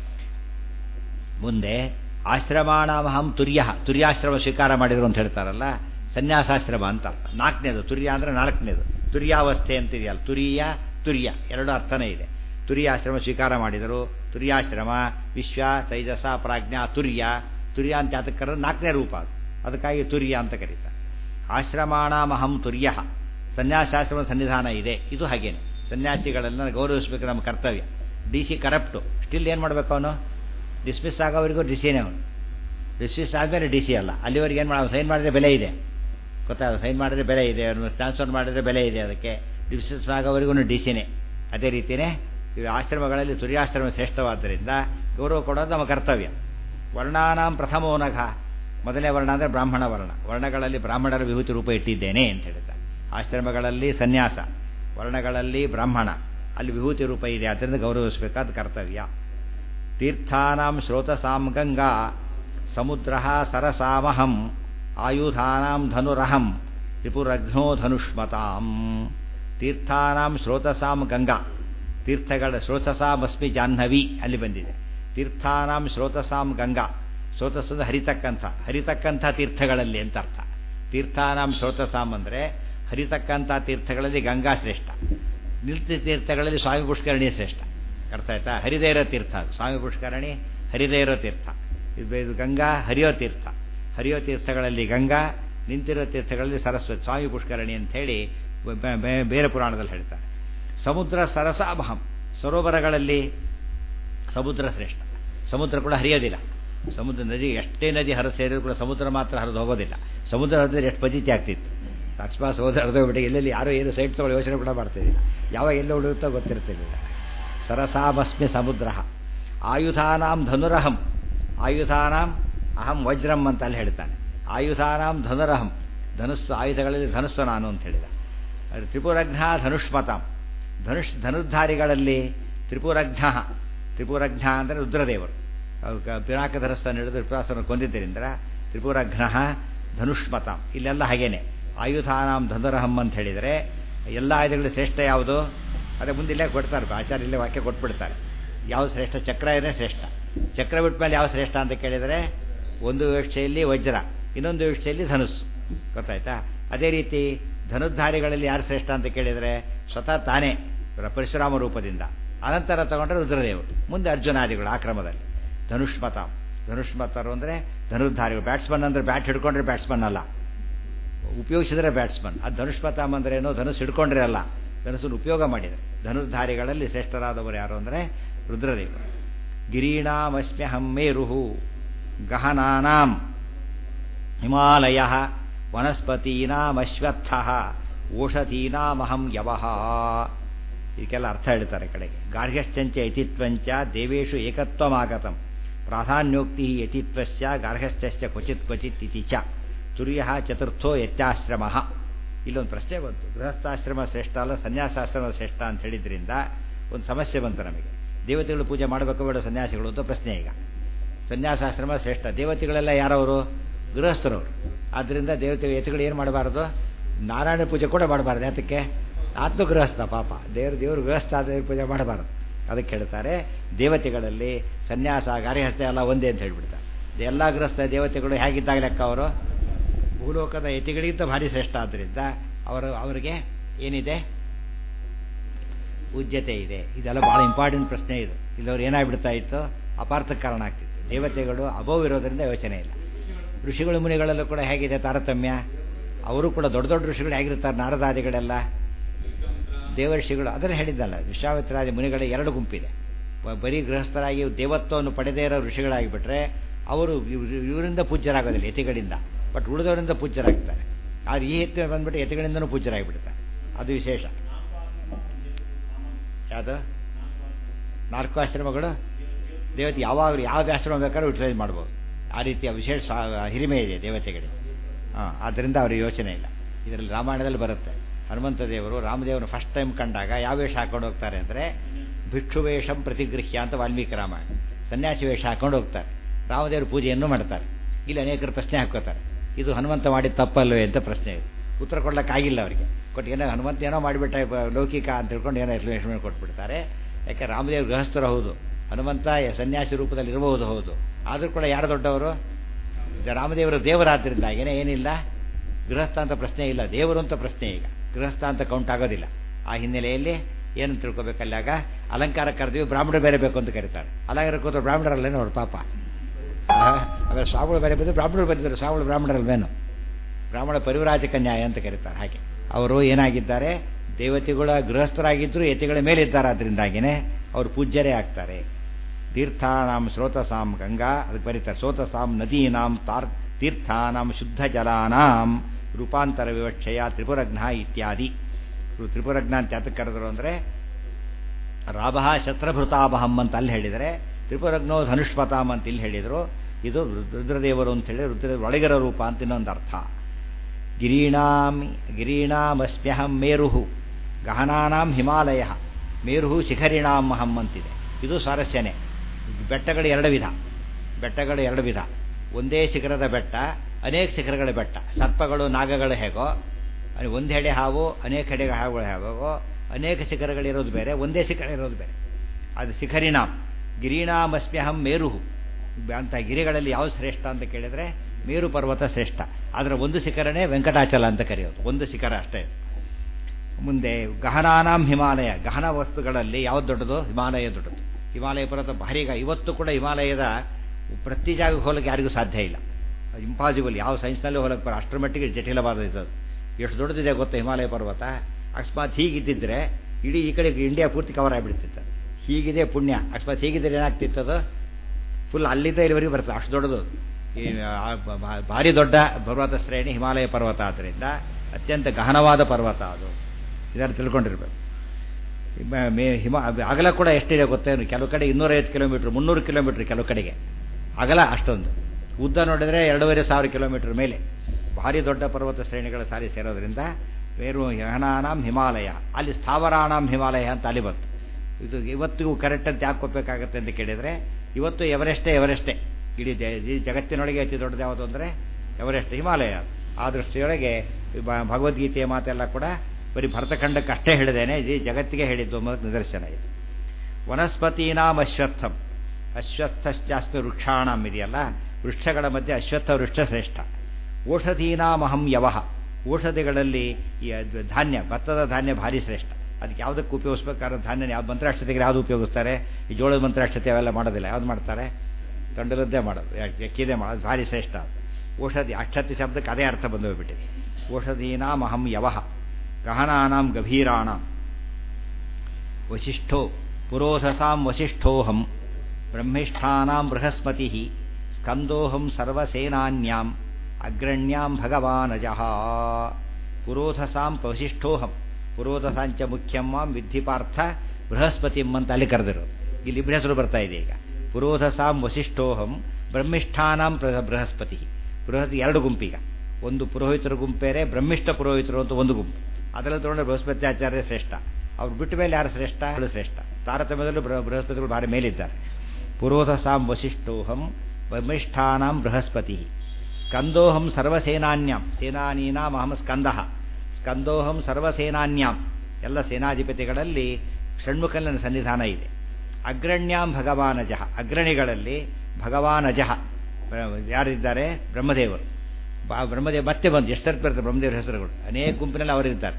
ಮುಂದೆ ಆಶ್ರಮಾಣಾಮಹಂ ತುರ್ಯ ತುರ್ಯಾಶ್ರಮ ಸ್ವೀಕಾರ ಮಾಡಿದ್ರು ಅಂತ ಹೇಳ್ತಾರಲ್ಲ ಸನ್ಯಾಸಾಶ್ರಮ ಅಂತ ನಾಲ್ಕನೇದು ತುರ್ಯ ಅಂದರೆ ನಾಲ್ಕನೇದು ತುರ್ಯಾವಸ್ಥೆ ಅಂತಿದೆಯಲ್ಲ ತುರಿಯ ತುರ್ಯ ಎರಡು ಅರ್ಥನೇ ಇದೆ ತುರ್ಯಾಶ್ರಮ ಸ್ವೀಕಾರ ಮಾಡಿದರು ತುರ್ಯಾಶ್ರಮ ವಿಶ್ವ ತೈಜಸ ಪ್ರಾಜ್ಞಾ ತುರ್ಯ ತುರ್ಯ ಅಂತ ಯಾತಕ್ಕೆ ಕರೆದ್ರೆ ನಾಲ್ಕನೇ ರೂಪ ಅದು ಅದಕ್ಕಾಗಿ ತುರ್ಯ ಅಂತ ಕರೀತಾರೆ ಆಶ್ರಮಾಣಾಮಹಂ ತುರ್ಯ ಸನ್ಯಾಸಾಶ್ರಮ ಸನ್ನಿಧಾನ ಇದೆ ಇದು ಹಾಗೇನೆ ಸನ್ಯಾಸಿಗಳನ್ನ ಗೌರವಿಸಬೇಕು ನಮ್ಮ ಕರ್ತವ್ಯ ಡಿ ಸಿ ಕರಪ್ಟು ಸ್ಟಿಲ್ ಏನು ಮಾಡಬೇಕು ಅವನು ಡಿಸ್ಮಿಸ್ ಆಗೋವರೆಗೂ ಡಿ ಸಿನೇ ಅವನು ಡಿಸ್ಮಿಸ್ ಆದಮೇಲೆ ಡಿ ಸಿ ಅಲ್ಲ ಅಲ್ಲಿವರೆಗೆ ಏನು ಮಾಡ ಸೈನ್ ಮಾಡಿದ್ರೆ ಬೆಲೆ ಇದೆ ಗೊತ್ತಾಗ ಸೈನ್ ಮಾಡಿದ್ರೆ ಬೆಲೆ ಇದೆ ಟ್ರಾನ್ಸ್ಫರ್ ಮಾಡಿದ್ರೆ ಬೆಲೆ ಇದೆ ಅದಕ್ಕೆ ಡಿಸ್ಮಿಸ್ ಆಗೋವರೆಗೂ ಡಿ ಸಿನೇ ಅದೇ ರೀತಿಯೇ ಈ ಆಶ್ರಮಗಳಲ್ಲಿ ತುರ್ಯಾಶ್ರಮ ಶ್ರೇಷ್ಠವಾದ್ದರಿಂದ ಗೌರವ ಕೊಡೋದು ನಮ್ಮ ಕರ್ತವ್ಯ ವರ್ಣಾನಾಂ ಪ್ರಥಮೋನಘ ಮೊದಲನೇ ವರ್ಣ ಅಂದರೆ ಬ್ರಾಹ್ಮಣ ವರ್ಣ ವರ್ಣಗಳಲ್ಲಿ ಬ್ರಾಹ್ಮಣರ ವಿಭೂತಿ ರೂಪ ಇಟ್ಟಿದ್ದೇನೆ ಅಂತ ಹೇಳ್ತಾರೆ ಆಶ್ರಮಗಳಲ್ಲಿ ಸನ್ಯಾಸ ವರ್ಣಗಳಲ್ಲಿ ಬ್ರಾಹ್ಮಣ ಅಲ್ಲಿ ವಿಭೂತಿ ರೂಪ ಇದೆ ಅದರಿಂದ ಗೌರವಿಸಬೇಕಾದ ಕರ್ತವ್ಯ ತೀರ್ಥಾನಾಂ ಶ್ರೋತಸಾಂ ಗಂಗಾ ಸಮುದ್ರ ಸರಸಾಮಹಂ ಆಯುಧಾನಾಂ ಧನುರಹಂ ತ್ರಿಪುರಘ್ನೋ ಧನುಷ್ಮತಾಂ ತೀರ್ಥಾನಾಂ ಶ್ರೋತಸಾಂ ಗಂಗಾ ತೀರ್ಥಗಳ ಶ್ರೋತಸಾಮಸ್ಮಿ ಜಾಹ್ನವಿ ಅಲ್ಲಿ ಬಂದಿದೆ ತೀರ್ಥಾನಾಂ ಶ್ರೋತಸಾಂ ಗಂಗಾ ಶ್ರೋತಸದ ಹರಿತಕ್ಕಂಥ ಹರಿತಕ್ಕಂಥ ತೀರ್ಥಗಳಲ್ಲಿ ಅಂತ ಅರ್ಥ ತೀರ್ಥಾನಾಂ ಶ್ರೋತಸಾಂ ಅಂದರೆ ಹರಿತಕ್ಕಂಥ ತೀರ್ಥಗಳಲ್ಲಿ ಗಂಗಾ ಶ್ರೇಷ್ಠ ನಿಲ್ತ ತೀರ್ಥಗಳಲ್ಲಿ ಸ್ವಾಮಿ ಪುಷ್ಕರಣಿ ಶ್ರೇಷ್ಠ ಅರ್ಥ ಆಯ್ತಾ ಹರಿದೇ ಇರೋ ತೀರ್ಥ ಸ್ವಾಮಿ ಪುಷ್ಕರಣಿ ಹರಿದೇ ಇರೋ ತೀರ್ಥ ಇದು ಗಂಗಾ ಹರಿಯೋ ತೀರ್ಥ ಹರಿಯೋ ತೀರ್ಥಗಳಲ್ಲಿ ಗಂಗಾ ನಿಂತಿರೋ ತೀರ್ಥಗಳಲ್ಲಿ ಸರಸ್ವತಿ ಸ್ವಾಮಿ ಪುಷ್ಕರಣಿ ಅಂತ ಹೇಳಿ ಬೇರೆ ಪುರಾಣದಲ್ಲಿ ಹೇಳ್ತಾರೆ ಸಮುದ್ರ ಸರಸಾಮಹಂ ಸರೋವರಗಳಲ್ಲಿ ಸಮುದ್ರ ಶ್ರೇಷ್ಠ ಸಮುದ್ರ ಕೂಡ ಹರಿಯೋದಿಲ್ಲ ಸಮುದ್ರ ನದಿ ಎಷ್ಟೇ ನದಿ ಹರಿದು ಸೇರಿದ್ರು ಕೂಡ ಸಮುದ್ರ ಮಾತ್ರ ಹರಿದು ಹೋಗೋದಿಲ್ಲ ಸಮುದ್ರ ಹರಿದ್ರೆ ಎಷ್ಟು ಪದ್ಧತಿ ಆಗ್ತಿತ್ತು ಅಕಸ್ಮಾತ್ ಸಮುದ್ರ ಹರಿದೋಗ್ಬಿಟ್ಟು ಎಲ್ಲೆಲ್ಲಿ ಯಾರೋ ಏನು ಸೈಡ್ ತಗೊಳ್ಳಿ ಯೋಚನೆ ಕೂಡ ಮಾಡ್ತಿದ್ದಿಲ್ಲ ಯಾವಾಗ ಎಲ್ಲ ಉಳಿಯುತ್ತೋ ಗೊತ್ತಿರ್ತಿರ್ಲಿಲ್ಲ ಸರಸಾಮಸ್ಮಿ ಸಮುದ್ರ ಆಯುಧಾನಾಂ ಧನುರಹಂ ಆಯುಧಾನಾಂ ಅಹಂ ವಜ್ರಂ ಅಂತ ಅಲ್ಲಿ ಹೇಳ್ತಾನೆ ಆಯುಧಾನಾಂ ಧನುರಹಂ ಧನುಸ್ಸು ಆಯುಧಗಳಲ್ಲಿ ಧನುಸ್ಸು ನಾನು ಅಂತ ಹೇಳಿದ ತ್ರಿಪುರಘ್ನ ಧನುಷ್ಮತಾಂ ಧನುಷ್ ಧನುರ್ಧಾರಿಗಳಲ್ಲಿ ತ್ರಿಪುರಘ್ನ ತ್ರಿಪುರಘ್ನ ಅಂದರೆ ರುದ್ರದೇವರು ಪಿನಾಕಧರಸ್ಥನ್ನು ಹಿಡಿದು ತ್ರಿಪುರಾಸನ ಕೊಂದಿದ್ದರಿಂದ ತ್ರಿಪುರಘ್ನ ಧನುಷ್ಮತಾಂ ಇಲ್ಲೆಲ್ಲ ಹಾಗೇನೆ ಆಯುಧಾನಾಂ ಧನುರಹಂ ಅಂತ ಹೇಳಿದರೆ ಎಲ್ಲ ಆಯುಧಗಳು ಶ್ರೇಷ್ಠ ಯಾವುದು ಅದೇ ಮುಂದೆ ಇಲ್ಲೇ ಕೊಡ್ತಾರೆ ಆಚಾರ್ಯ ಇಲ್ಲೇ ವಾಕ್ಯ ಕೊಟ್ಬಿಡ್ತಾರೆ ಯಾವ ಶ್ರೇಷ್ಠ ಚಕ್ರ ಏನೇ ಶ್ರೇಷ್ಠ ಚಕ್ರ ಬಿಟ್ಟ ಮೇಲೆ ಯಾವ ಶ್ರೇಷ್ಠ ಅಂತ ಕೇಳಿದರೆ ಒಂದು ವ್ಯವಸ್ಥೆಯಲ್ಲಿ ವಜ್ರ ಇನ್ನೊಂದು ವ್ಯವಸ್ಥೆಯಲ್ಲಿ ಧನುಸ್ಸು ಗೊತ್ತಾಯ್ತಾ ಅದೇ ರೀತಿ ಧನುರ್ಧಾರಿಗಳಲ್ಲಿ ಯಾರು ಶ್ರೇಷ್ಠ ಅಂತ ಕೇಳಿದರೆ ಸ್ವತಃ ತಾನೇ ಪರಶುರಾಮ ರೂಪದಿಂದ ಅನಂತರ ತಗೊಂಡ್ರೆ ರುದ್ರದೇವರು ಮುಂದೆ ಅರ್ಜುನಾದಿಗಳು ಆ ಕ್ರಮದಲ್ಲಿ ಧನುಷ್ಮತ ಧನುಷ್ಮತರು ಅಂದರೆ ಧನುರ್ಧಾರಿಗಳು ಬ್ಯಾಟ್ಸ್ಮನ್ ಅಂದರೆ ಬ್ಯಾಟ್ ಹಿಡ್ಕೊಂಡ್ರೆ ಬ್ಯಾಟ್ಸ್ಮನ್ ಅಲ್ಲ ಉಪಯೋಗಿಸಿದ್ರೆ ಬ್ಯಾಟ್ಸ್ಮನ್ ಅದು ಧನುಷ್ಮತಾಮ್ ಅಂದ್ರೆ ಏನೋ ಧನುಸ್ ಹಿಡ್ಕೊಂಡ್ರೆ ಅಲ್ಲ ಧನುಸನ್ನು ಉಪಯೋಗ ಮಾಡಿದರೆ ಧನುರ್ಧಾರಿಗಳಲ್ಲಿ ಶ್ರೇಷ್ಠರಾದವರು ಯಾರು ಅಂದರೆ ರುದ್ರದೇವರು ಗಿರೀಣಾಮಸ್ಮ್ಯಹಂ ಮೇರುಹು ಗಹನಾನಾಂ ಹಿಮಾಲಯ ವನಸ್ಪತೀನಾಮಶ್ವತ್ಥ ಓಷಧೀನಾಮಹಂ ಯವಹ ಇದಕ್ಕೆಲ್ಲ ಅರ್ಥ ಹೇಳ್ತಾರೆ ಕಡೆಗೆ ಗಾರ್ಹಸ್ಥ್ಯಂಚ ಯತಿತ್ವಂಚ ದೇವೇಶು ಏಕತ್ವಮಾಗತಂ ಪ್ರಾಧಾನ್ಯೋಕ್ತಿ ಯತಿತ್ವಸ್ಯ ಗಾರ್ಹಸ್ಥ್ಯಶ್ಚ ಕ್ವಚಿತ್ ಕ್ವಚಿತ್ ಇತಿ ಚ ತುರ್ಯ ಚತುರ್ಥೋ ಯತ್ಯಾಶ್ರಮ ಇಲ್ಲೊಂದು ಪ್ರಶ್ನೆ ಬಂತು ಗೃಹಸ್ಥಾಶ್ರಮ ಶ್ರೇಷ್ಠ ಅಲ್ಲ ಸನ್ಯಾಸಾಶ್ರಮ ಶ್ರೇಷ್ಠ ಅಂತ ಹೇಳಿದ್ರಿಂದ ಒಂದು ಸಮಸ್ಯೆ ಬಂತು ನಮಗೆ ದೇವತೆಗಳು ಪೂಜೆ ಮಾಡಬೇಕು ಬೇಡ ಸನ್ಯಾಸಿಗಳು ಅಂತ ಪ್ರಶ್ನೆ ಈಗ ಸನ್ಯಾಸಾಶ್ರಮ ಶ್ರೇಷ್ಠ ದೇವತೆಗಳೆಲ್ಲ ಯಾರವರು ಗೃಹಸ್ಥರವರು ಆದ್ದರಿಂದ ದೇವತೆ ಯತಿಗಳು ಏನು ಮಾಡಬಾರ್ದು ನಾರಾಯಣ ಪೂಜೆ ಕೂಡ ಮಾಡಬಾರ್ದು ಯಾತಕ್ಕೆ ಆತ್ಮ ಗೃಹಸ್ಥ ಪಾಪ ದೇವ್ರ ದೇವರು ಗೃಹಸ್ಥ ದೇವ್ರ ಪೂಜೆ ಮಾಡಬಾರ್ದು ಅದಕ್ಕೆ ಹೇಳ್ತಾರೆ ದೇವತೆಗಳಲ್ಲಿ ಸನ್ಯಾಸ ಗಾರ್ಯಹಸ್ತ ಎಲ್ಲ ಒಂದೇ ಅಂತ ಹೇಳ್ಬಿಡ್ತಾರೆ ಎಲ್ಲ ಗೃಹಸ್ಥ ದೇವತೆಗಳು ಹೇಗಿದ್ದಾಗ ಲೆಕ್ಕ ಅವರು ಭೂಲೋಕದ ಯತಿಗಳಿಗಿಂತ ಭಾರಿ ಶ್ರೇಷ್ಠ ಆದ್ದರಿಂದ ಅವರು ಅವರಿಗೆ ಏನಿದೆ ಉಜ್ಜತೆ ಇದೆ ಇದೆಲ್ಲ ಬಹಳ ಇಂಪಾರ್ಟೆಂಟ್ ಪ್ರಶ್ನೆ ಇದು ಇಲ್ಲವ್ರು ಏನಾಗ್ಬಿಡ್ತಾ ಇತ್ತು ಅಪಾರ್ಥಕ್ಕೆ ಕಾರಣ ಆಗ್ತಿತ್ತು ದೇವತೆಗಳು ಅಭವ್ ಇರೋದ್ರಿಂದ ಯೋಚನೆ ಇಲ್ಲ ಋಷಿಗಳು ಮುನಿಗಳಲ್ಲೂ ಕೂಡ ಹೇಗಿದೆ ತಾರತಮ್ಯ ಅವರು ಕೂಡ ದೊಡ್ಡ ದೊಡ್ಡ ಋಷಿಗಳು ಹೇಗಿರ್ತಾರೆ ನಾರದಾದಿಗಳೆಲ್ಲ ದೇವರ್ಷಿಗಳು ಅದನ್ನು ಹೇಳಿದ್ದಲ್ಲ ವಿಶ್ವಾಮಿತ್ರಾದಿ ಮುನಿಗಳ ಎರಡು ಗುಂಪಿದೆ ಬರೀ ಗೃಹಸ್ಥರಾಗಿ ದೇವತ್ವವನ್ನು ಪಡೆದೇ ಇರೋ ಋಷಿಗಳಾಗಿಬಿಟ್ರೆ ಅವರು ಇವರಿಂದ ಪೂಜ್ಯರಾಗೋದಿಲ್ಲ ಯತಿಗಳಿಂದ ಬಟ್ ಉಳಿದವರಿಂದ ಪೂಜ್ಯರಾಗ್ತಾರೆ ಆದರೆ ಈ ಎತ್ತಿ ಬಂದ್ಬಿಟ್ಟು ಯತಿಗಳಿಂದನೂ ಪೂಜ್ಯರಾಗಿಬಿಡ್ತಾರೆ ಅದು ವಿಶೇಷ ಯಾವುದು ನಾಲ್ಕು ಆಶ್ರಮಗಳು ದೇವತೆ ಯಾವಾಗಲೂ ಯಾವುದೇ ಆಶ್ರಮ ಬೇಕಾದ್ರೂ ಯುಟಿಲೈಸ್ ಮಾಡ್ಬೋದು ಆ ರೀತಿಯ ವಿಶೇಷ ಹಿರಿಮೆ ಇದೆ ದೇವತೆಗಳಿಗೆ ಹಾಂ ಆದ್ದರಿಂದ ಅವ್ರಿಗೆ ಯೋಚನೆ ಇಲ್ಲ ಇದರಲ್ಲಿ ರಾಮಾಯಣದಲ್ಲಿ ಬರುತ್ತೆ ಹನುಮಂತ ದೇವರು ರಾಮದೇವನ ಫಸ್ಟ್ ಟೈಮ್ ಕಂಡಾಗ ಯಾವ ವೇಷ ಹಾಕೊಂಡು ಹೋಗ್ತಾರೆ ಅಂದರೆ ಭಿಕ್ಷು ವೇಷಂ ಪ್ರತಿಗೃಹ್ಯ ಅಂತ ವಾಲ್ಮೀಕಿ ರಾಮಾಯಣ ಸನ್ಯಾಸಿ ವೇಷ ಹಾಕೊಂಡು ಹೋಗ್ತಾರೆ ರಾಮದೇವರು ಪೂಜೆಯನ್ನು ಮಾಡ್ತಾರೆ ಇಲ್ಲಿ ಅನೇಕರು ಪ್ರಶ್ನೆ ಹಾಕೋತಾರೆ ಇದು ಹನುಮಂತ ಮಾಡಿದ ತಪ್ಪಲ್ವೇ ಅಂತ ಪ್ರಶ್ನೆ ಇದೆ ಉತ್ತರ ಕೊಡ್ಲಿಕ್ಕಾಗಿಲ್ಲ ಅವರಿಗೆ ಕೊಟ್ಟು ಏನೋ ಹನುಮಂತ ಏನೋ ಮಾಡಿಬಿಟ್ಟ ಲೌಕಿಕ ಅಂತ ತಿಳ್ಕೊಂಡು ಏನೋ ಎಕ್ಸ್ಪ್ಲೇಷನ್ ಕೊಟ್ಬಿಡ್ತಾರೆ ಯಾಕೆ ರಾಮದೇವ್ ಗೃಹಸ್ಥರು ಹೌದು ಹನುಮಂತ ಸನ್ಯಾಸಿ ರೂಪದಲ್ಲಿ ಇರಬಹುದು ಹೌದು ಆದರೂ ಕೂಡ ಯಾರು ದೊಡ್ಡವರು ರಾಮದೇವರು ದೇವರಾದ್ರಿಂದ ಏನೇ ಏನಿಲ್ಲ ಗೃಹಸ್ಥ ಅಂತ ಪ್ರಶ್ನೆ ಇಲ್ಲ ದೇವರು ಅಂತ ಪ್ರಶ್ನೆ ಈಗ ಗೃಹಸ್ಥ ಅಂತ ಕೌಂಟ್ ಆಗೋದಿಲ್ಲ ಆ ಹಿನ್ನೆಲೆಯಲ್ಲಿ ಏನು ತಿಳ್ಕೊಬೇಕಲ್ಲಾಗ ಅಲಂಕಾರ ಕರೆದಿವಿ ಬ್ರಾಹ್ಮಣರು ಬೇರೆ ಬೇಕು ಅಂತ ಕರೀತಾರೆ ಅಲಂಕಾರ ಕೂತು ಬ್ರಾಹ್ಮಣರಲ್ಲೇನು ಅವ್ರ ಪಾಪ ಆಮೇಲೆ ಸ್ವಾಮಿಗಳು ಬೇರೆ ಬಂದು ಬ್ರಾಹ್ಮಣರು ಬಂದಿದ್ದರು ಸ್ವಾಮಿಗಳು ಬ್ರಾಹ್ಮಣರಲ್ವೇನು ಬ್ರಾಹ್ಮಣ ಪರಿವರಾಜಕ ನ್ಯಾಯ ಅಂತ ಕರೀತಾರೆ ಹಾಗೆ ಅವರು ಏನಾಗಿದ್ದಾರೆ ದೇವತೆಗಳ ಗೃಹಸ್ಥರಾಗಿದ್ದರೂ ಯತಿಗಳ ಮೇಲೆ ಇದ್ದಾರೆ ಅದರಿಂದಾಗಿನೇ ಅವರು ಪೂಜ್ಯರೇ ಆಗ್ತಾರೆ ತೀರ್ಥಾನಾಂ ಸ್ರೋತಸಾಂ ಗಂಗಾ ಅದಕ್ಕೆ ಬರೀತಾರೆ ಸ್ರೋತಸಾಂ ನದೀನಾಂ ತಾರ್ ತೀರ್ಥಾನಾಂ ಶುದ್ಧ ಜಲಾನಾಂ ರೂಪಾಂತರ ವಿವಕ್ಷಯ ತ್ರಿಪುರಜ್ಞ ಇತ್ಯಾದಿ ತ್ರಿಪುರಜ್ಞ ಅಂತ ಯಾತಕ್ಕೆ ಕರೆದರು ಅಂದರೆ ರಾಭಃ ಶಸ್ತ್ರಭೃತಾಭಹಂ ಅಂತ ಅಲ್ಲಿ ಹೇಳಿದರೆ ತ್ರಿಪುರಜ್ಞೋ ಧನುಷ್ಪತಾಮ್ ಅಂತ ಇಲ್ಲಿ ಹೇಳಿದರು ಇದು ರುದ್ರದೇವರು ಅಂತೇಳಿ ರುದ್ರ ಒಳಗಿರೋ ರೂಪ ಅಂತ ಇನ್ನೊಂದು ಅರ್ಥ ಗಿರೀಣಾಂ ಗಿರೀಣಾಮಸ್ಮ್ಯಹಂ ಮೇರುಹು ಗಹನಾನಾಂ ಹಿಮಾಲಯ ಮೇರುಹು ಶಿಖರಿಣಾಂ ಅಹಂ ಅಂತಿದೆ ಇದು ಸ್ವಾರಸ್ಯನೇ ಬೆಟ್ಟಗಳು ಎರಡು ವಿಧ ಬೆಟ್ಟಗಳು ಎರಡು ವಿಧ ಒಂದೇ ಶಿಖರದ ಬೆಟ್ಟ ಅನೇಕ ಶಿಖರಗಳ ಬೆಟ್ಟ ಸರ್ಪಗಳು ನಾಗಗಳು ಹೇಗೋ ಒಂದು ಹೆಡೆ ಹಾವು ಅನೇಕ ಹೆಡೆ ಹಾವುಗಳು ಹೇಗೋ ಅನೇಕ ಶಿಖರಗಳಿರೋದು ಬೇರೆ ಒಂದೇ ಶಿಖರ ಇರೋದು ಬೇರೆ ಅದು ಶಿಖರಿಣಾಂ ಗಿರೀಣಾಮಸ್ಮ್ಯಹಂ ಮೇರುಹು ಅಂತ ಗಿರಿಗಳಲ್ಲಿ ಯಾವ ಶ್ರೇಷ್ಠ ಅಂತ ಕೇಳಿದರೆ ಮೇರು ಪರ್ವತ ಶ್ರೇಷ್ಠ ಆದರೆ ಒಂದು ಶಿಖರನೇ ವೆಂಕಟಾಚಲ ಅಂತ ಕರೆಯೋದು ಒಂದು ಶಿಖರ ಅಷ್ಟೇ ಮುಂದೆ ಗಹನಾನಾಂ ಹಿಮಾಲಯ ಗಹನ ವಸ್ತುಗಳಲ್ಲಿ ಯಾವ್ದು ದೊಡ್ಡದು ಹಿಮಾಲಯ ದೊಡ್ಡದು ಹಿಮಾಲಯ ಪರ್ವತ ಭಾರೀಗ ಇವತ್ತು ಕೂಡ ಹಿಮಾಲಯದ ಪ್ರತಿ ಜಾಗಕ್ಕೆ ಹೋಗಲಿಕ್ಕೆ ಯಾರಿಗೂ ಸಾಧ್ಯ ಇಲ್ಲ ಇಂಪಾಸಿಬಲ್ ಯಾವ ಸೈನ್ಸ್ನಲ್ಲಿ ಹೋಗಕ್ಕೆ ಬರ ಅಷ್ಟರ ಮಟ್ಟಿಗೆ ಜಟಿಲವಾದ ಇದು ಎಷ್ಟು ದೊಡ್ಡದಿದೆ ಗೊತ್ತಾ ಹಿಮಾಲಯ ಪರ್ವತ ಅಕಸ್ಮಾತ್ ಹೀಗಿದ್ದಿದ್ರೆ ಇಡೀ ಈ ಕಡೆ ಇಂಡಿಯಾ ಪೂರ್ತಿ ಕವರ್ ಆಗಿಬಿಡ್ತಿತ್ತು ಹೀಗಿದೆ ಪುಣ್ಯ ಅಕಸ್ಮಾತ್ ಹೀಗಿದ್ರೆ ಏನಾಗ್ತಿತ್ತದು ಫುಲ್ ಅಲ್ಲಿಂದ ಇಲ್ಲಿವರೆಗೂ ಬರ್ತದೆ ಅಷ್ಟು ದೊಡ್ಡದು ಈ ಭಾರಿ ದೊಡ್ಡ ಪರ್ವತ ಶ್ರೇಣಿ ಹಿಮಾಲಯ ಪರ್ವತ ಆದ್ದರಿಂದ ಅತ್ಯಂತ ಗಹನವಾದ ಪರ್ವತ ಅದು ಇದನ್ನು ತಿಳ್ಕೊಂಡಿರ್ಬೇಕು ಹಿಮ ಅಗಲ ಕೂಡ ಎಷ್ಟಿದೆ ಗೊತ್ತೇನು ಕೆಲವು ಕಡೆ ಇನ್ನೂರೈವತ್ತು ಕಿಲೋಮೀಟ್ರ್ ಮುನ್ನೂರು ಕಿಲೋಮೀಟ್ರ್ ಕೆಲವು ಕಡೆಗೆ ಅಗಲ ಅಷ್ಟೊಂದು ಉದ್ದ ನೋಡಿದರೆ ಎರಡೂವರೆ ಸಾವಿರ ಕಿಲೋಮೀಟ್ರ್ ಮೇಲೆ ಭಾರಿ ದೊಡ್ಡ ಪರ್ವತ ಶ್ರೇಣಿಗಳ ಸಾರಿ ಸೇರೋದ್ರಿಂದ ಬೇರು ಗಹನಾನಾಂ ಹಿಮಾಲಯ ಅಲ್ಲಿ ಸ್ಥಾವರಾಣಾಂ ಹಿಮಾಲಯ ಅಂತ ಅಲ್ಲಿ ಬಂತು ಇದು ಇವತ್ತಿಗೂ ಕರೆಕ್ಟ್ ಅಂತ ಯಾಕೆ ಕೊಪ್ಪಬೇಕಾಗತ್ತೆ ಅಂತ ಕೇಳಿದರೆ ಇವತ್ತು ಎವರೆಸ್ಟೇ ಎವರೆಸ್ಟೇ ಇಡೀ ಜಗತ್ತಿನೊಳಗೆ ಅತಿ ದೊಡ್ಡದು ಯಾವುದು ಅಂದರೆ ಎವರೆಸ್ಟ್ ಹಿಮಾಲಯ ಆ ದೃಷ್ಟಿಯೊಳಗೆ ಭಗವದ್ಗೀತೆಯ ಮಾತೆಲ್ಲ ಕೂಡ ಬರೀ ಭರತಖಂಡಕ್ಕೆ ಅಷ್ಟೇ ಹೇಳಿದ್ದೇನೆ ಇಡೀ ಜಗತ್ತಿಗೆ ಹೇಳಿದ್ದು ಅನ್ನೋದು ನಿದರ್ಶನ ಇದೆ ವನಸ್ಪತೀನಾಂ ಅಶ್ವತ್ಥಂ ಅಶ್ವತ್ಥಶ್ಚಾಸ್ಮಿ ವೃಕ್ಷಾಣಂ ಇದೆಯಲ್ಲ ವೃಕ್ಷಗಳ ಮಧ್ಯೆ ಅಶ್ವತ್ಥ ವೃಕ್ಷ ಶ್ರೇಷ್ಠ ಓಷಧೀನಾಮಹಂ ಯವಹ ಔಷಧಿಗಳಲ್ಲಿ ಈ ಧಾನ್ಯ ಭತ್ತದ ಧಾನ್ಯ ಭಾರಿ ಶ್ರೇಷ್ಠ ಅದಕ್ಕೆ ಯಾವುದಕ್ಕೆ ಉಪಯೋಗಿಸ್ಬೇಕಾದ್ರೆ ಧಾನ್ಯ ಯಾವ್ದು ಮಂತ್ರಾಕ್ಷತೆಗೆ ಯಾವುದು ಉಪಯೋಗಿಸ್ತಾರೆ ಈ ಜೋಳದ ಮಂತ್ರಾಕ್ಷತೆ ಅವೆಲ್ಲ ಮಾಡೋದಿಲ್ಲ ಯಾವ್ದು ಮಾಡ್ತಾರೆ ತಂಡಲದ್ದೇ ಮಾಡೋದು ಎಕ್ಕಿದೆ ಮಾಡೋದು ಭಾರಿ ಶ್ರೇಷ್ಠ ಔಷಧಿ ಅಕ್ಷತೆ ಶಬ್ದಕ್ಕೆ ಅದೇ ಅರ್ಥ ಬಂದು ಹೋಗ್ಬಿಟ್ಟಿದೆ ಔಷಧೀನಾಂ ಅಹಂ ಯವಹ ಗಹನಾನಾಂ ಗಭೀರಾಣಾಂ ವಸಿಷ್ಠೋ ಪುರೋಧಸಾಂ ವಸಿಷ್ಠೋಹಂ ಬ್ರಹ್ಮಿಷ್ಠಾನಾಂ ಬೃಹಸ್ಪತಿ ಸ್ಕಂದೋಹಂ ಸರ್ವಸೇನಾನ್ಯಾಂ ಅಗ್ರಣ್ಯಾಂ ಭಗವಾನಜಃ ಪುರೋಧಸಾಂ ವಸಿಷ್ಠೋಹಂ ಪುರೋಧಸಾಂಚ ಮುಖ್ಯಂ ಮಾಂ ವಿದ್ಧಿಪಾರ್ಥ ಬೃಹಸ್ಪತಿಂ ಅಂತ ಅಲ್ಲಿ ಕರೆದಿರೋದು ಇಲ್ಲಿ ಇಬ್ಬರ ಹೆಸರು ಬರ್ತಾ ಇದೆ ಈಗ ಪುರೋಧಸಾಂ ವಸಿಷ್ಠೋಹಂ ಬ್ರಹ್ಮಿಷ್ಠಾನಾಂ ಬೃಹಸ್ಪತಿ ಬೃಹತ್ ಎರಡು ಗುಂಪೀಗ ಒಂದು ಪುರೋಹಿತರ ಗುಂಪೇರೆ ಬ್ರಹ್ಮಿಷ್ಠ ಪುರೋಹಿತರು ಅಂತ ಒಂದು ಗುಂಪು ಅದರಲ್ಲಿ ತಗೊಂಡ್ರೆ ಬೃಹಸ್ಪತಿ ಆಚಾರ್ಯ ಶ್ರೇಷ್ಠ ಅವ್ರು ಬಿಟ್ಟ ಮೇಲೆ ಯಾರು ಶ್ರೇಷ್ಠ ಅವಳು ಶ್ರೇಷ್ಠ ತಾರತಮ್ಯದಲ್ಲೂ ಬೃಹ- ಬೃಹಸ್ಪತಿಗಳು ಭಾರಿ ಮೇಲಿದ್ದಾರೆ ಪುರೋಧಸಾಂ ವಸಿಷ್ಠೋಹಂ ಬ್ರಹ್ಮಿಷ್ಠಾನಾಂ ಬೃಹಸ್ಪತಿ ಸ್ಕಂದೋಹಂ ಸರ್ವಸೇನಾನ್ಯಾಂ ಸೇನಾನೀನಾಂ ಅಹಂ ಸ್ಕಂದಃ ಸ್ಕಂದೋಹಂ ಸರ್ವಸೇನಾನ್ಯಾಂ ಎಲ್ಲ ಸೇನಾಧಿಪತಿಗಳಲ್ಲಿ ಷಣ್ಮುಖನ ಸನ್ನಿಧಾನ ಇದೆ ಅಗ್ರಣ್ಯಾಂ ಭಗವಾನಜಃ ಅಗ್ರಣಿಗಳಲ್ಲಿ ಭಗವಾನಜಃ ಯಾರಿದ್ದಾರೆ ಬ್ರಹ್ಮದೇವರು ಬಾ- ಬ್ರಹ್ಮದೇವ ಮತ್ತೆ ಬಂದು ಎಷ್ಟು ಬರ್ತದೆ ಬ್ರಹ್ಮದೇವರ ಹೆಸರುಗಳು ಅನೇಕ ಗುಂಪಿನಲ್ಲಿ ಅವರಿದ್ದಾರೆ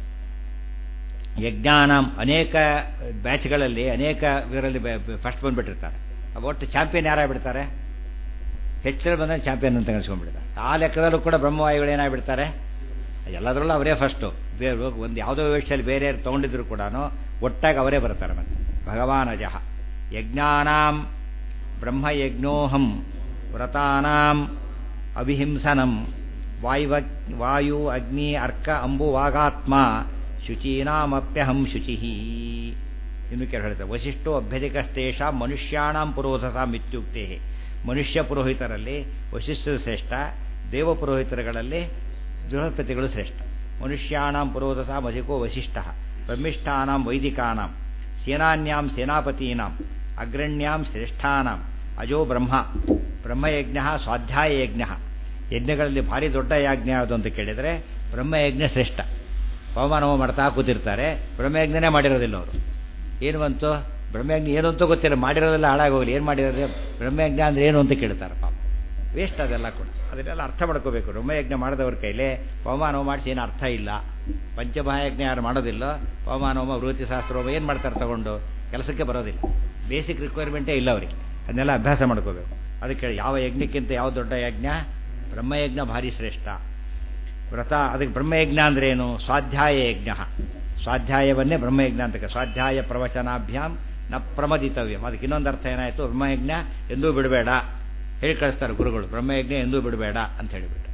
ಯಜ್ಞಾನಾಂ ಅನೇಕ ಬ್ಯಾಚ್ಗಳಲ್ಲಿ ಅನೇಕ ಇದರಲ್ಲಿ ಫಸ್ಟ್ ಬಂದ್ಬಿಟ್ಟಿರ್ತಾರೆ ಒಟ್ಟು ಚಾಂಪಿಯನ್ ಯಾರಾಗ್ಬಿಡ್ತಾರೆ ಹೆಚ್ಚಿನ ಬಂದ ಚಾಂಪಿಯನ್ ಅಂತ ಕಳಿಸ್ಕೊಂಡ್ಬಿಡ್ತಾರೆ ಆ ಲೆಕ್ಕದಲ್ಲೂ ಕೂಡ ಬ್ರಹ್ಮವಾಯುಗಳು ಏನಾಗ್ಬಿಡ್ತಾರೆ ಎಲ್ಲದರಲ್ಲೂ ಅವರೇ ಫಸ್ಟು ಬೇರೆ ಒಂದು ಯಾವುದೋ ವ್ಯವಸ್ಥೆಯಲ್ಲಿ ಬೇರೆ ತೊಗೊಂಡಿದ್ರು ಕೂಡ ಒಟ್ಟಾಗಿ ಅವರೇ ಬರ್ತಾರೆ ಮತ್ತೆ ಭಗವಾನ್ ಅಜಃ ಯಜ್ಞಾನಾಂ ಬ್ರಹ್ಮಯಜ್ಞೋಹಂ ವ್ರತಾನಾಂ ಅವಿಹಿಂಸನಂ ವಾಯುವ ವಾಯು ಅಗ್ನಿ ಅರ್ಕ ಅಂಬುವಾಗಾತ್ಮ ಶುಚೀನಾಮಪ್ಯಹಂ ಶುಚಿ ಇನ್ನು ಕೆಲ ಹೇಳ್ತಾರೆ ವಶಿಷ್ಠೋ ಅಭ್ಯಧಿಕಸ್ತೇಷ ಮನುಷ್ಯಾಣಾಂ ಪುರೋಧಸಾಂ ಇತ್ಯುಕ್ತೆ ಮನುಷ್ಯ ಪುರೋಹಿತರಲ್ಲಿ ವಶಿಷ್ಠರು ಶ್ರೇಷ್ಠ ದೇವ ಪುರೋಹಿತರುಗಳಲ್ಲಿ ಬೃಹಸ್ಪತಿಗಳು ಶ್ರೇಷ್ಠ ಮನುಷ್ಯಾಣಾಂ ಪುರೋಧಸಾಂ ಅಧಿಕೋ ವಶಿಷ್ಠ ಬ್ರಹ್ಮಿಷ್ಠಾನಾಂ ವೈದಿಕಾನಾಂ ಸೇನಾನ್ಯಾಂ ಸೇನಾಪತೀನಾಂ ಅಗ್ರಣ್ಯಾಂ ಶ್ರೇಷ್ಠಾನಾಂ ಅಜೋ ಬ್ರಹ್ಮ ಬ್ರಹ್ಮಯಜ್ಞ ಸ್ವಾಧ್ಯಾಯ ಯಜ್ಞ ಯಜ್ಞಗಳಲ್ಲಿ ಭಾರಿ ದೊಡ್ಡ ಯಜ್ಞ ಯಾವುದು ಅಂತ ಕೇಳಿದರೆ ಬ್ರಹ್ಮಯಜ್ಞ ಶ್ರೇಷ್ಠ ಪವಮಾನವ ಮಾಡ್ತಾ ಕೂತಿರ್ತಾರೆ ಬ್ರಹ್ಮಯಜ್ಞನೇ ಮಾಡಿರೋದಿಲ್ಲ ಅವರು ಏನು ಬಂತು ಬ್ರಹ್ಮಯಜ್ಞ ಏನು ಅಂತ ಗೊತ್ತಿಲ್ಲ ಮಾಡಿರೋದೆಲ್ಲ ಹಾಳಾಗೋಗಲಿ ಏನು ಮಾಡಿರೋದು ಬ್ರಹ್ಮಯಜ್ಞ ಅಂದ್ರೆ ಏನು ಅಂತ ಕೇಳ್ತಾರೆ ಪಾಪ ವೇಸ್ಟ್ ಅದೆಲ್ಲ ಕೂಡ ಅದನ್ನೆಲ್ಲ ಅರ್ಥ ಮಾಡ್ಕೋಬೇಕು ಬ್ರಹ್ಮಯಜ್ಞ ಮಾಡಿದವ್ರ ಕೈಲೇ ಪವಮಾನವ ಮಾಡಿಸಿ ಏನು ಅರ್ಥ ಇಲ್ಲ ಪಂಚಮಹಾಯಜ್ಞ ಯಾರು ಮಾಡೋದಿಲ್ಲ ಪವಮಾನವಮ ವೃತ್ತಿ ಶಾಸ್ತ್ರೋಮ ಏನು ಮಾಡ್ತಾರೆ ತಗೊಂಡು ಕೆಲಸಕ್ಕೆ ಬರೋದಿಲ್ಲ ಬೇಸಿಕ್ ರಿಕ್ವೈರ್ಮೆಂಟೇ ಇಲ್ಲ ಅವರಿಗೆ ಅದನ್ನೆಲ್ಲ ಅಭ್ಯಾಸ ಮಾಡ್ಕೋಬೇಕು ಅದಕ್ಕೆ ಯಾವ ಯಜ್ಞಕ್ಕಿಂತ ಯಾವ ದೊಡ್ಡ ಯಜ್ಞ ಬ್ರಹ್ಮಯಜ್ಞ ಭಾರಿ ಶ್ರೇಷ್ಠ ವ್ರತ ಅದಕ್ಕೆ ಬ್ರಹ್ಮಯಜ್ಞ ಅಂದ್ರೆ ಏನು ಸ್ವಾಧ್ಯಾಯ ಯಜ್ಞ ಸ್ವಾಧ್ಯಾಯವನ್ನೇ ಬ್ರಹ್ಮಯಜ್ಞ ಅಂತ ಸ್ವಾಧ್ಯಾಯ ಪ್ರವಚನಾಭ್ಯಾಂ ನ ಪ್ರಮದಿತವ್ಯಂ ಅದಕ್ಕೆ ಇನ್ನೊಂದು ಅರ್ಥ ಏನಾಯಿತು ಬ್ರಹ್ಮಯಜ್ಞ ಎಂದೂ ಬಿಡಬೇಡ ಹೇಳಿ ಕಳಿಸ್ತಾರೆ ಗುರುಗಳು ಬ್ರಹ್ಮಯಜ್ಞ ಎಂದೂ ಬಿಡಬೇಡ ಅಂತ ಹೇಳಿಬಿಟ್ಟು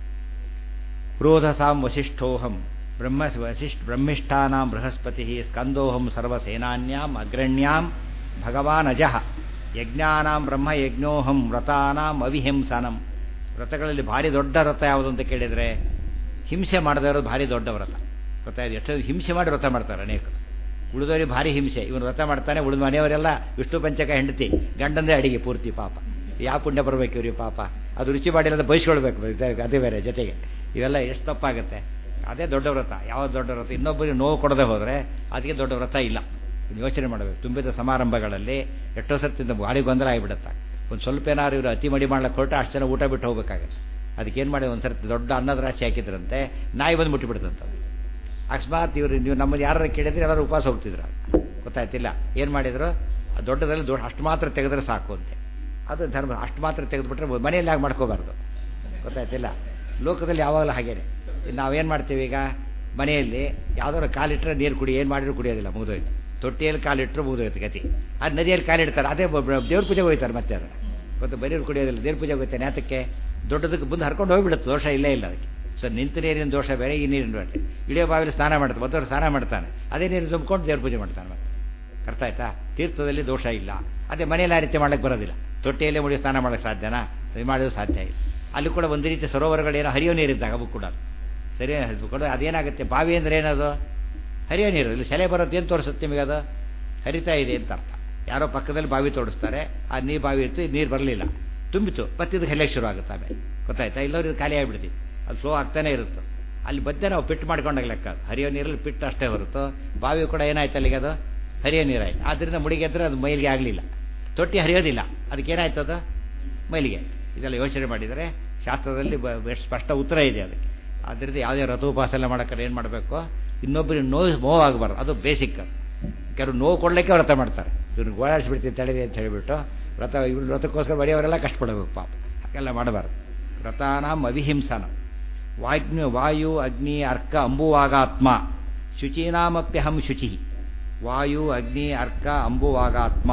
ಕ್ರೋಧಸಾಂ ವಸಿಷ್ಠೋಹಂ ಬ್ರಹ್ಮ ವಸಿಷ್ಠ ಬ್ರಹ್ಮಿಷ್ಠಾನಾಂ ಬೃಹಸ್ಪತಿ ಸ್ಕಂದೋಹಂ ಸರ್ವಸೇನಾನ್ಯಾಂ ಅಗ್ರಣ್ಯಾಂ ಭಗವಾನ್ ಅಜಃ ಯಜ್ಞಾನಾಂ ಬ್ರಹ್ಮಯಜ್ಞೋಹಂ ವ್ರತಾನಾಂ ಅವಿಹಿಂಸನಂ ವ್ರತಗಳಲ್ಲಿ ಭಾರಿ ದೊಡ್ಡ ವ್ರತ ಯಾವುದು ಅಂತ ಕೇಳಿದರೆ ಹಿಂಸೆ ಮಾಡದೇ ಇರೋದು ಭಾರಿ ದೊಡ್ಡ ವ್ರತ ಗೊತ್ತಾಯ್ತು ಎಷ್ಟೊಂದು ಹಿಂಸೆ ಮಾಡಿ ವ್ರತ ಮಾಡ್ತಾರೆ ಅನೇಕರು ಉಳಿದವರಿಗೆ ಭಾರಿ ಹಿಂಸೆ ಇವನು ವ್ರತ ಮಾಡ್ತಾನೆ ಉಳಿದ ಮನೆಯವರೆಲ್ಲ ವಿಷ್ಣು ಪಂಚಕ ಹೆಂಡತಿ ಗಂಡಂದೇ ಅಡಿಗೆ ಪೂರ್ತಿ ಪಾಪ ಯಾವ ಪುಣ್ಯ ಬರಬೇಕು ಇವ್ರಿಗೆ ಪಾಪ ಅದು ರುಚಿ ಮಾಡಿಲ್ಲ ಬಯಸ್ಕೊಳ್ಬೇಕು ಅದೇ ಬೇರೆ ಜೊತೆಗೆ ಇವೆಲ್ಲ ಎಷ್ಟು ತಪ್ಪಾಗುತ್ತೆ ಅದೇ ದೊಡ್ಡ ವ್ರತ ಯಾವ ದೊಡ್ಡ ವ್ರತ ಇನ್ನೊಬ್ಬರಿಗೆ ನೋವು ಕೊಡದೆ ಹೋದರೆ ಅದಕ್ಕೆ ದೊಡ್ಡ ವ್ರತ ಇಲ್ಲ ಇನ್ನು ಯೋಚನೆ ಮಾಡಬೇಕು ತುಂಬಿದ ಸಮಾರಂಭಗಳಲ್ಲಿ ಎಷ್ಟೋ ಸರ್ತಿಂದ ಭಾರಿ ಗೊಂದಲ ಆಗಿಬಿಡುತ್ತೆ ಒಂದು ಸ್ವಲ್ಪ ಏನಾದ್ರು ಇವರು ಅತಿ ಮಡಿ ಮಾಡ್ಲಿಕ್ಕೆ ಹೊರಟು ಅಷ್ಟು ಜನ ಊಟ ಬಿಟ್ಟು ಹೋಗ್ಬೇಕಾಗತ್ತೆ ಅದಕ್ಕೆ ಏನು ಮಾಡಿ ಒಂದು ಸರ್ತಿ ದೊಡ್ಡ ಅನ್ನದ ರಾಶಿ ಹಾಕಿದ್ರಂತೆ ನಾಯಿ ಬಂದು ಮುಟ್ಟಿಬಿಡ್ತಂತ ಅಕಸ್ಮಾತ್ ಇವರು ನೀವು ನಮ್ಮದು ಯಾರು ಕೇಳಿದ್ರೆ ಎಲ್ಲರೂ ಉಪವಾಸ ಹೋಗ್ತಿದ್ರು ಗೊತ್ತಾಯ್ತಿಲ್ಲ ಏನು ಮಾಡಿದ್ರು ಆ ದೊಡ್ಡದಲ್ಲಿ ದೊಡ್ಡ ಅಷ್ಟು ಮಾತ್ರ ತೆಗೆದ್ರೆ ಸಾಕು ಅಂತೆ ಅದು ಧರ್ಮ ಅಷ್ಟು ಮಾತ್ರ ತೆಗೆದುಬಿಟ್ರೆ ಮನೆಯಲ್ಲಿ ಹಾಗೆ ಮಾಡ್ಕೋಬಾರ್ದು ಗೊತ್ತಾಯ್ತಿಲ್ಲ ಲೋಕದಲ್ಲಿ ಯಾವಾಗಲೂ ಹಾಗೇನೆ ನಾವೇನು ಮಾಡ್ತೀವಿ ಈಗ ಮನೆಯಲ್ಲಿ ಯಾವ್ದಾದ್ರು ಕಾಲಿಟ್ಟರೆ ನೀರು ಕುಡಿ ಏನು ಮಾಡಿದ್ರು ಕುಡಿಯೋದಿಲ್ಲ ಮುಗಿದೋಯ್ತು ತೊಟ್ಟಿಯಲ್ಲಿ ಕಾಲಿಟ್ಟರು ಮುಗಿದೋಯ್ತು ಗತಿ ಅದು ನದಿಯಲ್ಲಿ ಕಾಲಿಡ್ತಾರೆ ಅದೇ ದೇವ್ರ ಪೂಜೆಗೆ ಹೋಗ್ತಾರೆ ಮತ್ತೆ ಅದನ್ನು ಗೊತ್ತು ಬರೀರು ಕುಡಿಯೋದಿಲ್ಲ ದೇವ್ರ ಪೂಜೆಗೆ ಹೋಗ್ತಾನೆ ಯಾತಕ್ಕೆ ದೊಡ್ಡದಕ್ಕೆ ಬಂದು ಹರ್ಕೊಂಡು ಹೋಗ್ಬಿಡುತ್ತೆ ದೋಷ ಇಲ್ಲೇ ಇಲ್ಲ ಅದಕ್ಕೆ ಸೊ ನಿಂತ ನೀರಿನ ದೋಷ ಬೇರೆ ಈ ನೀರಿನ ಬೇರೆ ಇಳಿಯೋ ಬಾವಿಲಿ ಸ್ನಾನ ಮಾಡ್ತಾರೆ ಮತ್ತವ್ರು ಸ್ನಾನ ಮಾಡ್ತಾನೆ ಅದೇ ನೀರು ತುಂಬಿಕೊಂಡು ದೇವ್ರ ಪೂಜೆ ಮಾಡ್ತಾನೆ ಮತ್ತೆ ಅರ್ಥ ಆಯ್ತಾ ತೀರ್ಥದಲ್ಲಿ ದೋಷ ಇಲ್ಲ ಅದೇ ಮನೆಯಲ್ಲಿ ಆ ರೀತಿ ಮಾಡಕ್ಕೆ ಬರೋದಿಲ್ಲ ತೊಟ್ಟಿಯಲ್ಲೇ ಮುಡಿ ಸ್ನಾನ ಮಾಡೋಕ್ಕೆ ಸಾಧ್ಯನಾ ಅದು ಮಾಡೋದು ಸಾಧ್ಯ ಇಲ್ಲ ಅಲ್ಲಿ ಕೂಡ ಒಂದು ರೀತಿ ಸರೋವರಗಳೇನೋ ಹರಿಯೋ ನೀರಿದ್ದಾಗ ಅವು ಕೂಡ ಸರಿ ಕೂಡ ಅದೇನಾಗುತ್ತೆ ಬಾವಿ ಅಂದರೆ ಏನದು ಹರಿಯೋ ನೀರು ಇಲ್ಲಿ ಸೆಲೆ ಬರೋದು ಏನು ತೋರಿಸುತ್ತೆ ನಿಮಗೆ ಅದು ಹರಿತಾ ಇದೆ ಅಂತ ಅರ್ಥ ಯಾರೋ ಪಕ್ಕದಲ್ಲಿ ಬಾವಿ ತೋಡಿಸ್ತಾರೆ ಆ ನೀರು ಬಾವಿ ಇತ್ತು ನೀರು ಬರಲಿಲ್ಲ ತುಂಬಿತು ಮತ್ತೆ ಇದು ಹೆಲ್ಲೆಗೆ ಶುರು ಆಗುತ್ತೆ ಆಮೇಲೆ ಗೊತ್ತಾಯ್ತಾ ಇಲ್ಲವ್ರು ಇದು ಖಾಲಿ ಆಗಿಬಿಡ್ತೀವಿ ಅದು ಫ್ಲೋ ಆಗ್ತಾನೆ ಇರುತ್ತೆ ಅಲ್ಲಿ ಬದ್ದೆ ನಾವು ಪಿಟ್ ಮಾಡ್ಕೊಂಡಾಗ ಲೆಕ್ಕ ಅದು ಹರಿಯೋ ನೀರಲ್ಲಿ ಪಿಟ್ ಅಷ್ಟೇ ಹೊರತು ಬಾವಿ ಕೂಡ ಏನಾಯ್ತು ಅಲ್ಲಿಗೆ ಅದು ಹರಿಯೋ ನೀರಾಯ್ತು ಆದ್ದರಿಂದ ಮುಡಿಗೆ ಅಂದರೆ ಅದು ಮೈಲಿಗೆ ಆಗಲಿಲ್ಲ ತೊಟ್ಟಿ ಹರಿಯೋದಿಲ್ಲ ಅದಕ್ಕೆ ಏನಾಯ್ತು ಅದು ಮೈಲಿಗೆ ಇದೆಲ್ಲ ಯೋಚನೆ ಮಾಡಿದರೆ ಶಾಸ್ತ್ರದಲ್ಲಿ ಸ್ಪಷ್ಟ ಉತ್ತರ ಇದೆ ಅದಕ್ಕೆ ಆದ್ದರಿಂದ ಯಾವುದೇ ರಥೋಪಾಸನ ಮಾಡೋಕ್ಕೆ ಏನು ಮಾಡಬೇಕು ಇನ್ನೊಬ್ಬರಿಗೆ ನೋವು ನೋವಾಗಬಾರ್ದು ಅದು ಬೇಸಿಕ್ ಕೆಲವರು ನೋವು ಕೊಡಲಿಕ್ಕೆ ವ್ರತ ಮಾಡ್ತಾರೆ ಇವ್ರಿಗೆ ಗೋಳಾಡಿಸ್ಬಿಡ್ತೀನಿ ತಡೆದಿ ಅಂತ ಹೇಳಿಬಿಟ್ಟು ವ್ರತ ಇವ್ರು ವ್ರತಕ್ಕೋಸ್ಕರ ಬರೆಯೋರೆಲ್ಲ ಕಷ್ಟಪಡಬೇಕು ಪಾಪ ಹಾಗೆಲ್ಲ ಮಾಡಬಾರ್ದು ವ್ರತಾನಾಂ ಅವಿಹಿಂಸನ ವಾಗ್ನಿ ವಾಯು ಅಗ್ನಿ ಅರ್ಕ ಅಂಬುವಾಗಾತ್ಮ ಶುಚೀನಾಮಪ್ಯಹಂ ಶುಚಿ ವಾಯು ಅಗ್ನಿ ಅರ್ಕ ಅಂಬುವಾಗಾತ್ಮ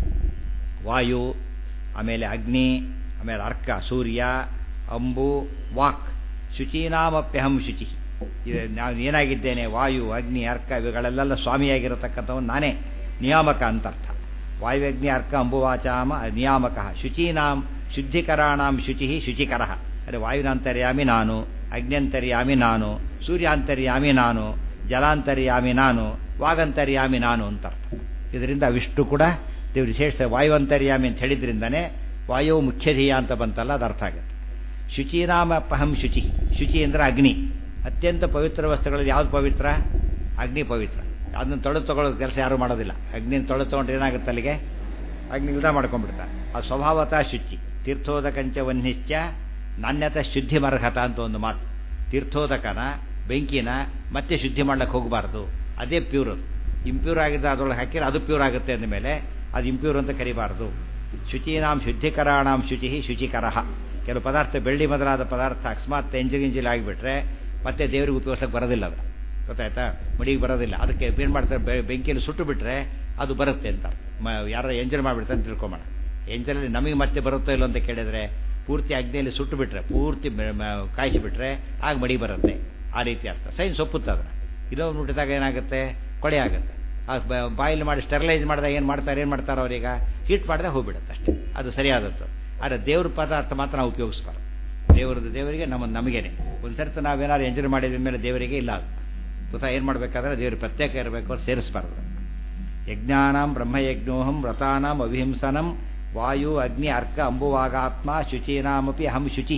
ವಾಯು ಆಮೇಲೆ ಅಗ್ನಿ ಆಮೇಲೆ ಅರ್ಕ ಸೂರ್ಯ ಅಂಬು ವಾಕ್ ಶುಚೀನಾಮಪ್ಯಹಂ ಶುಚಿ ಇದು ನಾನು ಏನಾಗಿದ್ದೇನೆ ವಾಯು ಅಗ್ನಿ ಅರ್ಕ ಇವುಗಳೆಲ್ಲ ಸ್ವಾಮಿಯಾಗಿರತಕ್ಕಂಥವನು ನಾನೇ ನಿಯಾಮಕ ಅಂತ ಅರ್ಥ ವಾಯುವಗ್ನಿ ಅರ್ಕ ಅಂಬುವಾಚಾಮ ನಿಯಾಮಕ ಶುಚೀನಾಂ ಶುದ್ಧಿಕರಾಣಾಂ ಶುಚಿ ಶುಚಿಕರ ಅದೇ ವಾಯುನಾಂತರ್ಯಾಮಿ ನಾನು ಅಗ್ನ್ಯಂತರ್ಯಾಮಿ ನಾನು ಸೂರ್ಯಾಂತರ್ಯಾಮಿ ನಾನು ಜಲಾಂತರ್ಯಾಮಿ ನಾನು ವಾಗಂತರ್ಯಾಮಿ ನಾನು ಅಂತ ಅರ್ಥ ಇದರಿಂದ ವಿಷ್ಣು ಕೂಡ ದೇವ್ರ ವಿಶೇಷ ವಾಯುವಂತರ್ಯಾಮಿ ಅಂತ ಹೇಳಿದ್ರಿಂದನೇ ವಾಯು ಮುಖ್ಯಧೀಯ ಅಂತ ಬಂತಲ್ಲ ಅದು ಅರ್ಥ ಆಗುತ್ತೆ ಶುಚೀನಾಮಪಹಂ ಶುಚಿ ಶುಚಿ ಅಂದರೆ ಅಗ್ನಿ ಅತ್ಯಂತ ಪವಿತ್ರ ವಸ್ತುಗಳಲ್ಲಿ ಯಾವ್ದು ಪವಿತ್ರ ಅಗ್ನಿ ಪವಿತ್ರ ಅದನ್ನು ತೊಳೆದು ತಗೊಳ್ಳೋದು ಕೆಲಸ ಯಾರೂ ಮಾಡೋದಿಲ್ಲ ಅಗ್ನಿನ ತೊಳೆದು ತೊಗೊಂಡ್ರೆ ಏನಾಗುತ್ತೆ ಅಲ್ಲಿಗೆ ಅಗ್ನಿ ಇಲ್ದ ಮಾಡ್ಕೊಂಡ್ಬಿಡ್ತಾರೆ ಅದು ಸ್ವಭಾವತಃ ಶುಚಿ ತೀರ್ಥೋದಕಂಚ ವನ್ನಿಶ್ಚ ನಾಣ್ಯತ ಶುದ್ಧಿ ಮರ್ಹತ ಅಂತ ಒಂದು ಮಾತು ತೀರ್ಥೋದಕನ ಬೆಂಕಿನ ಮತ್ತೆ ಶುದ್ಧಿ ಮಾಡ್ಲಿಕ್ಕೆ ಹೋಗಬಾರ್ದು ಅದೇ ಪ್ಯೂರ್ ಅದು ಇಂಪ್ಯೂರ್ ಆಗಿದ್ದ ಅದರೊಳಗೆ ಹಾಕಿದ್ರೆ ಅದು ಪ್ಯೂರ್ ಆಗುತ್ತೆ ಅಂದಮೇಲೆ ಅದು ಇಂಪ್ಯೂರ್ ಅಂತ ಕರಿಬಾರ್ದು ಶುಚೀನಾಂ ಶುದ್ಧಿಕರಾಣಾಂ ಶುಚಿ ಶುಚಿಕರಃ ಕೆಲವು ಪದಾರ್ಥ ಬೆಳ್ಳಿ ಮೊದಲಾದ ಪದಾರ್ಥ ಅಕಸ್ಮಾತ್ ಎಂಜಿಲ್ ಗಿಂಜಿಲ್ ಆಗಿಬಿಟ್ರೆ ಮತ್ತೆ ದೇವರಿಗೆ ಉಪಯೋಗಿಸಕ್ಕೆ ಬರೋದಿಲ್ಲ ಅದು ಗೊತ್ತಾಯ್ತಾ ಮಡಿಗೆ ಬರೋದಿಲ್ಲ ಅದಕ್ಕೆ ಏನು ಮಾಡ್ತಾರೆ ಬೆಂಕಿಯಲ್ಲಿ ಸುಟ್ಟು ಬಿಟ್ರೆ ಅದು ಬರುತ್ತೆ ಅಂತ ಯಾರು ಎಂಜಲ್ ಮಾಡಿಬಿಡ್ತಾರೆ ಅಂತ ತಿಳ್ಕೊಂಬೋಣ ಎಂಜಲಲ್ಲಿ ನಮಗೆ ಮತ್ತೆ ಬರುತ್ತೋ ಇಲ್ಲೋ ಅಂತ ಕೇಳಿದ್ರೆ ಪೂರ್ತಿ ಅಗ್ನಿಯಲ್ಲಿ ಸುಟ್ಟು ಬಿಟ್ರೆ ಪೂರ್ತಿ ಕಾಯಿಸಿಬಿಟ್ರೆ ಆಗ ಮಡಿ ಬರುತ್ತೆ ಆ ರೀತಿ ಅರ್ಥ ಸೈನ್ಸ್ ಒಪ್ಪುತ್ತೆ ಅದನ್ನು ಇನ್ನೊಂದು ಮುಟ್ಟಿದಾಗ ಏನಾಗುತ್ತೆ ಕೊಳೆ ಆಗುತ್ತೆ ಆ ಬಾಯಲ್ಲಿ ಮಾಡಿ ಸ್ಟೆರಿಲೈಸ್ ಮಾಡಿದಾಗ ಏನು ಮಾಡ್ತಾರೆ ಏನು ಮಾಡ್ತಾರೆ ಅವರೀಗ ಹೀಟ್ ಮಾಡಿದಾಗ ಹೋಗ್ಬಿಡುತ್ತೆ ಅಷ್ಟೇ ಅದು ಸರಿಯಾದದ್ದು ಆದರೆ ದೇವ್ರ ಪದಾರ್ಥ ಮಾತ್ರ ನಾವು ಉಪಯೋಗಿಸ್ಬಾರ್ದು ದೇವರದ್ದು ದೇವರಿಗೆ ನಮ್ಮ ನಮಗೇನೆ ಒಂದು ಸರ್ತಿ ನಾವೇನಾದ್ರು ಎಂಜಾಯ್ ಮಾಡಿದ ಮೇಲೆ ದೇವರಿಗೆ ಇಲ್ಲ ಅದು ಗೊತ್ತಾ ಏನು ಮಾಡಬೇಕಾದ್ರೆ ದೇವ್ರಿಗೆ ಪ್ರತ್ಯೇಕ ಇರಬೇಕು ಸೇರಿಸಬಾರ್ದು ಯಜ್ಞಾನಾಂ ಬ್ರಹ್ಮಯಜ್ಞೋಹಂ ವ್ರತಾನಾಂ ಅವಿಹಿಂಸನಂ ವಾಯು ಅಗ್ನಿ ಅರ್ಕ ಅಂಬುವಾಗಾತ್ಮ ಶುಚೀನಾಮಪಿ ಅಹಂ ಶುಚಿ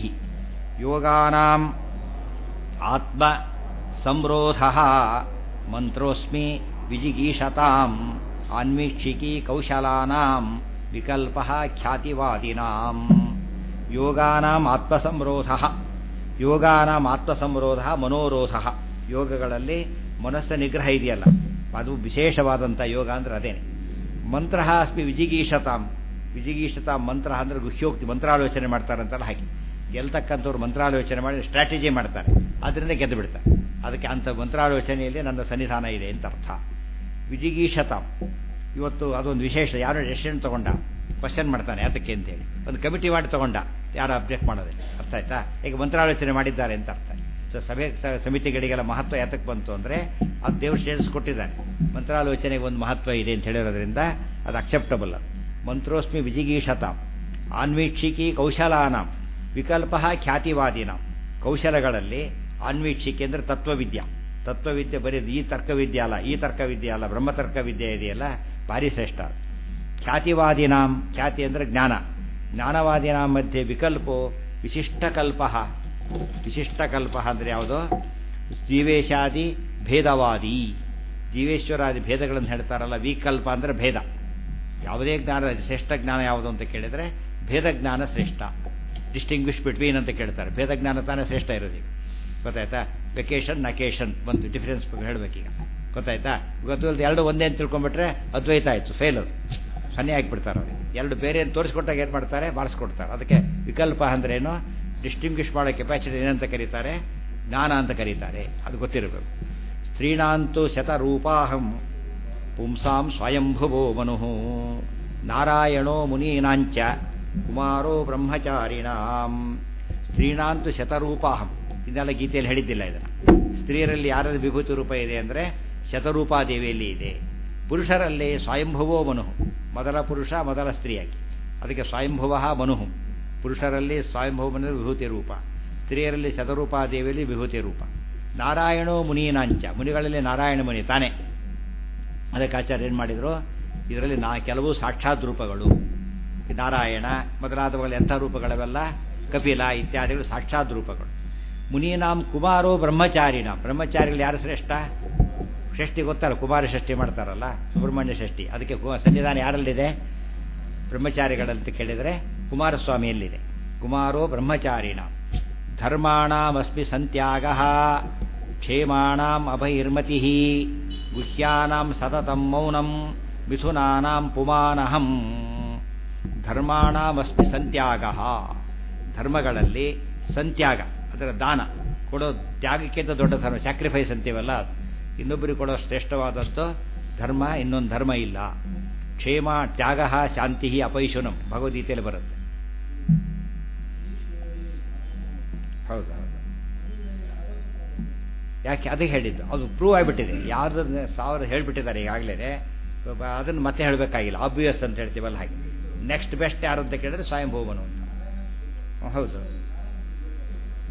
ಯೋಗಾನಾಂ ಆತ್ಮ ಸಂರೋಧ ಮಂತ್ರೋಸ್ಮಿ ವಿಜಿಗೀಷತಾಂ ಆನ್ವೀಕ್ಷಿಕಿ ಕೌಶಲಾನಾಂ ವಿಕಲ್ಪ ಖ್ಯಾತಿವಾದಿನಾಂ ಯೋಗಾನಾಂ ಆತ್ಮಸಂರೋಧ ಯೋಗಾನಾಂ ಆತ್ಮಸಂರೋಧ ಮನೋರೋಧ ಯೋಗಗಳಲ್ಲಿ ಮನಸ್ಸ ನಿಗ್ರಹ ಇದೆಯಲ್ಲ ಅದು ವಿಶೇಷವಾದಂಥ ಯೋಗ ಅಂದ್ರೆ ಅದೇನೆ ಮಂತ್ರ ಅಸ್ಮಿ ವಿಜಿಗೀಷತಾಂ ವಿಜಿಗೀಷತಾಂ ಮಂತ್ರ ಅಂದ್ರೆ ಗುಹ್ಯೋಕ್ತಿ ಮಂತ್ರಾಲೋಚನೆ ಮಾಡ್ತಾರಂತಲ್ಲ ಹಾಗೆ ಗೆಲ್ತಕ್ಕಂಥವ್ರು ಮಂತ್ರಾಲೋಚನೆ ಮಾಡಿ ಸ್ಟ್ರಾಟಜಿ ಮಾಡ್ತಾರೆ ಅದರಿಂದ ಗೆದ್ದು ಬಿಡ್ತಾರೆ ಅದಕ್ಕೆ ಅಂಥ ಮಂತ್ರಾಲೋಚನೆಯಲ್ಲಿ ನನ್ನ ಸನ್ನಿಧಾನ ಇದೆ ಅಂತ ಅರ್ಥ ವಿಜಿಗೀಷತಾಂ ಇವತ್ತು ಅದೊಂದು ವಿಶೇಷ ಯಾರೋ ಡೆಸಿಷನ್ ತಗೊಂಡ ಕ್ವಶನ್ ಮಾಡ್ತಾನೆ ಯಾತಕ್ಕೆ ಅಂತೇಳಿ ಒಂದು ಕಮಿಟಿ ಮಾಡಿ ತಗೊಂಡ ಯಾರು ಅಬ್ಜೆಕ್ಟ್ ಮಾಡೋದಿಲ್ಲ ಅರ್ಥ ಆಯ್ತಾ ಈಗ ಮಂತ್ರಾಲೋಚನೆ ಮಾಡಿದ್ದಾರೆ ಅಂತ ಅರ್ಥ ಸೊ ಸಭೆ ಸಮಿತಿಗಳಿಗೆಲ್ಲ ಮಹತ್ವ ಯಾತಕ್ಕೆ ಬಂತು ಅಂದರೆ ಅದು ದೇವ್ರು ಸ್ಟೇಟಸ್ ಕೊಟ್ಟಿದ್ದಾನೆ ಮಂತ್ರಾಲೋಚನೆಗೆ ಒಂದು ಮಹತ್ವ ಇದೆ ಅಂತ ಹೇಳಿರೋದ್ರಿಂದ ಅದು ಅಕ್ಸೆಪ್ಟಬಲ್ ಮಂತ್ರೋಸ್ಮಿ ವಿಜಿಗೀಷತಾಂ ಆನ್ವೀಕ್ಷಿಕಿ ಕೌಶಲಾನಾಂ ವಿಕಲ್ಪ ಖ್ಯಾತಿವಾದಿನಾಂ ಕೌಶಲಗಳಲ್ಲಿ ಆನ್ವೀಕ್ಷಿಕೆ ಅಂದರೆ ತತ್ವವಿದ್ಯಾ ತತ್ವವಿದ್ಯೆ ಬರೀ ಈ ತರ್ಕವಿದ್ಯೆ ಅಲ್ಲ ಈ ತರ್ಕವಿದ್ಯೆ ಅಲ್ಲ ಬ್ರಹ್ಮತರ್ಕ ವಿದ್ಯೆ ಇದೆಯಲ್ಲ ಭಾರಿ ಶ್ರೇಷ್ಠ ಖ್ಯಾತಿವಾದಿನಾಂ ಖ್ಯಾತಿ ಅಂದರೆ ಜ್ಞಾನ ಜ್ಞಾನವಾದಿನಾಂ ಮಧ್ಯೆ ವಿಕಲ್ಪೋ ವಿಶಿಷ್ಟಕಲ್ಪ ವಿಶಿಷ್ಟಕಲ್ಪ ಅಂದರೆ ಯಾವುದು ಜೀವೇಶಾದಿ ಭೇದವಾದಿ ಜೀವೇಶ್ವರಾದಿ ಭೇದಗಳನ್ನು ಹೇಳ್ತಾರಲ್ಲ ವಿಕಲ್ಪ ಅಂದರೆ ಭೇದ ಯಾವುದೇ ಜ್ಞಾನ ಶ್ರೇಷ್ಠ ಜ್ಞಾನ ಯಾವುದು ಅಂತ ಕೇಳಿದರೆ ಭೇದ ಜ್ಞಾನ ಶ್ರೇಷ್ಠ ಡಿಸ್ಟಿಂಗ್ವಿಷ್ ಬಿಟ್ವೀನ್ ಅಂತ ಕೇಳ್ತಾರೆ ಭೇದ ಜ್ಞಾನ ತಾನೇ ಶ್ರೇಷ್ಠ ಇರೋದು ಗೊತ್ತಾಯ್ತಾ ವೆಕೇಶನ್ ನಕೇಶನ್ ಬಂತು ಡಿಫರೆನ್ಸ್ ಹೇಳಬೇಕೀಗ ಗೊತ್ತಾಯ್ತಾ ಗೊತ್ತಿಲ್ಲದೆ ಎರಡು ಒಂದೇ ಅಂತ ತಿಳ್ಕೊಂಡ್ಬಿಟ್ರೆ ಅದ್ವೈತ ಆಯಿತು ಫೇಲ್ ಅದು ಸನ್ನೆ ಹಾಕಿಬಿಡ್ತಾರೆ ಅವ್ರಿಗೆ ಎರಡು ಬೇರೆ ಏನು ತೋರಿಸ್ಕೊಟ್ಟಾಗ ಏನು ಮಾಡ್ತಾರೆ ಮಾಡಿಸ್ಕೊಡ್ತಾರೆ ಅದಕ್ಕೆ ವಿಕಲ್ಪ ಅಂದ್ರೇನು ಡಿಸ್ಟಿಂಗ್ವಿಷ್ ಮಾಡೋ ಕೆಪಾಸಿಟಿ ಏನಂತ ಕರೀತಾರೆ ಜ್ಞಾನ ಅಂತ ಕರೀತಾರೆ ಅದು ಗೊತ್ತಿರಬೇಕು ಸ್ತ್ರೀಣಾಂತು ಶತರೂಪಾಹಂ ಪುಂಸಾಂ ಸ್ವಯಂಭುವೋ ಮನು ನಾರಾಯಣೋ ಮುನೀನಾಂಚ ಕುಮಾರೋ ಬ್ರಹ್ಮಚಾರಿಣಾಂ ಸ್ತ್ರೀಣಾಂತು ಶತರೂಪಾಹಂ ಇದನ್ನೆಲ್ಲ ಗೀತೆಯಲ್ಲಿ ಹೇಳಿದ್ದಿಲ್ಲ ಇದನ್ನು ಸ್ತ್ರೀಯರಲ್ಲಿ ಯಾರಲ್ಲಿ ವಿಭೂತಿ ರೂಪ ಇದೆ ಅಂದರೆ ಶತರೂಪಾದೇವಿಯಲ್ಲಿ ಇದೆ ಪುರುಷರಲ್ಲಿ ಸ್ವಯಂಭುವೋ ಮನು ಮೊದಲ ಪುರುಷ ಮೊದಲ ಸ್ತ್ರೀಯಾಗಿ ಅದಕ್ಕೆ ಸ್ವಯಂಭುವ ಮನು ಪುರುಷರಲ್ಲಿ ಸ್ವಯಂಭವ ಮನು ವಿಭೂತಿ ರೂಪ ಸ್ತ್ರೀಯರಲ್ಲಿ ಶತರೂಪಾದೇವಿಯಲ್ಲಿ ವಿಭೂತಿ ರೂಪ ನಾರಾಯಣೋ ಮುನೀನಾಂಚ ಮುನಿಗಳಲ್ಲಿ ನಾರಾಯಣ ಮುನಿ ತಾನೇ ಅದಕ್ಕೆ ಆಚಾರ್ಯ ಏನು ಮಾಡಿದರು ಇದರಲ್ಲಿ ನಾ ಕೆಲವು ಸಾಕ್ಷಾತ್ ರೂಪಗಳು ನಾರಾಯಣ ಮೊದಲಾದವುಗಳ ಎಂಥ ರೂಪಗಳವೆಲ್ಲ ಕಪಿಲ ಇತ್ಯಾದಿಗಳು ಸಾಕ್ಷಾತ್ ರೂಪಗಳು ಮುನೀನಾಂ ಕುಮಾರೋ ಬ್ರಹ್ಮಚಾರಿಣ ಬ್ರಹ್ಮಚಾರಿಗಳು ಯಾರು ಶ್ರೇಷ್ಠ ಷಷ್ಠಿ ಗೊತ್ತಲ್ಲ ಕುಮಾರ ಷಷ್ಠಿ ಮಾಡ್ತಾರಲ್ಲ ಸುಬ್ರಹ್ಮಣ್ಯ ಷಷ್ಠಿ ಅದಕ್ಕೆ ಸನ್ನಿಧಾನ ಯಾರಲ್ಲಿದೆ ಬ್ರಹ್ಮಚಾರಿಗಳಂತ ಕೇಳಿದರೆ ಕುಮಾರಸ್ವಾಮಿಯಲ್ಲಿದೆ ಕುಮಾರೋ ಬ್ರಹ್ಮಚಾರಿಣ ಧರ್ಮಾಣಮಸ್ಮಿ ಸಂತ್ಯಾಗ ಕ್ಷೇಮಾಣಾಂ ಅಭೈರ್ಮತಿ ಗುಹ್ಯಾನಾಂ ಸತತಂ ಮೌನಂ ಮಿಥುನಾನಾಂ ಪುಮಾನಹಂ ಧರ್ಮಾಣಮಸ್ಮಿ ಸಂತ್ಯಾಗ ಧರ್ಮಗಳಲ್ಲಿ ಸಂತ್ಯಾಗ ಅದರ ದಾನ ಕೊಡೋ ತ್ಯಾಗಕ್ಕಿಂತ ದೊಡ್ಡ ಧರ್ಮ ಸ್ಯಾಕ್ರಿಫೈಸ್ ಅಂತೀವಲ್ಲ ಇನ್ನೊಬ್ಬರಿಗೆ ಕೊಡೋ ಶ್ರೇಷ್ಠವಾದದ್ದು ಧರ್ಮ ಇನ್ನೊಂದು ಧರ್ಮ ಇಲ್ಲ ಕ್ಷೇಮ ತ್ಯಾಗ ಶಾಂತಿ ಅಪೈಶುನಂ ಭಗವದ್ಗೀತೆಯಲ್ಲಿ ಬರುತ್ತೆ ಹೌದು ಹೌದು ಯಾಕೆ ಅದಕ್ಕೆ ಹೇಳಿದ್ದು ಅದು ಪ್ರೂವ್ ಆಗಿಬಿಟ್ಟಿದೆ ಯಾರ್ದು ಸಾವಿರ ಹೇಳಿಬಿಟ್ಟಿದ್ದಾರೆ ಈಗಾಗಲೇ ಅದನ್ನು ಮತ್ತೆ ಹೇಳಬೇಕಾಗಿಲ್ಲ ಆಬ್ವಿಯಸ್ ಅಂತ ಹೇಳ್ತೀವಲ್ಲ ಹಾಗೆ ನೆಕ್ಸ್ಟ್ ಬೆಸ್ಟ್ ಯಾರು ಅಂತ ಕೇಳಿದ್ರೆ ಸ್ವಯಂಭೂಮನು ಅಂತ ಹೌದು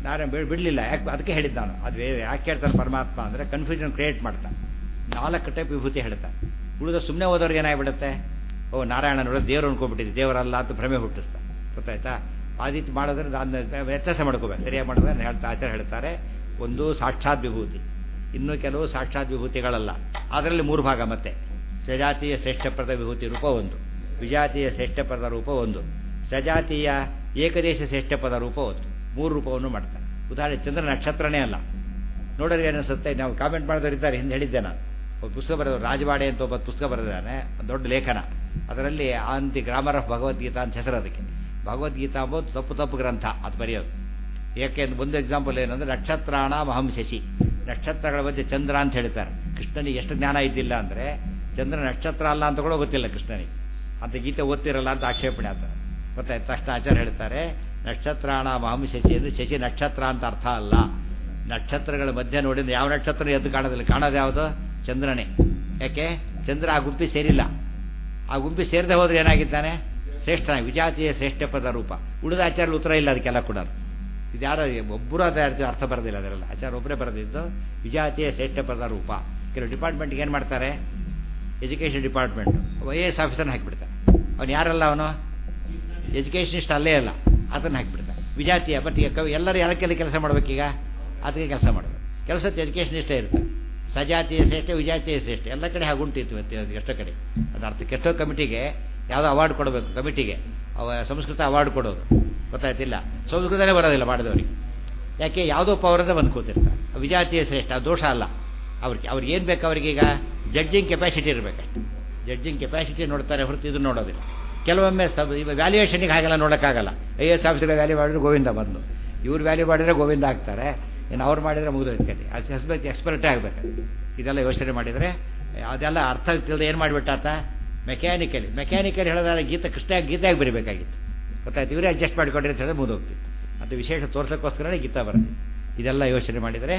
ನಾರಾಯಣ ಬಿಡ್ ಬಿಡಲಿಲ್ಲ ಯಾಕೆ ಅದಕ್ಕೆ ಹೇಳಿದ್ದು ನಾನು ಅದು ವೇ- ಯಾಕೆ ಹೇಳ್ತಾನೆ ಪರಮಾತ್ಮ ಅಂದರೆ ಕನ್ಫ್ಯೂಷನ್ ಕ್ರಿಯೇಟ್ ಮಾಡ್ತಾನೆ ನಾಲ್ಕು ಟೈಪ್ ವಿಭೂತಿ ಹೇಳ್ತಾನೆ ಉಳಿದ ಸುಮ್ಮನೆ ಹೋದವ್ರಿಗೆ ಏನಾಗ್ಬಿಡುತ್ತೆ ಓ ನಾರಾಯಣ ನೋಡ ದೇವರು ಅನ್ಕೊಂಡ್ಬಿಟ್ಟಿದೆ ದೇವರಲ್ಲ ಅಂತ ಭ್ರಮೆ ಹುಟ್ಟಿಸ್ತಾನೆ ಗೊತ್ತಾಯ್ತಾ ಆ ರೀತಿ ಮಾಡಿದ್ರೆ ಅದನ್ನ ವ್ಯತ್ಯಾಸ ಮಾಡ್ಕೋಬೇಕು ಸರಿಯಾಗಿ ಮಾಡಿದ್ರೆ ಹೇಳ್ತಾ ಆಚಾರ ಹೇಳ್ತಾರೆ ಒಂದು ಸಾಕ್ಷಾತ್ ವಿಭೂತಿ ಇನ್ನು ಕೆಲವು ಸಾಕ್ಷಾತ್ ವಿಭೂತಿಗಳಲ್ಲ ಅದರಲ್ಲಿ ಮೂರು ಭಾಗ ಮತ್ತೆ ಸಜಾತಿಯ ಶ್ರೇಷ್ಠಪ್ರದ ವಿಭೂತಿ ರೂಪ ಒಂದು ವಿಜಾತಿಯ ಶ್ರೇಷ್ಠಪದ ರೂಪ ಒಂದು ಸಜಾತಿಯ ಏಕದೇಶ ಶ್ರೇಷ್ಠಪದ ರೂಪ ಒಂದು ಮೂರು ರೂಪವನ್ನು ಮಾಡ್ತಾರೆ ಉದಾಹರಣೆ ಚಂದ್ರ ನಕ್ಷತ್ರನೇ ಅಲ್ಲ ನೋಡೋರಿಗೆ ಏನಿಸುತ್ತೆ ನಾವು ಕಾಮೆಂಟ್ ಮಾಡಿದವರು ಇದ್ದಾರೆ ಹಿಂದೆ ಹೇಳಿದ್ದೆ ನಾನು ಒಬ್ಬ ಪುಸ್ತಕ ಬರೆದವರು ರಾಜವಾಡೆ ಅಂತ ಒಬ್ಬ ಪುಸ್ತಕ ಬರೆದಿದ್ದಾನೆ ಒಂದು ದೊಡ್ಡ ಲೇಖನ ಅದರಲ್ಲಿ ಆಂತಿ ಗ್ರಾಮರ್ ಆಫ್ ಭಗವದ್ಗೀತಾ ಅಂತ ಹೆಸರು ಅದಕ್ಕೆ ಭಗವದ್ಗೀತಾ ಅಂಬೋದು ತಪ್ಪು ತಪ್ಪು ಗ್ರಂಥ ಅದು ಬರೆಯೋದು ಏಕೆ ಅಂತ ಒಂದು ಎಕ್ಸಾಂಪಲ್ ಏನಂದ್ರೆ ನಕ್ಷತ್ರಾಣ ಮಹಂ ಶಶಿ ನಕ್ಷತ್ರಗಳ ಬಗ್ಗೆ ಚಂದ್ರ ಅಂತ ಹೇಳ್ತಾರೆ ಕೃಷ್ಣನಿಗೆ ಎಷ್ಟು ಜ್ಞಾನ ಇದ್ದಿಲ್ಲ ಅಂದರೆ ಚಂದ್ರ ನಕ್ಷತ್ರ ಅಲ್ಲ ಅಂತ ಕೂಡ ಗೊತ್ತಿಲ್ಲ ಕೃಷ್ಣನಿಗೆ ಅಂತ ಗೀತೆ ಓದ್ತಿರಲ್ಲ ಅಂತ ಆಕ್ಷೇಪಣೆ ಆಗ್ತಾರೆ ಗೊತ್ತಾಯ್ತು ತಕ್ಷಣ ಆಚಾರ್ಯ ಹೇಳ್ತಾರೆ ನಕ್ಷತ್ರಾಣ ಮಹಂ ಶಶಿ ಅಂದರೆ ಶಶಿ ನಕ್ಷತ್ರ ಅಂತ ಅರ್ಥ ಅಲ್ಲ ನಕ್ಷತ್ರಗಳ ಮಧ್ಯೆ ನೋಡಿದ್ರೆ ಯಾವ ನಕ್ಷತ್ರ ಎದ್ದು ಕಾಣೋದಿಲ್ಲ ಕಾಣೋದು ಯಾವುದು ಚಂದ್ರನೇ ಯಾಕೆ ಚಂದ್ರ ಆ ಗುಂಪಿ ಸೇರಿಲ್ಲ ಆ ಗುಂಪಿ ಸೇರದೆ ಹೋದ್ರೆ ಏನಾಗಿದ್ದಾನೆ ಶ್ರೇಷ್ಠ ವಿಜಾತಿಯ ಶ್ರೇಷ್ಠ ಪದ ರೂಪ ಉಳಿದ ಆಚಾರ್ಯ ಉತ್ತರ ಇಲ್ಲ ಅದಕ್ಕೆಲ್ಲ ಕೂಡ ಇದು ಯಾರೋ ಒಬ್ಬರು ಅದ ಅರ್ಥ ಬರೋದಿಲ್ಲ ಅದರೆಲ್ಲ ಆಚಾರ್ಯ ಒಬ್ಬರೇ ಬರೆದಿದ್ದು ವಿಜಾತಿಯ ಶ್ರೇಷ್ಠ ಪದ ರೂಪ ಕೆಲವು ಡಿಪಾರ್ಟ್ಮೆಂಟ್ಗೆ ಏನು ಮಾಡ್ತಾರೆ education department I A S ಆಫೀಸರ್ನ ಹಾಕಿಬಿಡ್ತಾರೆ ಅವನು ಯಾರಲ್ಲ ಅವನು ಎಜುಕೇಷನಿಸ್ಟ್ ಅಲ್ಲೇ ಅಲ್ಲ ಅದನ್ನು ಹಾಕಿಬಿಡ್ತಾರೆ ವಿಜಾತಿಯ ಬಟ್ ಈಗ ಕವಿ ಎಲ್ಲರೂ ಯಾರಕ್ಕೆಲ್ಲ ಕೆಲಸ ಮಾಡ್ಬೇಕೀಗ ಅದಕ್ಕೆ ಕೆಲಸ ಮಾಡಬೇಕು ಕೆಲಸಕ್ಕೆ ಎಜುಕೇಷನಿಸ್ಟೇ ಇರ್ತಾರೆ ಸಜಾತಿಯ ಶ್ರೇಷ್ಠ ವಿಜಾತಿಯ ಶ್ರೇಷ್ಠ ಎಲ್ಲ ಕಡೆ ಹಾಗುಂಟಿತ್ತು ಇವತ್ತು ಎಷ್ಟೋ ಕಡೆ ಅದು ಅರ್ಥ ಕೆಟ್ಟೋ ಕಮಿಟಿಗೆ ಯಾವುದೋ ಅವಾರ್ಡ್ ಕೊಡಬೇಕು ಕಮಿಟಿಗೆ ಅವ ಸಂಸ್ಕೃತ ಅವಾರ್ಡ್ ಕೊಡೋದು ಗೊತ್ತಾಯ್ತಿಲ್ಲ ಸಂಸ್ಕೃತನೇ ಬರೋದಿಲ್ಲ ಮಾಡಿದವರಿಗೆ ಯಾಕೆ ಯಾವುದೋ ಪವರದ ಬಂದು ಕೂತಿರ್ತಾರೆ ವಿಜಾತಿಯ ಶ್ರೇಷ್ಠ ಅದು ದೋಷ ಅಲ್ಲ ಅವ್ರಿಗೆ ಅವ್ರಿಗೆ ಏನು ಬೇಕು ಅವ್ರಿಗೀಗ ಜಡ್ಜಿಂಗ್ ಕೆಪಾಸಿಟಿ ಇರಬೇಕಷ್ಟೆ ಜಡ್ಜಿಂಗ್ ಕೆಪಾಸಿಟಿ ನೋಡ್ತಾರೆ ಹೊರತು ಇದು ನೋಡೋದಿಲ್ಲ ಕೆಲವೊಮ್ಮೆ ಸಬ್ ವ್ಯಾಲ್ಯೂಯೇಷನಿಗೆ ಹಾಗೆಲ್ಲ ನೋಡೋಕ್ಕಾಗಲ್ಲ ಐ ಎಸ್ ಆಫೀಸರ್ ವ್ಯಾಲ್ಯೂ ಮಾಡಿದ್ರೆ ಗೋವಿಂದ ಬಂದು ಇವ್ರು ವ್ಯಾಲ್ಯೂ ಮಾಡಿದ್ರೆ ಗೋವಿಂದ ಆಗ್ತಾರೆ ಇನ್ನು ಅವ್ರು ಮಾಡಿದರೆ ಮುಗಿದೋಯ್ತು ಕತೆ ಅದು ಹಸ್ಬೇಕು ಎಕ್ಸ್ಪರ್ಟೇ ಆಗಬೇಕು ಇದೆಲ್ಲ ಯೋಚನೆ ಮಾಡಿದರೆ ಅದೆಲ್ಲ ಅರ್ಥ ತಿಳಿದು ಏನು ಮಾಡಿಬಿಟ್ಟಾತ ಮೆಕ್ಯಾನಿಕಲಿ ಮೆಕ್ಯಾನಿಕಲ್ ಹೇಳಿದ್ರೆ ಗೀತ ಕೃಷ್ಣ ಗೀತೆಯಾಗಿ ಬರೀಬೇಕಾಗಿತ್ತು ಗೊತ್ತಾಯ್ತು ಇವರೇ ಅಡ್ಜಸ್ಟ್ ಮಾಡಿಕೊಂಡ್ರೆ ಅಂತ ಹೇಳಿದ್ರೆ ಮುಗಿದೋಗ್ತಿತ್ತು ಅದು ವಿಶೇಷ ತೋರ್ಸೋಕ್ಕೋಸ್ಕರನೇ ಗೀತಾ ಬರುತ್ತೆ ಇದೆಲ್ಲ ಯೋಚನೆ ಮಾಡಿದರೆ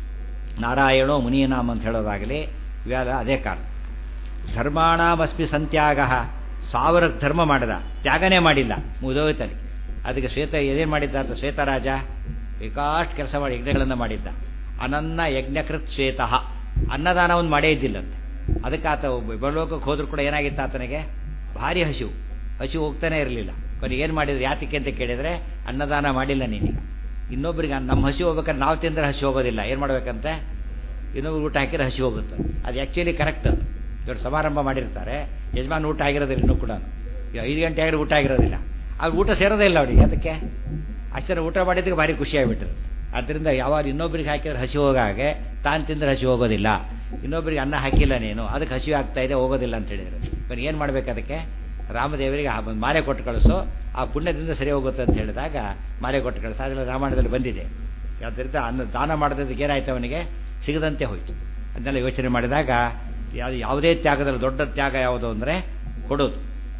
ನಾರಾಯಣೋ ಮುನಿಯನಾಮ್ ಅಂತ ಹೇಳೋದಾಗಲಿ ಇವೆಲ್ಲ ಅದೇ ಕಾರಣ ಧರ್ಮಾಣಾಮಸ್ಮಿ ಸಂತ್ಯಾಗ ಸಾವಿರ ಧರ್ಮ ಮಾಡಿದ ತ್ಯಾಗನೇ ಮಾಡಿಲ್ಲ ಮುಗಿದೋಯ್ತಲ್ಲಿ ಅದಕ್ಕೆ ಶ್ವೇತ ಏನೇನು ಮಾಡಿದ್ದ ಅಂತ ಶ್ವೇತರಾಜ ಬೇಕಾಷ್ಟು ಕೆಲಸ ಮಾಡಿ ಯಜ್ಞಗಳನ್ನು ಮಾಡಿದ್ದ ಅನನ್ನ ಯಜ್ಞಕೃತ್ ಶ್ವೇತಃ ಅನ್ನದಾನವನ್ನು ಮಾಡೇ ಇದ್ದಿಲ್ಲಂತೆ ಅದಕ್ಕೆ ಆತ ಬಲೋಕಕ್ಕೆ ಹೋದ್ರೂ ಕೂಡ ಏನಾಗಿತ್ತು ಆತನಿಗೆ ಭಾರಿ ಹಸಿವು ಹಸಿವು ಹೋಗ್ತಾನೆ ಇರಲಿಲ್ಲ ಕೊನೆಗೆ ಏನು ಮಾಡಿದ್ರು ಯಾತಕ್ಕೆ ಅಂತ ಕೇಳಿದರೆ ಅನ್ನದಾನ ಮಾಡಿಲ್ಲ ನೀನೀಗ ಇನ್ನೊಬ್ರಿಗೆ ನಮ್ಮ ಹಸಿ ಹೋಗ್ಬೇಕಾದ್ರೆ ನಾವು ತಿಂದರೆ ಹಸಿ ಹೋಗೋದಿಲ್ಲ ಏನು ಮಾಡ್ಬೇಕಂತೆ ಇನ್ನೊಬ್ರು ಊಟ ಹಾಕಿದ್ರೆ ಹಸಿ ಹೋಗುತ್ತೆ ಅದು ಆ್ಯಕ್ಚುಲಿ ಕರೆಕ್ಟ್ ಅದು ಇವರು ಸಮಾರಂಭ ಮಾಡಿರ್ತಾರೆ ಯಜಮಾನ್ ಊಟ ಆಗಿರೋದಿಲ್ಲ ಇನ್ನೂ ಕೂಡ ಈಗ ಐದು ಗಂಟೆ ಆಗಿರೋ ಊಟ ಆಗಿರೋದಿಲ್ಲ ಅವ್ರು ಊಟ ಸೇರೋದೇ ಇಲ್ಲ ಅವರಿಗೆ ಅದಕ್ಕೆ ಅಷ್ಟರ ಊಟ ಮಾಡಿದ್ದಕ್ಕೆ ಭಾರಿ ಖುಷಿ ಆಗಿಬಿಟ್ರು ಆದ್ದರಿಂದ ಯಾವಾಗ ಇನ್ನೊಬ್ರಿಗೆ ಹಾಕಿದ್ರೆ ಹಸಿ ಹೋಗೋ ಹಾಗೆ ತಾನು ತಿಂದರೆ ಹಸಿ ಹೋಗೋದಿಲ್ಲ ಇನ್ನೊಬ್ರಿಗೆ ಅನ್ನ ಹಾಕಿಲ್ಲ ನೀನು ಅದಕ್ಕೆ ಹಸಿ ಆಗ್ತಾ ಇದೆ ಹೋಗೋದಿಲ್ಲ ಅಂತ ಹೇಳಿದ್ರು ಬನ್ನಿ ಏನು ಮಾಡ್ಬೇಕು ಅದಕ್ಕೆ ರಾಮದೇವರಿಗೆ ಆ ಒಂದು ಮಾಲೆ ಕೊಟ್ಟು ಕಳಿಸು ಆ ಪುಣ್ಯದಿಂದ ಸರಿ ಹೋಗುತ್ತೆ ಅಂತ ಹೇಳಿದಾಗ ಮಾಲೆ ಕೊಟ್ಟು ಕಳಿಸು ಅದೆಲ್ಲ ರಾಮಾಯಣದಲ್ಲಿ ಬಂದಿದೆ ಆದ್ದರಿಂದ ಅನ್ನ ದಾನ ಮಾಡೋದಕ್ಕೆ ಏನಾಯ್ತು ಅವನಿಗೆ ಸಿಗದಂತೆ ಹೋಯ್ತು ಅದನ್ನೆಲ್ಲ ಯೋಚನೆ ಮಾಡಿದಾಗ ಯಾವುದು ಯಾವುದೇ ತ್ಯಾಗದಲ್ಲಿ ದೊಡ್ಡ ತ್ಯಾಗ ಯಾವುದು ಅಂದರೆ ಕೊಡೋದು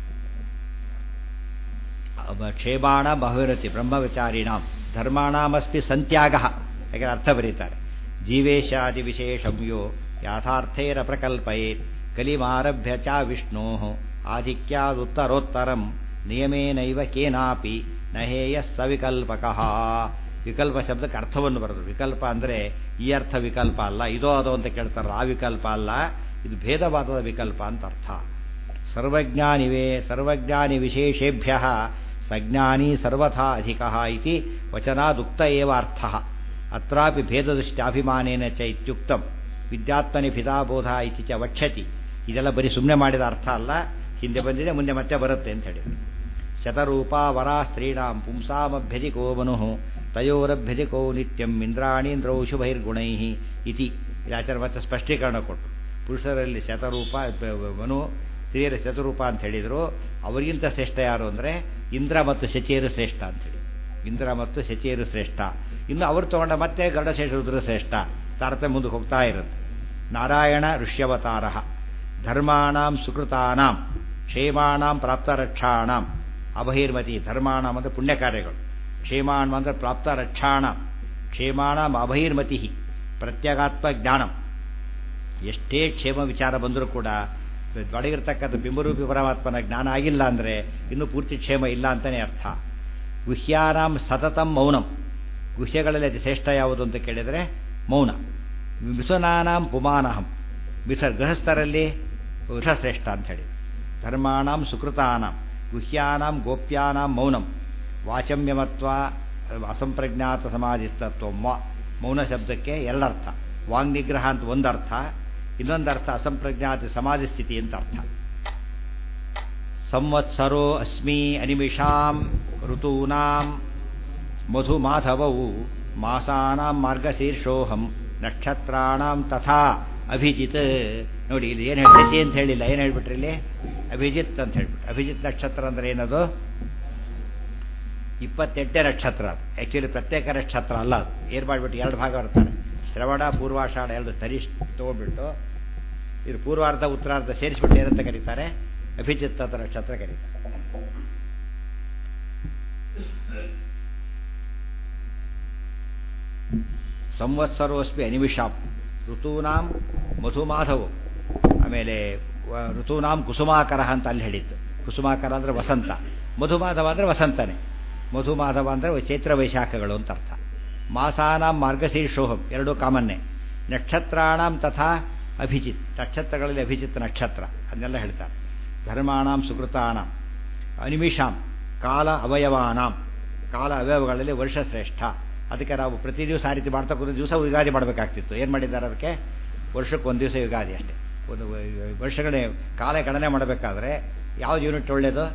ಕ್ಷೇಮಾಣ ಬಹಿರತಿ ಬ್ರಹ್ಮವಿಚಾರಿಣಾಂ ಧರ್ಮಾಣಾಮಸ್ತಿ ಸಂತ್ಯಾಗ ಯಾಕೆ ಅರ್ಥ ಬರೀತಾರೆ ಜೀವೇಶಾದಿ ವಿಶೇಷಂಯೋ ಯಾಥಾರ್ಥೇರ ಪ್ರಕಲ್ಪಯೇತ್ ಕಲಿಮಾರಭ್ಯ ಚ ವಿಷ್ಣೋ ಆಧಿಕ್ಯಾದುತ್ತರೋತ್ತರಂ ನಿಯಮೇನೈವ ಕೇನಾಪಿ ನಹೇಯ ಸವಿಕಲ್ಪಕ ವಿಕಲ್ಪ ಶಬ್ದಕ್ಕೆ ಅರ್ಥವನ್ನು ಬರೋದು ವಿಕಲ್ಪ ಅಂದರೆ ಈ ಅರ್ಥ ವಿಕಲ್ಪ ಅಲ್ಲ ಇದೋ ಅದೋ ಅಂತ ಕೇಳ್ತಾರಲ್ಲ ಆ ವಿಕಲ್ಪ ಅಲ್ಲ ಇದು ಭೇದವಾದದ ವಿಕಲ್ಪ ಅಂತ ಅರ್ಥ ಸರ್ವಜ್ಞಾನಿವೇ ಸರ್ವಜ್ಞಾನಿ ವಿಶೇಷೇಭ್ಯ ಸಜ್ಞಾನಿ ಸರ್ವಥಾ ಅಧಿಕ ಇತಿ ವಚನಾದುಕ್ತ ಏವ ಅರ್ಥ ಅತ್ರಾಪಿ ಭೇದದೃಷ್ಟ್ಯಾಭಿಮಾನೇನ ಚ ಇತ್ಯುಕ್ತಂ ವಿದ್ಯಾತ್ಮನಿ ಪಿತಾಬೋಧ ಇತಿ ಚ ವಕ್ಷತಿ ಇದೆಲ್ಲ ಬರೀ ಸುಮ್ಮನೆ ಮಾಡಿದ ಅರ್ಥ ಅಲ್ಲ ಹಿಂದೆ ಬಂದಿದೆ ಮುಂದೆ ಮತ್ತೆ ಬರುತ್ತೆ ಅಂತ ಹೇಳಿದ್ರು ಶತರೂಪ ವರಾ ಸ್ತ್ರೀಣಾಂ ಪುಂಸಾಮಭ್ಯಧಿಕೋ ಮನು ತಯೋರಭ್ಯಧಿಕೋ ನಿತ್ಯಂ ಇಂದ್ರಾಣೀಂದ್ರೌ ಶುಭೈರ್ಗುಣೈ ಇತಿ ಇದಾಚಾರ ಮತ್ತೆ ಸ್ಪಷ್ಟೀಕರಣ ಕೊಟ್ಟು ಪುರುಷರಲ್ಲಿ ಶತರೂಪ ಮನು ಸ್ತ್ರೀಯರ ಶತರೂಪ ಅಂತ ಹೇಳಿದರು ಅವರಿಗಿಂತ ಶ್ರೇಷ್ಠ ಯಾರು ಅಂದರೆ ಇಂದ್ರ ಮತ್ತು ಶಚಿಯರು ಶ್ರೇಷ್ಠ ಅಂತೇಳಿ ಇಂದ್ರ ಮತ್ತು ಶಚಿಯರು ಶ್ರೇಷ್ಠ ಇನ್ನು ಅವರು ತಗೊಂಡ ಮತ್ತೆ ಗರುಡಶೇಷ ರುದ್ರ ಶ್ರೇಷ್ಠ ತಾರತಮ್ಯ ಮುಂದಕ್ಕೆ ಹೋಗ್ತಾ ಇರುತ್ತೆ ನಾರಾಯಣ ಋಷ್ಯವತಾರ ಧರ್ಮಾಣಾಂ ಸುಕೃತಾನಾಂ ಕ್ಷೇಮಾಣಾಂ ಪ್ರಾಪ್ತರಕ್ಷಾಣಾಂ ಅಬಹಿರ್ಮತಿ ಧರ್ಮಾಣಾಂ ಅಂದರೆ ಪುಣ್ಯ ಕಾರ್ಯಗಳು ಕ್ಷೇಮಾಣ ಅಂದರೆ ಪ್ರಾಪ್ತರಕ್ಷಾಣಾಂ ಕ್ಷೇಮಾಣಾಂ ಅಬಹಿರ್ಮತಿ ಪ್ರತ್ಯಗಾತ್ಮ ಜ್ಞಾನಂ ಎಷ್ಟೇ ಕ್ಷೇಮ ವಿಚಾರ ಬಂದರೂ ಕೂಡ ಒಳಗಿರ್ತಕ್ಕಂಥ ಬಿಂಬರೂಪಿ ಪರಮಾತ್ಮನ ಜ್ಞಾನ ಆಗಿಲ್ಲ ಅಂದರೆ ಇನ್ನೂ ಪೂರ್ತಿ ಕ್ಷೇಮ ಇಲ್ಲ ಅಂತಲೇ ಅರ್ಥ ಗುಹ್ಯಾನಾಂ ಸತತಂ ಮೌನಂ ಗುಹ್ಯಗಳಲ್ಲಿ ಅತಿ ಶ್ರೇಷ್ಠ ಯಾವುದು ಅಂತ ಕೇಳಿದರೆ ಮೌನ ಮಿಥುನಾನಾಂ ಪುಮಾನಹಂ ಮಿಥ ಗೃಹಸ್ಥರಲ್ಲಿ ವಿಷ ಶ್ರೇಷ್ಠ ಅಂತ ಹೇಳಿ ಧರ್ಮಾಣಂ ಸುಕೃತಾನಾಂ ಗುಹ್ಯಾನಾಂ ಗೋಪ್ಯಾನಾಂ ಮೌನಂ ವಾಚಮ್ಯಮತ್ವ ಅಸಂಪ್ರಜ್ಞಾತ ಸಮಾಧಿಸ್ತತ್ವ ಮೌನ ಶಬ್ದಕ್ಕೆ ಎರಡರ್ಥ ವಾಂಗ್ನಿಗ್ರಹ ಅಂತ ಒಂದರ್ಥ ಇನ್ನೊಂದರ್ಥ ಅಸಂಪ್ರಜ್ಞಾತ ಸಮಾಧಿ ಸ್ಥಿತಿ ಅಂತ ಅರ್ಥ ಸಂವತ್ಸರೋ ಅಸ್ಮಿ ಅನಿಮಿಷಾಂ ಋತೂನಾಂ ಮಧುಮಾಧವೌ ಮಾಸಾನಾಂ ಮಾರ್ಗಶೀರ್ಷೋಹಂ ನಕ್ಷತ್ರಾಣಾಂ ತಥಾ ಅಭಿಜಿತ್ ನೋಡಿ ಇಲ್ಲಿ ಏನು ಹೇಳಿ ಅಂತ ಹೇಳಿಲ್ಲ ಏನು ಹೇಳ್ಬಿಟ್ರಿ ಇಲ್ಲಿ ಅಭಿಜಿತ್ ಅಂತ ಹೇಳ್ಬಿಟ್ಟು ಅಭಿಜಿತ್ ನಕ್ಷತ್ರ ಅಂದ್ರೆ ಏನದು ಇಪ್ಪತ್ತೆಂಟೇ ನಕ್ಷತ್ರ ಅದು ಆ್ಯಕ್ಚುಲಿ ಪ್ರತ್ಯೇಕ ನಕ್ಷತ್ರ ಅಲ್ಲ ಅದು ಏನು ಮಾಡಿಬಿಟ್ಟು ಎರಡು ಭಾಗ ಬರ್ತಾರೆ ಶ್ರವಣ ಪೂರ್ವಾಷಾಢ ಎರಡು ತರಿ ತೊಗೊಂಡ್ಬಿಟ್ಟು ಇದು ಪೂರ್ವಾರ್ಧ ಉತ್ತರಾರ್ಧ ಸೇರಿಸ್ಬಿಟ್ಟು ಏನಂತ ಕರೀತಾರೆ ಅಭಿಜಿತ್ ಅಂತ ನಕ್ಷತ್ರ ಕರೀತಾರೆ ಸಂವತ್ಸರೋಸ್ಮಿ ಅನಿಮಿಷಾಂ ಋತೂನಾಂ ಮಧುಮಾಧವು ಆಮೇಲೆ ಋತೂನಾಂ ಕುಸುಮಾಕರ ಅಂತ ಅಲ್ಲಿ ಹೇಳಿತ್ತು ಕುಸುಮಾಕರ ಅಂದರೆ ವಸಂತ ಮಧುಮಾಧವ ಅಂದರೆ ವಸಂತನೇ ಮಧುಮಾಧವ ಅಂದರೆ ಚೈತ್ರ ವೈಶಾಖಗಳು ಅಂತ ಅರ್ಥ ಮಾಸಾನಾಂ ಮಾರ್ಗಶೀರ್ಷೋಹಂ ಎರಡೂ ಕಾಮನ್ನೇ ನಕ್ಷತ್ರಾಣಾಂ ತಥಾ ಅಭಿಜಿತ್ ನಕ್ಷತ್ರಗಳಲ್ಲಿ ಅಭಿಜಿತ್ ನಕ್ಷತ್ರ ಅದನ್ನೆಲ್ಲ ಹೇಳ್ತಾರೆ ಧರ್ಮಾಣಾಂ ಸುಕೃತಾನಾಂ ಅನಿಮಿಷಾಂ ಕಾಲ ಅವಯವಾನಾಂ ಕಾಲ ಅವಯವಗಳಲ್ಲಿ ವರ್ಷ ಶ್ರೇಷ್ಠ ಅದಕ್ಕೆ ನಾವು ಪ್ರತಿ ದಿವಸ ಆ ರೀತಿ ಮಾಡ್ತಾ ಕೂತ ದಿವಸ ಯುಗಾದಿ ಮಾಡಬೇಕಾಗ್ತಿತ್ತು ಏನು ಮಾಡಿದ್ದಾರೆ ಅದಕ್ಕೆ ವರ್ಷಕ್ಕೆ ಒಂದು ದಿವಸ ಯುಗಾದಿ ಅಷ್ಟೇ ಒಂದು ವರ್ಷಗಳೇ ಕಾಲ ಗಣನೆ ಮಾಡಬೇಕಾದ್ರೆ ಯಾವ್ದು ಯೂನಿಟ್ ಒಳ್ಳೆಯದು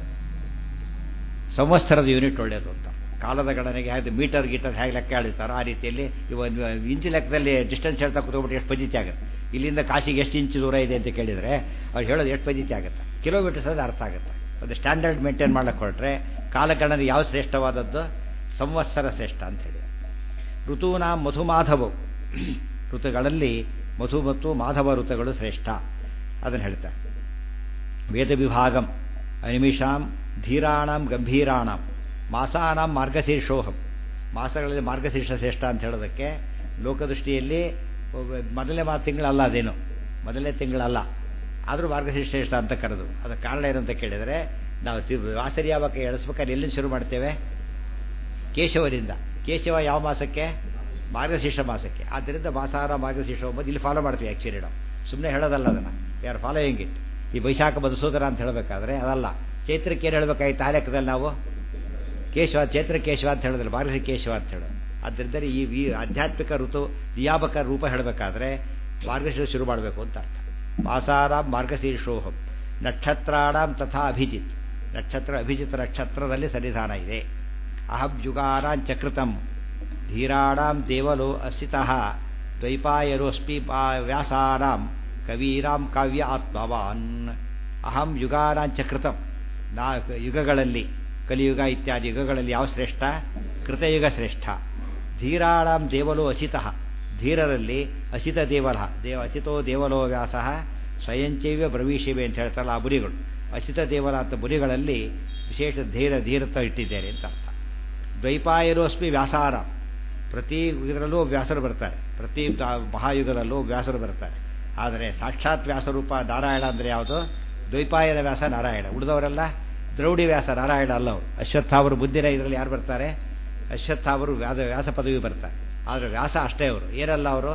ಸಂವತ್ಸರದ ಯೂನಿಟ್ ಒಳ್ಳೆಯದು ಅಂತ ಕಾಲದ ಗಣನೆಗೆ ಹೇಗೆ ಮೀಟರ್ ಗೀಟರ್ ಹೇಗೆ ಲೆಕ್ಕ ಹೇಳ್ತಾರೋ ಆ ರೀತಿಯಲ್ಲಿ ಒಂದು ಇಂಚು ಲೆಕ್ಕದಲ್ಲಿ ಡಿಸ್ಟೆನ್ಸ್ ಹೇಳ್ತಾ ಕೂತ್ಬಿಟ್ಟು ಎಷ್ಟು ಪದ್ಧತಿ ಆಗುತ್ತೆ ಇಲ್ಲಿಂದ ಕಾಶಿಗೆ ಎಷ್ಟು ಇಂಚು ದೂರ ಇದೆ ಅಂತ ಕೇಳಿದರೆ ಅವ್ರು ಹೇಳೋದು ಎಷ್ಟು ಪದ್ಧತಿ ಆಗುತ್ತೆ ಕಿಲೋಮೀಟರ್ಸ್ ಅದು ಅರ್ಥ ಆಗುತ್ತೆ ಒಂದು ಸ್ಟ್ಯಾಂಡರ್ಡ್ ಮೇಂಟೈನ್ ಮಾಡಕ್ಕೆ ಹೊರಟ್ರೆ ಕಾಲಗಣನೆ ಯಾವ ಶ್ರೇಷ್ಠವಾದದ್ದು ಸಂವತ್ಸರ ಶ್ರೇಷ್ಠ ಅಂತ ಹೇಳಿ ಋತೂನ ಮಧುಮಾಧವು ಋತುಗಳಲ್ಲಿ ಮಧು ಮತ್ತು ಮಾಧವ ಋತುಗಳು ಶ್ರೇಷ್ಠ ಅದನ್ನು ಹೇಳ್ತಾರೆ ವೇದ ವಿಭಾಗಂ ಅನಿಮಿಷಾಂ ಧೀರಾಣಂ ಗಂಭೀರಾಣಂ ಮಾಸಾನಾಂ ಮಾರ್ಗಶೀರ್ಷೋಹಂ ಮಾಸಗಳಲ್ಲಿ ಮಾರ್ಗಶೀರ್ಷ ಶ್ರೇಷ್ಠ ಅಂತ ಹೇಳೋದಕ್ಕೆ ಲೋಕದೃಷ್ಟಿಯಲ್ಲಿ ಮೊದಲನೇ ಮಾ ತಿಂಗಳಲ್ಲ ಅದೇನು ಮೊದಲನೇ ತಿಂಗಳಲ್ಲ ಆದರೂ ಮಾರ್ಗಶೀರ್ಷ ಶ್ರೇಷ್ಠ ಅಂತ ಕರೆದು ಅದಕ್ಕೆ ಕಾರಣ ಏನು ಅಂತ ಕೇಳಿದರೆ ನಾವು ವಾಸರಿ ಯಾವಾಗ ಎಳಿಸ್ಬೇಕಾದ್ರೆ ಎಲ್ಲಿಂದ ಶುರು ಮಾಡ್ತೇವೆ ಕೇಶವರಿಂದ ಕೇಶವ ಯಾವ ಮಾಸಕ್ಕೆ ಮಾರ್ಗಶೀರ್ಷ ಮಾಸಕ್ಕೆ ಆದ್ದರಿಂದ ಮಾಸಾರ ಮಾರ್ಗಶೀರ್ಷ ಎಂಬುದು ಇಲ್ಲಿ ಫಾಲೋ ಮಾಡ್ತೀವಿ ಆ್ಯಕ್ಚುಲಿ ನಾವು ಸುಮ್ಮನೆ ಹೇಳೋದಲ್ಲ ಅದನ್ನು ಯಾರು ಫಾಲೋಯಿಂಗ್ ಇಟ್ ಈ ವೈಶಾಖ ಮಧುಸೂದನ ಅಂತ ಹೇಳಬೇಕಾದ್ರೆ ಅದಲ್ಲ ಚೈತ್ರಕ್ಕೆ ಏನು ಹೇಳಬೇಕಾಗಿತ್ತು ಆ ಲೆಕ್ಕದಲ್ಲಿ ನಾವು ಕೇಶವ ಚೈತ್ರ ಕೇಶವ ಅಂತ ಹೇಳಿದ್ರೆ ಮಾರ್ಗಶೀರ್ಷ ಕೇಶವ ಅಂತ ಹೇಳೋದು ಆದ್ದರಿಂದ ಈ ಈ ಆಧ್ಯಾತ್ಮಿಕ ಋತು ನಿಯಾಮಕ ರೂಪ ಹೇಳಬೇಕಾದ್ರೆ ಮಾರ್ಗಶೀರ್ಷ ಶುರು ಮಾಡಬೇಕು ಅಂತ ಅರ್ಥ ಮಾಸಾರಾಂ ಮಾರ್ಗಶೀರ್ಷೋಹಂ ನಕ್ಷತ್ರಾಣಾಂ ತಥಾ ಅಭಿಜಿತ್ ನಕ್ಷತ್ರ ಅಭಿಜಿತ್ ನಕ್ಷತ್ರದಲ್ಲಿ ಸನ್ನಿಧಾನ ಇದೆ ಅಹಂ ಯುಗಾರಾಂಚಕೃತಂ ಧೀರಾಣಾಂ ದೇವಲೋ ಅಸಿತಃ ದ್ವೈಪಾಯರೋಸ್ಮಿ ವ್ಯಾಸಾರಾಂ ಕವೀರಾಂ ಕಾವ್ಯ ಆತ್ಮವಾನ್ ಅಹಂ ಯುಗಾರಾಂಚಕೃತಂ ನಾ ಯುಗಗಳಲ್ಲಿ ಕಲಿಯುಗ ಇತ್ಯಾದಿ ಯುಗಗಳಲ್ಲಿ ಯಾವ ಶ್ರೇಷ್ಠ ಕೃತಯುಗ ಶ್ರೇಷ್ಠ ಧೀರಾಳಾಂ ದೇವಲೋ ಅಸಿತಃ ಧೀರರಲ್ಲಿ ಅಸಿತ ದೇವಲ ದೇವ ಅಸಿತೋ ದೇವಲೋ ವ್ಯಾಸ ಸ್ವಯಂಚೈವ್ಯ ಬ್ರವೀಶಿವೆ ಅಂತ ಹೇಳ್ತಾರಲ್ಲ ಆ ಬುರಿಗಳು ಅಸಿತ ದೇವಲ ಅಂತ ಬುರಿಗಳಲ್ಲಿ ವಿಶೇಷ ಧೀರ ಧೀರತ್ವ ಇಟ್ಟಿದ್ದೇನೆ ಅಂತ ಅರ್ಥ ದ್ವೈಪಾಯರೋಸ್ಮಿ ವ್ಯಾಸಾರ ಪ್ರತಿ ಇದರಲ್ಲೂ ವ್ಯಾಸರು ಬರ್ತಾರೆ ಪ್ರತಿ ಮಹಾಯುಗದಲ್ಲೂ ವ್ಯಾಸರು ಬರ್ತಾರೆ ಆದರೆ ಸಾಕ್ಷಾತ್ ವ್ಯಾಸರೂಪ ನಾರಾಯಣ ಅಂದರೆ ಯಾವುದು ದ್ವೈಪಾಯನ ವ್ಯಾಸ ನಾರಾಯಣ ಉಳಿದವರೆಲ್ಲ ದ್ರೌಡಿ ವ್ಯಾಸ ನಾರಾಯಣ ಅಲ್ಲ ಅವರು ಅಶ್ವತ್ಥಾವರು ಬುದ್ಧಿನ ಇದರಲ್ಲಿ ಯಾರು ಬರ್ತಾರೆ ಅಶ್ವತ್ಥಾವರು ವ್ಯಾಸ ವ್ಯಾಸ ಪದವಿ ಬರ್ತಾರೆ ಆದರೆ ವ್ಯಾಸ ಅಷ್ಟೇ ಅವರು ಏನಲ್ಲ ಅವರು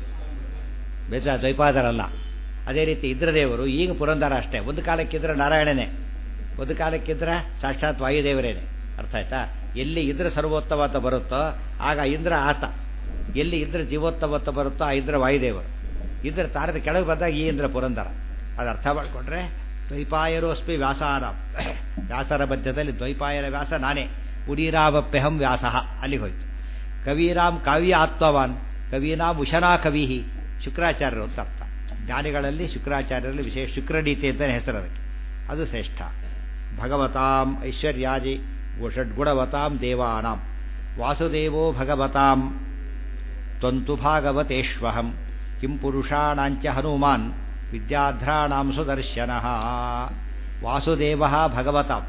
ಬೇಜ ದ್ವೈಪಾದರಲ್ಲ ಅದೇ ರೀತಿ ಇಂದ್ರದೇವರು ಈಗ ಪುರಂದರ ಅಷ್ಟೇ ಒಂದು ಕಾಲಕ್ಕಿದ್ರೆ ನಾರಾಯಣನೇ ಒಂದು ಕಾಲಕ್ಕಿದ್ರೆ ಸಾಕ್ಷಾತ್ ವಾಯುದೇವರೇನೆ ಅರ್ಥ ಆಯ್ತಾ ಎಲ್ಲಿ ಇಂದ್ರ ಸರ್ವೋತ್ತಮ ಅಂತ ಬರುತ್ತೋ ಆಗ ಇಂದ್ರ ಆತ ಎಲ್ಲಿ ಇಂದ್ರ ಜೀವೋತ್ತಮ ಅಂತ ಬರುತ್ತೋ ಆ ಇಂದ್ರ ವಾಯುದೇವರು ಇಂದ್ರ ತಾರದ ಕೆಳಗೆ ಬಂದಾಗ ಈ ಇಂದ್ರ ಪುರಂದರ ಅದು ಅರ್ಥ ಮಾಡಿಕೊಂಡ್ರೆ ದ್ವೈಪಾಯರೋಸ್ಮಿ ವ್ಯಾಸಾರ ವ್ಯಾಸರ ಮಧ್ಯದಲ್ಲಿ ದ್ವೈಪಾಯರ ವ್ಯಾಸ ನಾನೇ ಪುಡೀರಾವಪ್ಯಹಂ ವ್ಯಾಸ ಅಲ್ಲಿಗೆ ಹೋಯ್ತು ಕವೀರಾಮ್ ಕಾವ್ಯ ಆತ್ಮವಾನ್ ಕವೀನಾಂ ಉಶನಾ ಕವಿಹಿ ಶುಕ್ರಾಚಾರ್ಯರು ಅಂತ ಅರ್ಥ ಜ್ಞಾನಿಗಳಲ್ಲಿ ಶುಕ್ರಾಚಾರ್ಯರಲ್ಲಿ ವಿಶೇಷ ಶುಕ್ರನೀತಿ ಅಂತಲೇ ಹೆಸರು ಅದಕ್ಕೆ ಅದು ಶ್ರೇಷ್ಠ ಭಗವತಾಂ ಐಶ್ವರ್ಯಾದಿ ಷಡ್ಗುಣವತಾಂ ದೇವಾನಾಂ ವಾಸುದೇವೋ ಭಗವತಾಂ ತ್ವಂತು ಭಾಗವತೇಶ್ವಹಂ ಕಿಂ ಪುರುಷಾಣಾಂಚ ಹನುಮಾನ್ ವಿದ್ಯಾಧ್ರಾಣಾಂ ಸುದರ್ಶನ ವಾಸುದೇವ ಭಗವತಾಂ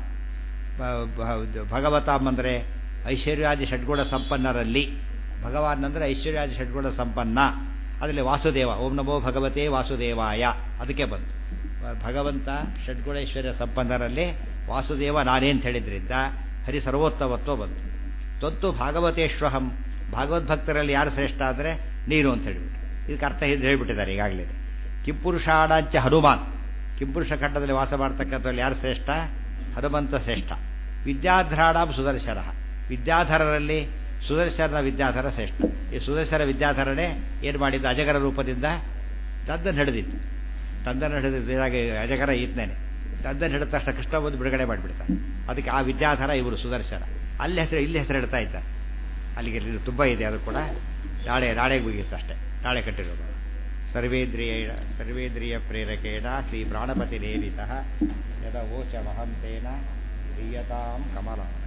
ಭಗವತಾಂ ಅಂದರೆ ಐಶ್ವರ್ಯಾದಿ ಷಡ್ಗುಣ ಸಂಪನ್ನರಲ್ಲಿ ಭಗವಾನ್ ಅಂದರೆ ಐಶ್ವರ್ಯಾದಿ ಷಡ್ಗುಣ ಸಂಪನ್ನ ಅದರಲ್ಲಿ ವಾಸುದೇವ ಓಂ ನಮೋ ಭಗವತೆ ವಾಸುದೇವಾಯ ಅದಕ್ಕೆ ಬಂತು ಭಗವಂತ ಷಡ್ಗುಣೇಶ್ವರ್ಯ ಸಂಪನ್ನರಲ್ಲಿ ವಾಸುದೇವ ನಾನೇ ಅಂತ ಹೇಳಿದ್ರಿಂದ ಹರಿ ಸರ್ವೋತ್ತಮತ್ವ ಬಂತು ತೊತ್ತು ಭಾಗವತೇಶ್ವಹಂ ಭಗವದ್ಭಕ್ತರಲ್ಲಿ ಯಾರು ಶ್ರೇಷ್ಠ ಅಂದರೆ ನೀನು ಅಂತ ಹೇಳಿಬಿಟ್ಟು ಇದಕ್ಕೆ ಅರ್ಥ ಇದು ಹೇಳಿಬಿಟ್ಟಿದ್ದಾರೆ ಈಗಾಗಲೇ ಕಿಂಪುರುಷಾಡಾಂಚ ಹನುಮಾನ್ ಕಿಂಪುರುಷ ಖಂಡದಲ್ಲಿ ವಾಸ ಮಾಡ್ತಕ್ಕಂಥವ್ರಲ್ಲಿ ಯಾರು ಶ್ರೇಷ್ಠ ಹನುಮಂತ ಶ್ರೇಷ್ಠ ವಿದ್ಯಾಧರಾಣಾಂ ಸುದರ್ಶನ ವಿದ್ಯಾಧರರಲ್ಲಿ ಸುದರ್ಶನ ವಿದ್ಯಾಧರ ಶ್ರೇಷ್ಠ ಈ ಸುದರ್ಶನ ವಿದ್ಯಾಧರನೇ ಏನು ಮಾಡಿದ್ದ ಅಜಗರ ರೂಪದಿಂದ ತಂದನ್ನು ಹಿಡಿದಿತ್ತು ತಂದನ್ನು ಹಿಡಿದಿದ್ದಾಗೆ ಅಜಗರ ಈತನೇನೆ ತಂದನ್ನು ಹಿಡಿದ ತಕ್ಷಣ ಕೃಷ್ಣ ಬಂದು ಬಿಡುಗಡೆ ಮಾಡಿಬಿಡ್ತಾನೆ ಅದಕ್ಕೆ ಆ ವಿದ್ಯಾಧರ ಇವರು ಸುದರ್ಶನ ಅಲ್ಲಿ ಹೆಸರು ಇಲ್ಲಿ ಹೆಸರು ಇಡ್ತಾ ಇದ್ದ ಅಲ್ಲಿಗೆ ಇಲ್ಲಿ ತುಂಬ ಇದೆ ಅದು ಕೂಡ ನಾಳೆ ನಾಳೆಗೆ ಮುಗಿಯುತ್ತೆ ಅಷ್ಟೇ ನಾಳೆ ಕಟ್ಟಿರೋದು ಸರ್ವೇಂದ್ರಿಯ ಸರ್ವೇಂದ್ರಿಯ ಪ್ರೇರಕೇಣ ಶ್ರೀ ಪ್ರಾಣಪತಿ ನೇಮಿತ ಯದ ಓಚ ಮಹಂತೇನ ಪ್ರಿಯತಾಂ ಕಮಲ